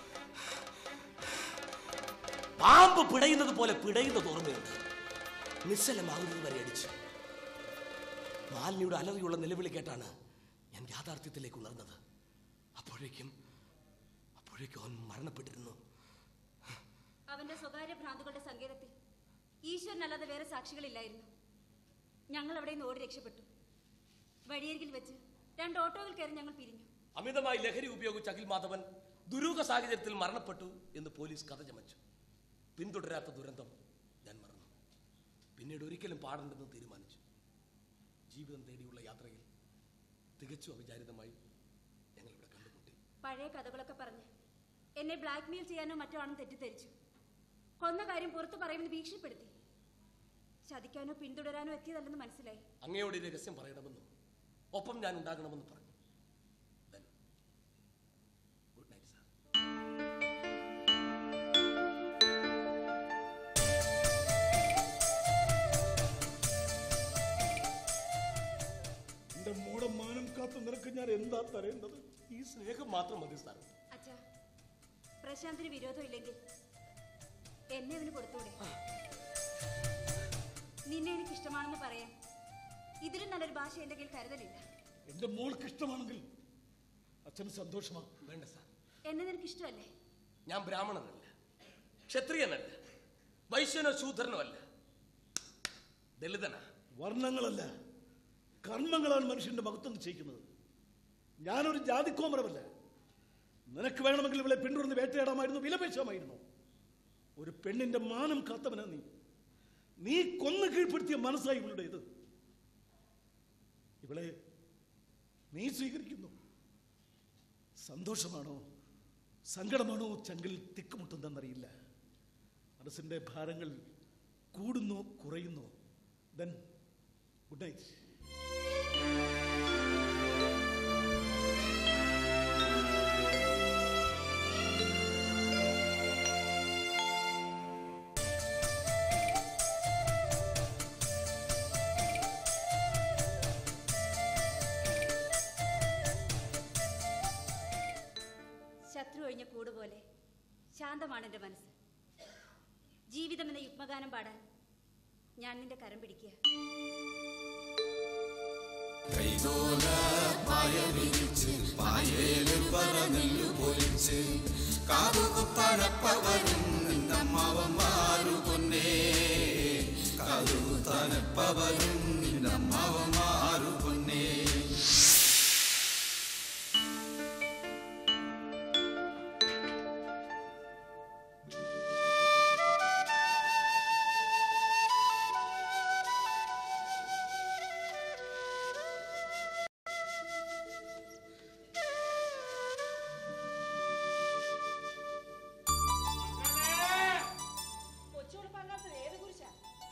പാമ്പ് പിടയുന്നത് പോലെ പിടയുന്നത് ഓർമ്മയുണ്ട് നിശ്ചലമാകുന്നത് വരെ അടിച്ചു മാലിനിയുടെ അലറിയുള്ള നിലവിളി കേട്ടാണ് ഞാൻ യാഥാർത്ഥ്യത്തിലേക്ക് ഉണർന്നത് അപ്പോഴേക്കും അപ്പോഴേക്കും അവൻ മരണപ്പെട്ടിരുന്നു അവന്റെ സ്വകാര്യ ഭ്രാന്തുകളുടെ സങ്കേതത്തിൽ ഈശ്വരനല്ലാതെ വേറെ സാക്ഷികളില്ലായിരുന്നു ഞങ്ങൾ അവിടെ നിന്ന് ഓടി രക്ഷപ്പെട്ടു വഴിയരികിൽ വെച്ച് രണ്ട് ഓട്ടോകൾ കയറി ഞങ്ങൾ പിരിഞ്ഞു അമിതമായി ലഹരി ഉപയോഗിച്ച അഖിൽ മാധവൻ ദുരൂഹ സാഹചര്യത്തിൽ മരണപ്പെട്ടു എന്ന് പോലീസ് കഥ ചമച്ചു പിന്തുടരാത്ത ദുരന്തം ഞാൻ മറന്നു പിന്നീട് ഒരിക്കലും പാടണ്ടെന്ന് തീരുമാനിച്ചു ജീവിതം തേടിയുള്ള യാത്രയിൽ തികച്ചും അവിചാരിതമായി ഞങ്ങൾ ഇവിടെ കണ്ടുമുട്ടി പഴയ കഥകളൊക്കെ പറഞ്ഞ് എന്നെ ബ്ലാക്ക്മെയിൽ ചെയ്യാനോ മറ്റോ ആണെന്ന് തെറ്റിദ്ധരിച്ചു കൊന്ന കാര്യം പുറത്തു പറയുമെന്ന് ഭീഷണിപ്പെടുത്തി ചതിക്കാനോ പിന്തുടരാനോ എത്തിയതല്ലെന്ന് മനസ്സിലായി അങ്ങയോട് ഈ രഹസ്യം പറയണമെന്നും ഒപ്പം ഞാൻ ഉണ്ടാകണമെന്ന് പറഞ്ഞു Then, good night, sir. എന്റെ മോടെ മാനം കാത്ത് നിനക്ക് ഞാൻ എന്താ തരേണ്ടത് ഈ സ്നേഹം മാത്രം മതി സാർ അച്ഛാ പ്രശാന്തിന് വിരോധം ഇല്ലെങ്കിൽ എന്നെ അവന് കൊടുത്തൂടെ നിന്നെ എനിക്ക് ഇഷ്ടമാണെന്ന് പറയാൻ ഇതിലും നല്ലൊരു ഭാഷ എന്റെ കയ്യിൽ കരുതലില്ല എന്റെ മോൾക്ക് ഇഷ്ടമാണെങ്കിൽ അച്ഛന് സന്തോഷമാ വേണ്ട സാർ എന്നെ നിനക്ക് ഇഷ്ടമല്ലേ ഞാൻ ബ്രാഹ്മണനല്ല ക്ഷത്രിയനല്ല വൈശ്യനോ ശൂദ്രനോ അല്ല ദളിതനാ വർണ്ണങ്ങളല്ല കർമ്മങ്ങളാണ് മനുഷ്യന്റെ മഹത്വം നിശ്ചയിക്കുന്നത് ഞാനൊരു ജാതിക്കോമരമല്ല നിനക്ക് വേണമെങ്കിൽ ഇവളെ പിന്തുടർന്ന് വേട്ടയാടാമായിരുന്നു വിലപേശാമായിരുന്നു ഒരു പെണ്ണിന്റെ മാനം കാത്തവനാ നീ നീ കൊന്നു കീഴ്പ്പെടുത്തിയ മനസ്സായി ഇവളുടെ ഇത് ഇവളെ നീ സ്വീകരിക്കുന്നു സന്തോഷമാണോ സങ്കടമാണോ ചങ്കിൽ തിക്കുമുട്ടുന്നതെന്നറിയില്ല മനസ്സിന്റെ ഭാരങ്ങൾ കൂടുന്നു കുറയുന്നു ദെൻ ഗുഡ് നൈറ്റ് ശത്രു ഒഴിഞ്ഞ കൂട് പോലെ ശാന്തമാണ് എൻ്റെ മനസ്സ് ജീവിതം എന്ന യുഗ്മഗാനം പാടാൻ ഞാൻ നിന്റെ കരം പിടിക്കുക കൈതോല പായ വിരിച്ച് പായേല് പറനെല്ലു പൊലിച്ച് കാതുകുത്തനപ്പവരും നിന്നമ്മവന്മാരു പൊന്നേ കാതുകുത്തനപ്പവരും നിന്നമ്മവന്മാരു പൊന്നേ കൊച്ചുകൂടെ പറഞ്ഞാൽ ഏത് കുറിച്ചാ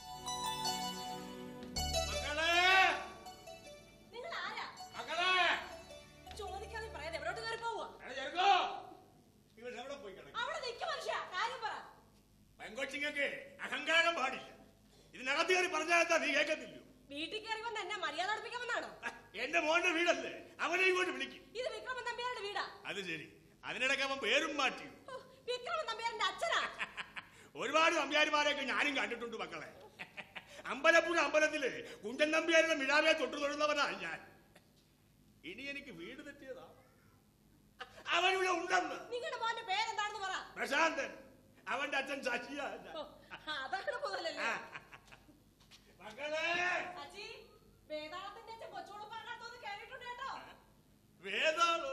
നിങ്ങൾ ആരാ ചോദിക്കാതെ പറയാതെ എവിടോട്ട് കയറി പോവുക എവിടെ പോയി കിടക്കും അവിടെ നിൽക്കും മനുഷ്യ കാര്യം പറ പെങ്കൊച്ചിങ്ങക്ക് അഹങ്കാരം പാടില്ല ഇതിനകത്ത് കയറി പറഞ്ഞാൽ എന്താ നീ കേൾക്കത്തില്ലയോ വീട്ടിൽ കയറി വന്ന് എന്നെ മര്യാദ അടുപ്പിക്കാമെന്നാണോ എന്റെ മോന്റെ വീടല്ലേ അവനെ ഇങ്ങോട്ട് വിളിക്കും ഇത് വിക്രമൻ നമ്പ്യാരുടെ വീടാ അത് ശരി അതിനിടയ്ക്ക് അവൻ പേരും മാറ്റി ഓ, വിക്രമൻ നമ്പ്യാരുടെ അച്ഛനാ ഒരുപാട് നമ്പ്യാരിമാരെയൊക്കെ ഞാനും കണ്ടിട്ടുണ്ട് മക്കളെ അമ്പലപ്പുഴ അമ്പലത്തില് കുഞ്ചൻ നമ്പ്യാരുടെ മിഴാവെ തൊട്ടു തൊഴുന്നവനാ ഞാൻ ഇനി എനിക്ക് വീട് തെറ്റിയതാ അവനിവിടെ ഉണ്ടെന്ന് നിങ്ങളുടെ മോന്റെ പേരെന്താണെന്ന് പറ പ്രശാന്തൻ അവന്റെ അച്ഛൻ ശശിയാ ഓ, അതാണ് മുതലല്ലേ മക്കളെ അച്ഛി വേദാളത്തിന്റെ അച്ഛൻ കൊച്ചോട് പറഞ്ഞാത്തോന്ന് കേട്ടിട്ടുണ്ട് കേട്ടോ വേദാളോ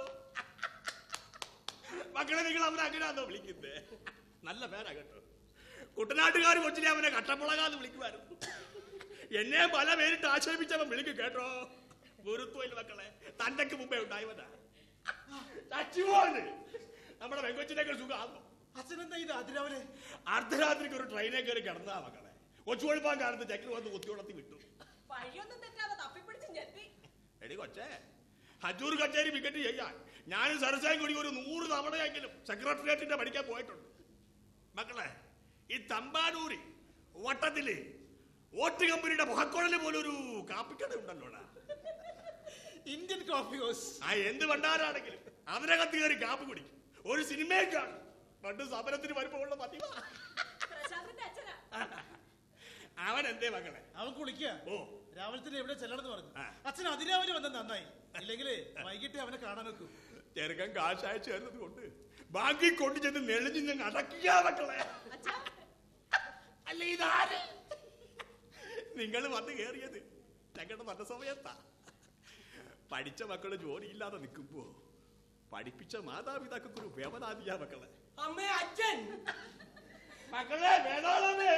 മക്കളെ നിങ്ങൾ അവനെ അങ്ങനെയാണോ വിളിക്കുന്നത് നല്ല പേരാ കേട്ടോ കുട്ടനാട്ടുകാർ കൊച്ചിനെ അവനെ കട്ടപ്പുളകാന്ന് വിളിക്കുമായിരുന്നു എന്നെ പല പേരിട്ട് ആക്ഷേപിച്ചവൻ വിളിക്കും കേട്ടോ വെറുത്തുമില്ല മക്കളെ തന്റെക്ക് മുമ്പേ ഉണ്ടായവനാ ചച്ചുപോണ് നമ്മുടെ വെങ്കൊച്ചിനേക്കാൾ സുഖമാകും അച്ഛനെന്താ ഇത് അതിരാവിലെ അർദ്ധരാത്രിക്ക് ഒരു ട്രെയിനെ കയറി കിടന്നാ മക്കളെ കൊച്ചുകൊഴുപ്പാൻ കാലത്ത് ചെക്കൽ വന്ന് കുത്തിയുണർത്തി വിട്ടു വഴിയൊന്നും തെറ്റാതെ തപ്പിപ്പിടിച്ച് ഞെട്ടി എടി കൊച്ചേ ഹജൂർ കച്ചേരി വിക്കറ്റ് ചെയ്യാൻ ഞാനും സരസായും കൂടി ഒരു നൂറ് തവണയെങ്കിലും സെക്രട്ടേറിയറ്റിന്റെ പഠിക്കാൻ പോയിട്ടുണ്ട് മക്കളെ ഈ തമ്പാനൂരി വട്ടത്തില് വോട്ട് കമ്പനിയുടെ മുഖക്കുഴല് പോലെ ഒരു കാപ്പിക്കട ഉണ്ടല്ലോടാ ഇന്ത്യൻ കോഫി ഹൗസ് ആ എന്ത് ഭണ്ഡാരാണെങ്കിലും അതിനകത്ത് കയറി കാപ്പി കുടിക്കും ഒരു സിനിമയും കാണും പണ്ട് സമരത്തിന് വരുമ്പോഴുള്ള പതിവാ പ്രശാന്തിന്റെ അച്ഛനാ അവൻ എന്തേ മക്കളെ അവൻ കുളിക്കുക ഓ രാവിലെ തന്നെ എവിടെ ചെല്ലണമെന്ന് പറഞ്ഞു അച്ഛൻ അതിരാവിലെ വന്നത് നന്നായി ഇല്ലെങ്കിലേ വൈകിട്ട് അവനെ കാണാൻ വെക്കും ചെറുക്കൻ കാശായ ചേർന്നത് കൊണ്ട് ബാങ്കിൽ കൊണ്ടു ചെന്ന് നെളിഞ്ഞ് ഞങ്ങൾ അടക്കിയാ മക്കളെ അല്ല ഇതാര് നിങ്ങൾ വന്ന് കേറിയത് ഞങ്ങളുടെ നല്ല സമയത്താ പഠിച്ച മക്കള് ജോലിയില്ലാതെ നിൽക്കുമ്പോ പഠിപ്പിച്ച മാതാപിതാക്കൾക്ക് ഒരു വ്യവനാദിയാ മക്കളെ അമ്മേ അച്ഛൻ മക്കളെ വേണോളമേ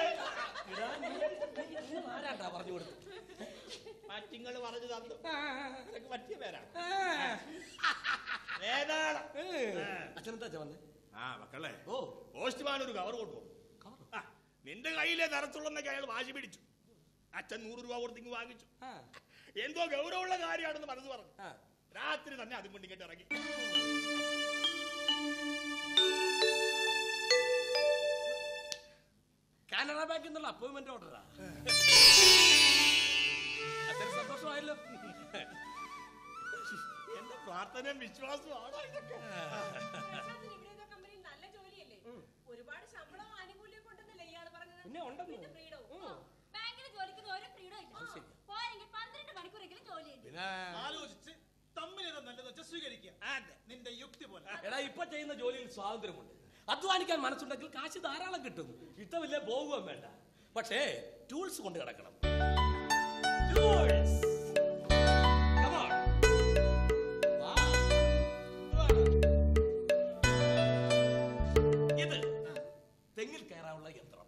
ആരാണ്ടാ പറഞ്ഞു കൊടുത്തു മറ്റിങ്ങൾ പറഞ്ഞു തന്നു നിനക്ക് പറ്റിയ പേരാ വേതാളം അച്ഛനെന്താ അച്ഛൻ വന്നേ ആ മക്കളെ ഓ പോസ്റ്റ്മാൻ ഒരു കവർ കൊണ്ടുപോകും ആ, നിന്റെ കയ്യിലെ തരത്തുള്ളന്നൊക്കെ അയാൾ വാശി പിടിച്ചു അച്ഛൻ നൂറ് രൂപ കൊടുത്തിങ് വാങ്ങിച്ചു എന്തോ ഗൗരവമുള്ള കാര്യമാണെന്ന് മനസ്സ് പറഞ്ഞു രാത്രി തന്നെ അതും കൊണ്ട് ഇങ്ങോട്ട് ഇറങ്ങി കാനറ ബാങ്കിൽ നിന്നുള്ള അപ്പോയിന്റ്മെന്റ് ഓർഡറാ അച്ഛന് സന്തോഷമായല്ലോ എന്റെ പ്രാർത്ഥനയും വിശ്വാസവും ആണോ ഇതൊക്കെ പ്രശാന്തിന് ഇവിടെയൊക്കെ കമ്പനിയിൽ നല്ല ജോലിയല്ലേ ഒരുപാട് ശമ്പളവും ആനുകൂല്യം ഉണ്ടെന്നല്ലേ ഇയാള് പറഞ്ഞത് പിന്നെ ഉണ്ടെന്ന്. പിന്നെ ഫ്രീഡവും ബാങ്കിൽ ജോലിക്കുന്ന ഒരു ഫ്രീഡം ഇല്ല പോരെങ്കിൽ പന്ത്രണ്ട് മണിക്കൂറെങ്കിലും ജോലി ചെയ്യും പിന്നെ ആലോചിച്ച് തമ്മിലേതാ നല്ലത് വെച്ചാൽ സ്വീകരിക്കുക നിന്റെ യുക്തി പോലെ എടാ ഇപ്പൊ ചെയ്യുന്ന ജോലിയിൽ സ്വാതന്ത്ര്യമുണ്ട് അധ്വാനിക്കാൻ മനസ്സുണ്ടെങ്കിൽ കാശ് ധാരാളം കിട്ടും ഇഷ്ടമില്ലേ പോകുകയും വേണ്ട പക്ഷേ ടൂൾസ് കൊണ്ട് കിടക്കണം ടൂൾസ് Come on. വാ. ഇത് തെങ്ങിൽ കയറാനുള്ള യന്ത്രം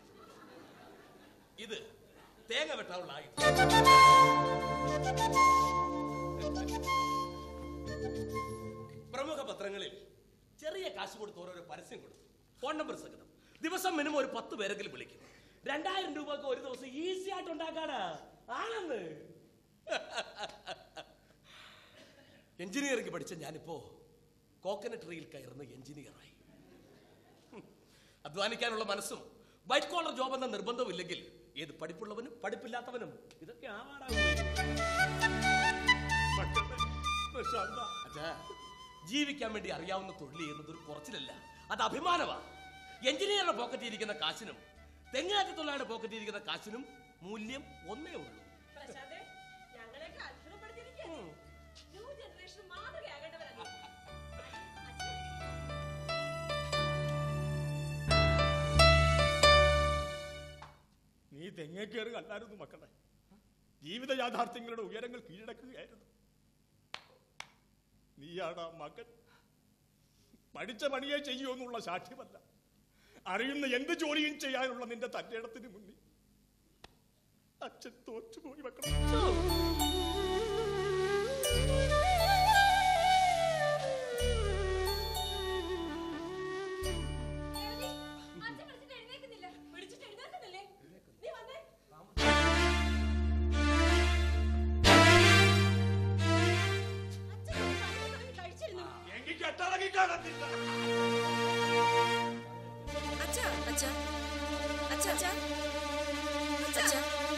ഇത് തേങ്ങ വെട്ടാനുള്ള ആയുധം പ്രമുഖ പത്രങ്ങളിൽ ചെറിയ കാശ് കൊടുത്ത് ഓരോരോ പരസ്യം കൊടുത്തു ഫോൺ നമ്പർ സഹിതം ദിവസം മിനിമം ഒരു പത്ത് പേരെങ്കിലും വിളിക്കും രണ്ടായിരം രൂപക്ക് ഒരു ദിവസം ഈസി ആയിട്ട് ഉണ്ടാക്കാടാ ആണെന്ന് എഞ്ചിനീയറിംഗ് പഠിച്ച ഞാനിപ്പോ കോക്കനട്ട് ട്രീയിൽ കയറുന്ന എഞ്ചിനീയറായി ഹും. അധ്വാനിക്കാനുള്ള മനസ്സും വൈറ്റ് കോളർ ജോബ് എന്ന നിർബന്ധമില്ലെങ്കിൽ ഏത് പഠിപ്പുള്ളവനും പഠിപ്പില്ലാത്തവനും ഇതൊക്കെ ആവാടാ മക്കളെ പ്രശാന്ത അച്ഛാ ജീവിക്കാൻ വേണ്ടി അറിയാവുന്ന തൊഴിൽ ചെയ്യുന്നത് ഒരു കുറച്ചിലല്ല അത് അഭിമാനമാ എഞ്ചിനീയറുടെ പോക്കറ്റിൽ ഇരിക്കുന്ന കാശിനും തെങ്ങാറ്റ തൊഴിലാളിയുടെ പോക്കറ്റിൽ ഇരിക്കുന്ന കാശിനും മൂല്യം ഒന്നേ ഉള്ളൂ പ്രശാന്തേ, ഞങ്ങളെയൊക്കെ അത്ഭുതപ്പെടുത്തിയിരിക്കുകയാണ്. New generation മാതൃകയാകേണ്ടവരാണ്. നീ തെങ്ങേക്കേറ് കണ്ടായിരുന്നു മക്കളെ ജീവിത യാഥാർത്ഥ്യങ്ങളുടെ ഉയരങ്ങൾ കീഴടക്കുകയായിരുന്നു നീയാടാ മകൻ പഠിച്ച പണിയെ ചെയ്യുമെന്നുള്ള സാക്ഷ്യമല്ല അറിയുന്ന എന്ത് ജോലിയും ചെയ്യാനുള്ള നിന്റെ തന്റെ ഇടത്തിന് മുന്നിൽ അച്ഛൻ തോറ്റുപോയി മക്കളെ അച്ഛൻ വിളിച്ചിട്ട് എഴുന്നേൽക്കുന്നില്ല വിളിച്ചിട്ട് എഴുന്നേൽക്കുന്നില്ലേ? നീ വന്നേ. അച്ഛൻ ഒരു കഞ്ഞി കറി കഴിച്ചിരുന്നു. എങ്കിൽ കെട്ടിറങ്ങി കാണത്തില്ല അച്ഛാ അച്ഛാ അച്ഛാ അച്ഛാ അച്ഛാ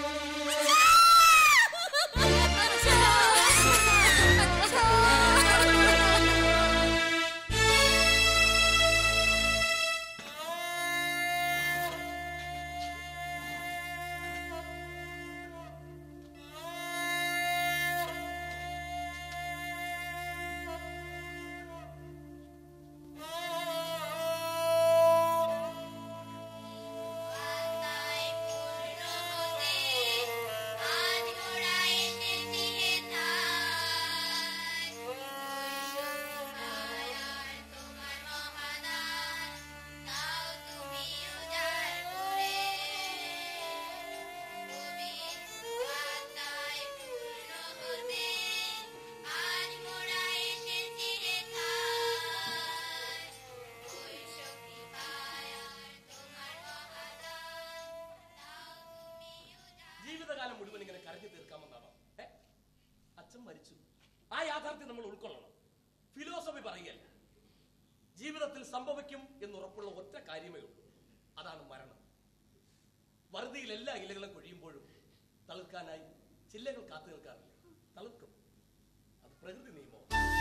ജീവിതകാലം മുഴുവൻ ഇങ്ങനെ കരഞ്ഞു തീർക്കാമെന്നാണോ ഏ? അച്ഛൻ മരിച്ചു ആ യാഥാർത്ഥ്യം നമ്മൾ ഉൾക്കൊള്ളണം ഫിലോസഫി പറയുകയല്ല ജീവിതത്തിൽ സംഭവിക്കും എന്നുറപ്പുള്ള ഒറ്റ കാര്യമേ ഉള്ളൂ അതാണ് മരണം വറുതിയിൽ എല്ലാ ഇലകളും കൊഴിയുമ്പോഴും തളിർക്കാനായി ചില്ലകൾ കാത്തു നിൽക്കാറില്ല തളിർക്കും അത് പ്രകൃതി നിയമം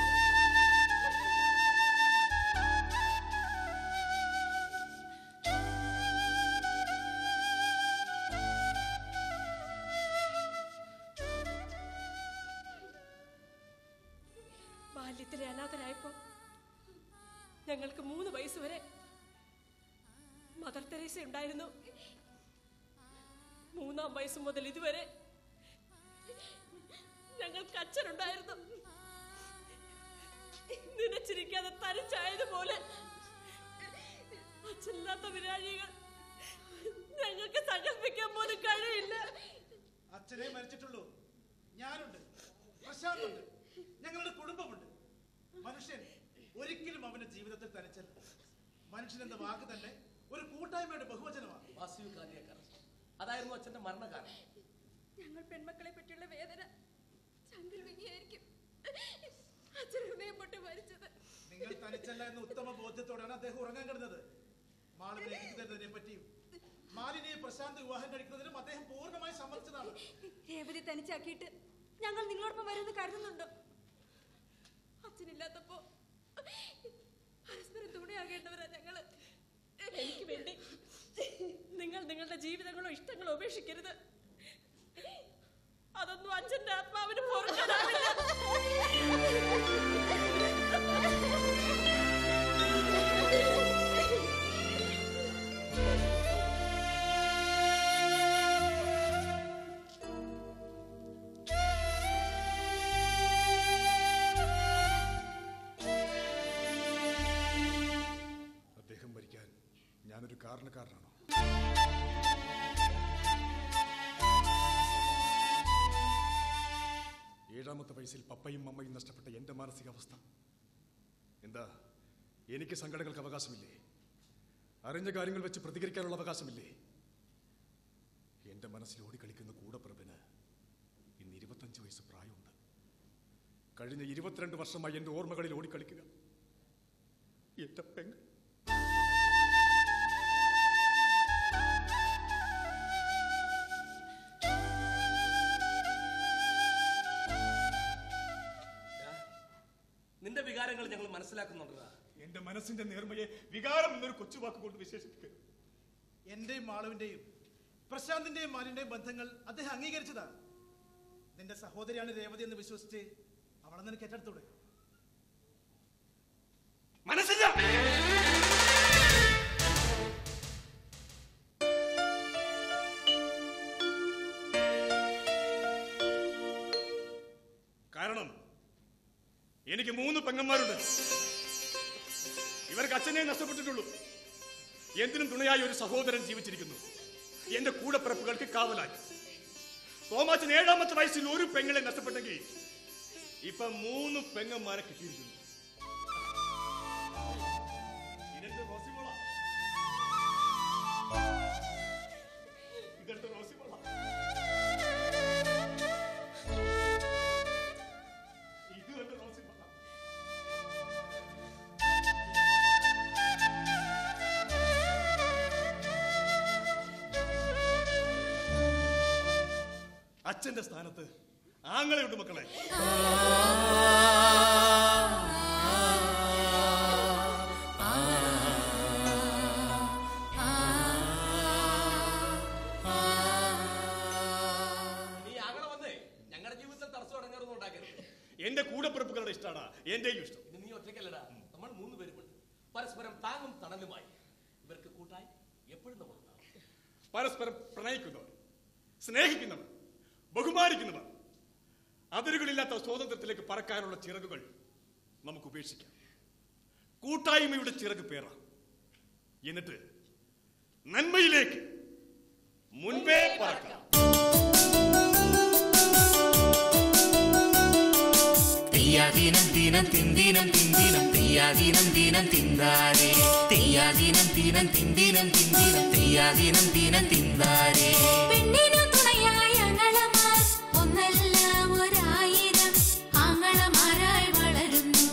ബാല്യത്തിലെ അനാഥരായപ്പോ ഞങ്ങൾക്ക് മൂന്ന് വയസ്സ് വരെ മദർ തെരേസ ഉണ്ടായിരുന്നു മൂന്നാം വയസ്സ് മുതൽ ഇതുവരെ ഞങ്ങൾക്ക് അച്ഛനുണ്ടായിരുന്നു നനച്ചിരിക്കാതെ തനിച്ചായതുപോലെ അച്ഛനില്ലാത്ത വിരാഴികൾ ഞങ്ങൾക്ക് സങ്കല്പിക്കാൻ പോലും കഴിയില്ല അച്ഛനെ മരിച്ചിട്ടുള്ളൂ ഞാനുണ്ട് പ്രശാന്തുണ്ട് ഞങ്ങളുടെ കുടുംബമുണ്ട് മനുഷ്യൻ ഒരിക്കലും അവന്റെ ജീവിതത്തിൽ തനിച്ചല്ല മനുഷ്യൻ എന്ന വാക്ക് തന്നെ ഒരു കൂട്ടായ്മയുടെ ബഹുവചനമാണ് വാസു കാലിയേക്കർ അതായിരുന്നു അച്ഛന്റെ മരണകാരണം ഞങ്ങൾ പെൺമക്കളെ പറ്റിയുള്ള വേദന ചങ്കിൽ വിങ്ങിയായിരിക്കും അച്ഛൻ ഹൃദയം പൊട്ടി മരിച്ചത് നിങ്ങൾ തനിച്ചല്ല എന്ന ഉത്തമ ബോധ്യത്തോടെയാണ് അദ്ദേഹം ഉറങ്ങാൻ കിടന്നത് മാളിനെ തരുന്നതിനെ പറ്റിയും മാലിനിയെ പ്രശാന്ത് വിവാഹം കഴിക്കുന്നതിനും അദ്ദേഹം പൂർണ്ണമായി സമ്മതിച്ചതാണ് രേവതി തനിച്ചാക്കിയിട്ട് ഞങ്ങൾ നിങ്ങളോടൊപ്പം വരുമെന്ന് കരുതുന്നുണ്ടോ അച്ഛനില്ലാത്തപ്പോ പരസ്പരം തുണയാകേണ്ടവരാ ഞങ്ങള് എനിക്ക് വേണ്ടി നിങ്ങൾ നിങ്ങളുടെ ജീവിതങ്ങളോ ഇഷ്ടങ്ങളോ ഉപേക്ഷിക്കരുത് അതൊന്നും അച്ഛന്റെ ആത്മാവിന് പൊറുക്കാനാവില്ല അദ്ദേഹം മരിക്കാൻ ഞാനൊരു കാരണക്കാരനാണോ ഏഴാമത്തെ വയസ്സിൽ പപ്പയും അമ്മയും നഷ്ടപ്പെട്ട എന്റെ മാനസികാവസ്ഥ എന്താ എനിക്ക് സങ്കടങ്ങൾക്ക് അവകാശമില്ലേ അറിഞ്ഞ കാര്യങ്ങൾ വെച്ച് പ്രതികരിക്കാനുള്ള അവകാശമില്ലേ എന്റെ മനസ്സിൽ ഓടിക്കളിക്കുന്ന കൂടപ്പിറപ്പിന് ഇന്ന് ഇരുപത്തഞ്ച് വയസ്സ് പ്രായമുണ്ട് കഴിഞ്ഞ ഇരുപത്തിരണ്ട് വർഷമായി എന്റെ ഓർമ്മകളിൽ ഓടിക്കളിക്കുക എന്റെ പെങ്ങൾ നിന്റെ വികാരങ്ങൾ ഞങ്ങൾ മനസ്സിലാക്കി മനസ്സിലാക്കുന്നുണ്ടാ എന്റെ മനസ്സിന്റെ നേർമയെ വികാരം എന്നൊരു കൊച്ചുവാക്ക് കൊണ്ട് വിശേഷിപ്പിക്കുക എന്റെയും മാളുവിന്റെയും പ്രശാന്തിന്റെയും മാലിന്റെയും ബന്ധങ്ങൾ അദ്ദേഹം അംഗീകരിച്ചതാ നിന്റെ സഹോദരിയാണ് രേവതി എന്ന് വിശ്വസിച്ച് അവളെ നിനക്ക് ഏറ്റെടുത്തൂടെ മനസ്സില്ല കാരണം എനിക്ക് മൂന്ന് പെങ്ങന്മാരുണ്ട് ഇവർക്ക് അച്ഛനെ നഷ്ടപ്പെട്ടിട്ടുള്ളൂ എന്തിനും തുണയായി ഒരു സഹോദരൻ ജീവിച്ചിരിക്കുന്നു എന്റെ കൂടപ്പിറപ്പുകൾക്ക് കാവലായി തോമാച്ചൻ ഏഴാമത്തെ വയസ്സിൽ ഒരു പെങ്ങളെ നഷ്ടപ്പെട്ടെങ്കിൽ ഇപ്പൊ മൂന്ന് പെങ്ങന്മാരെ കിട്ടിയിരിക്കുന്നു ഇതെന്റെ റോസിമോള ഇതെന്റെ റോസിമോള ഇത് എന്റെ റോസിമോള അച്ഛന്റെ സ്ഥാനത്ത് ആങ്ങളെയുണ്ട് മക്കളെ നീ അങ്ങനെ വന്നേ ഞങ്ങളുടെ ജീവിതത്തിൽ തടസ്സം അടങ്ങാറൊന്നും ഉണ്ടാക്കരുത് എന്റെ കൂടപ്പിറപ്പുകളുടെ ഇഷ്ടമാണ് എന്റെയും ഇഷ്ടം ഇത് നീ ഒറ്റയ്ക്കല്ലടാ നമ്മൾ മൂന്ന് പേരുമുണ്ട് പരസ്പരം താങ്ങും തണലുമായി ഇവർക്ക് കൂട്ടായി എപ്പോഴും നമ്മൾ ഉണ്ടാവും. പരസ്പരം പ്രണയിക്കുന്നവർ സ്നേഹിക്കുന്നവർ ബഹുമാനിക്കുന്നവർ അതിരുകളില്ലാത്ത സ്വാതന്ത്ര്യത്തിലേക്ക് പറക്കാനുള്ള ചിറകുകൾ നമുക്ക് ഉപേക്ഷിക്കാം കൂട്ടായ്മയുടെ ചിറക് പേറ എന്നിട്ട് നന്മയിലേക്ക് മുൻപേ പറക്കാം തെയ്യാദീനം ദീനം തിന്ദീനം തിന്ദീനം തെയ്യാദീനം ദീനം തിന്താരേ തെയ്യാദീനം ദീനം തിന്ദീനം തിന്ദീനം തെയ്യാദീനം ദീനം തിന്താരേ പെണ്ണിനു തുണയായ അങ്ങളമാർ ഒന്നല്ല ഒരായിരം ആങ്ങളമാരായി വളരുന്നു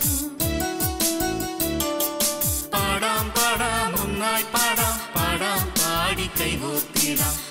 പാടാം പാടാം ഒന്നായി പാടാം പാടാം പാടി കൈകോർത്തിടാം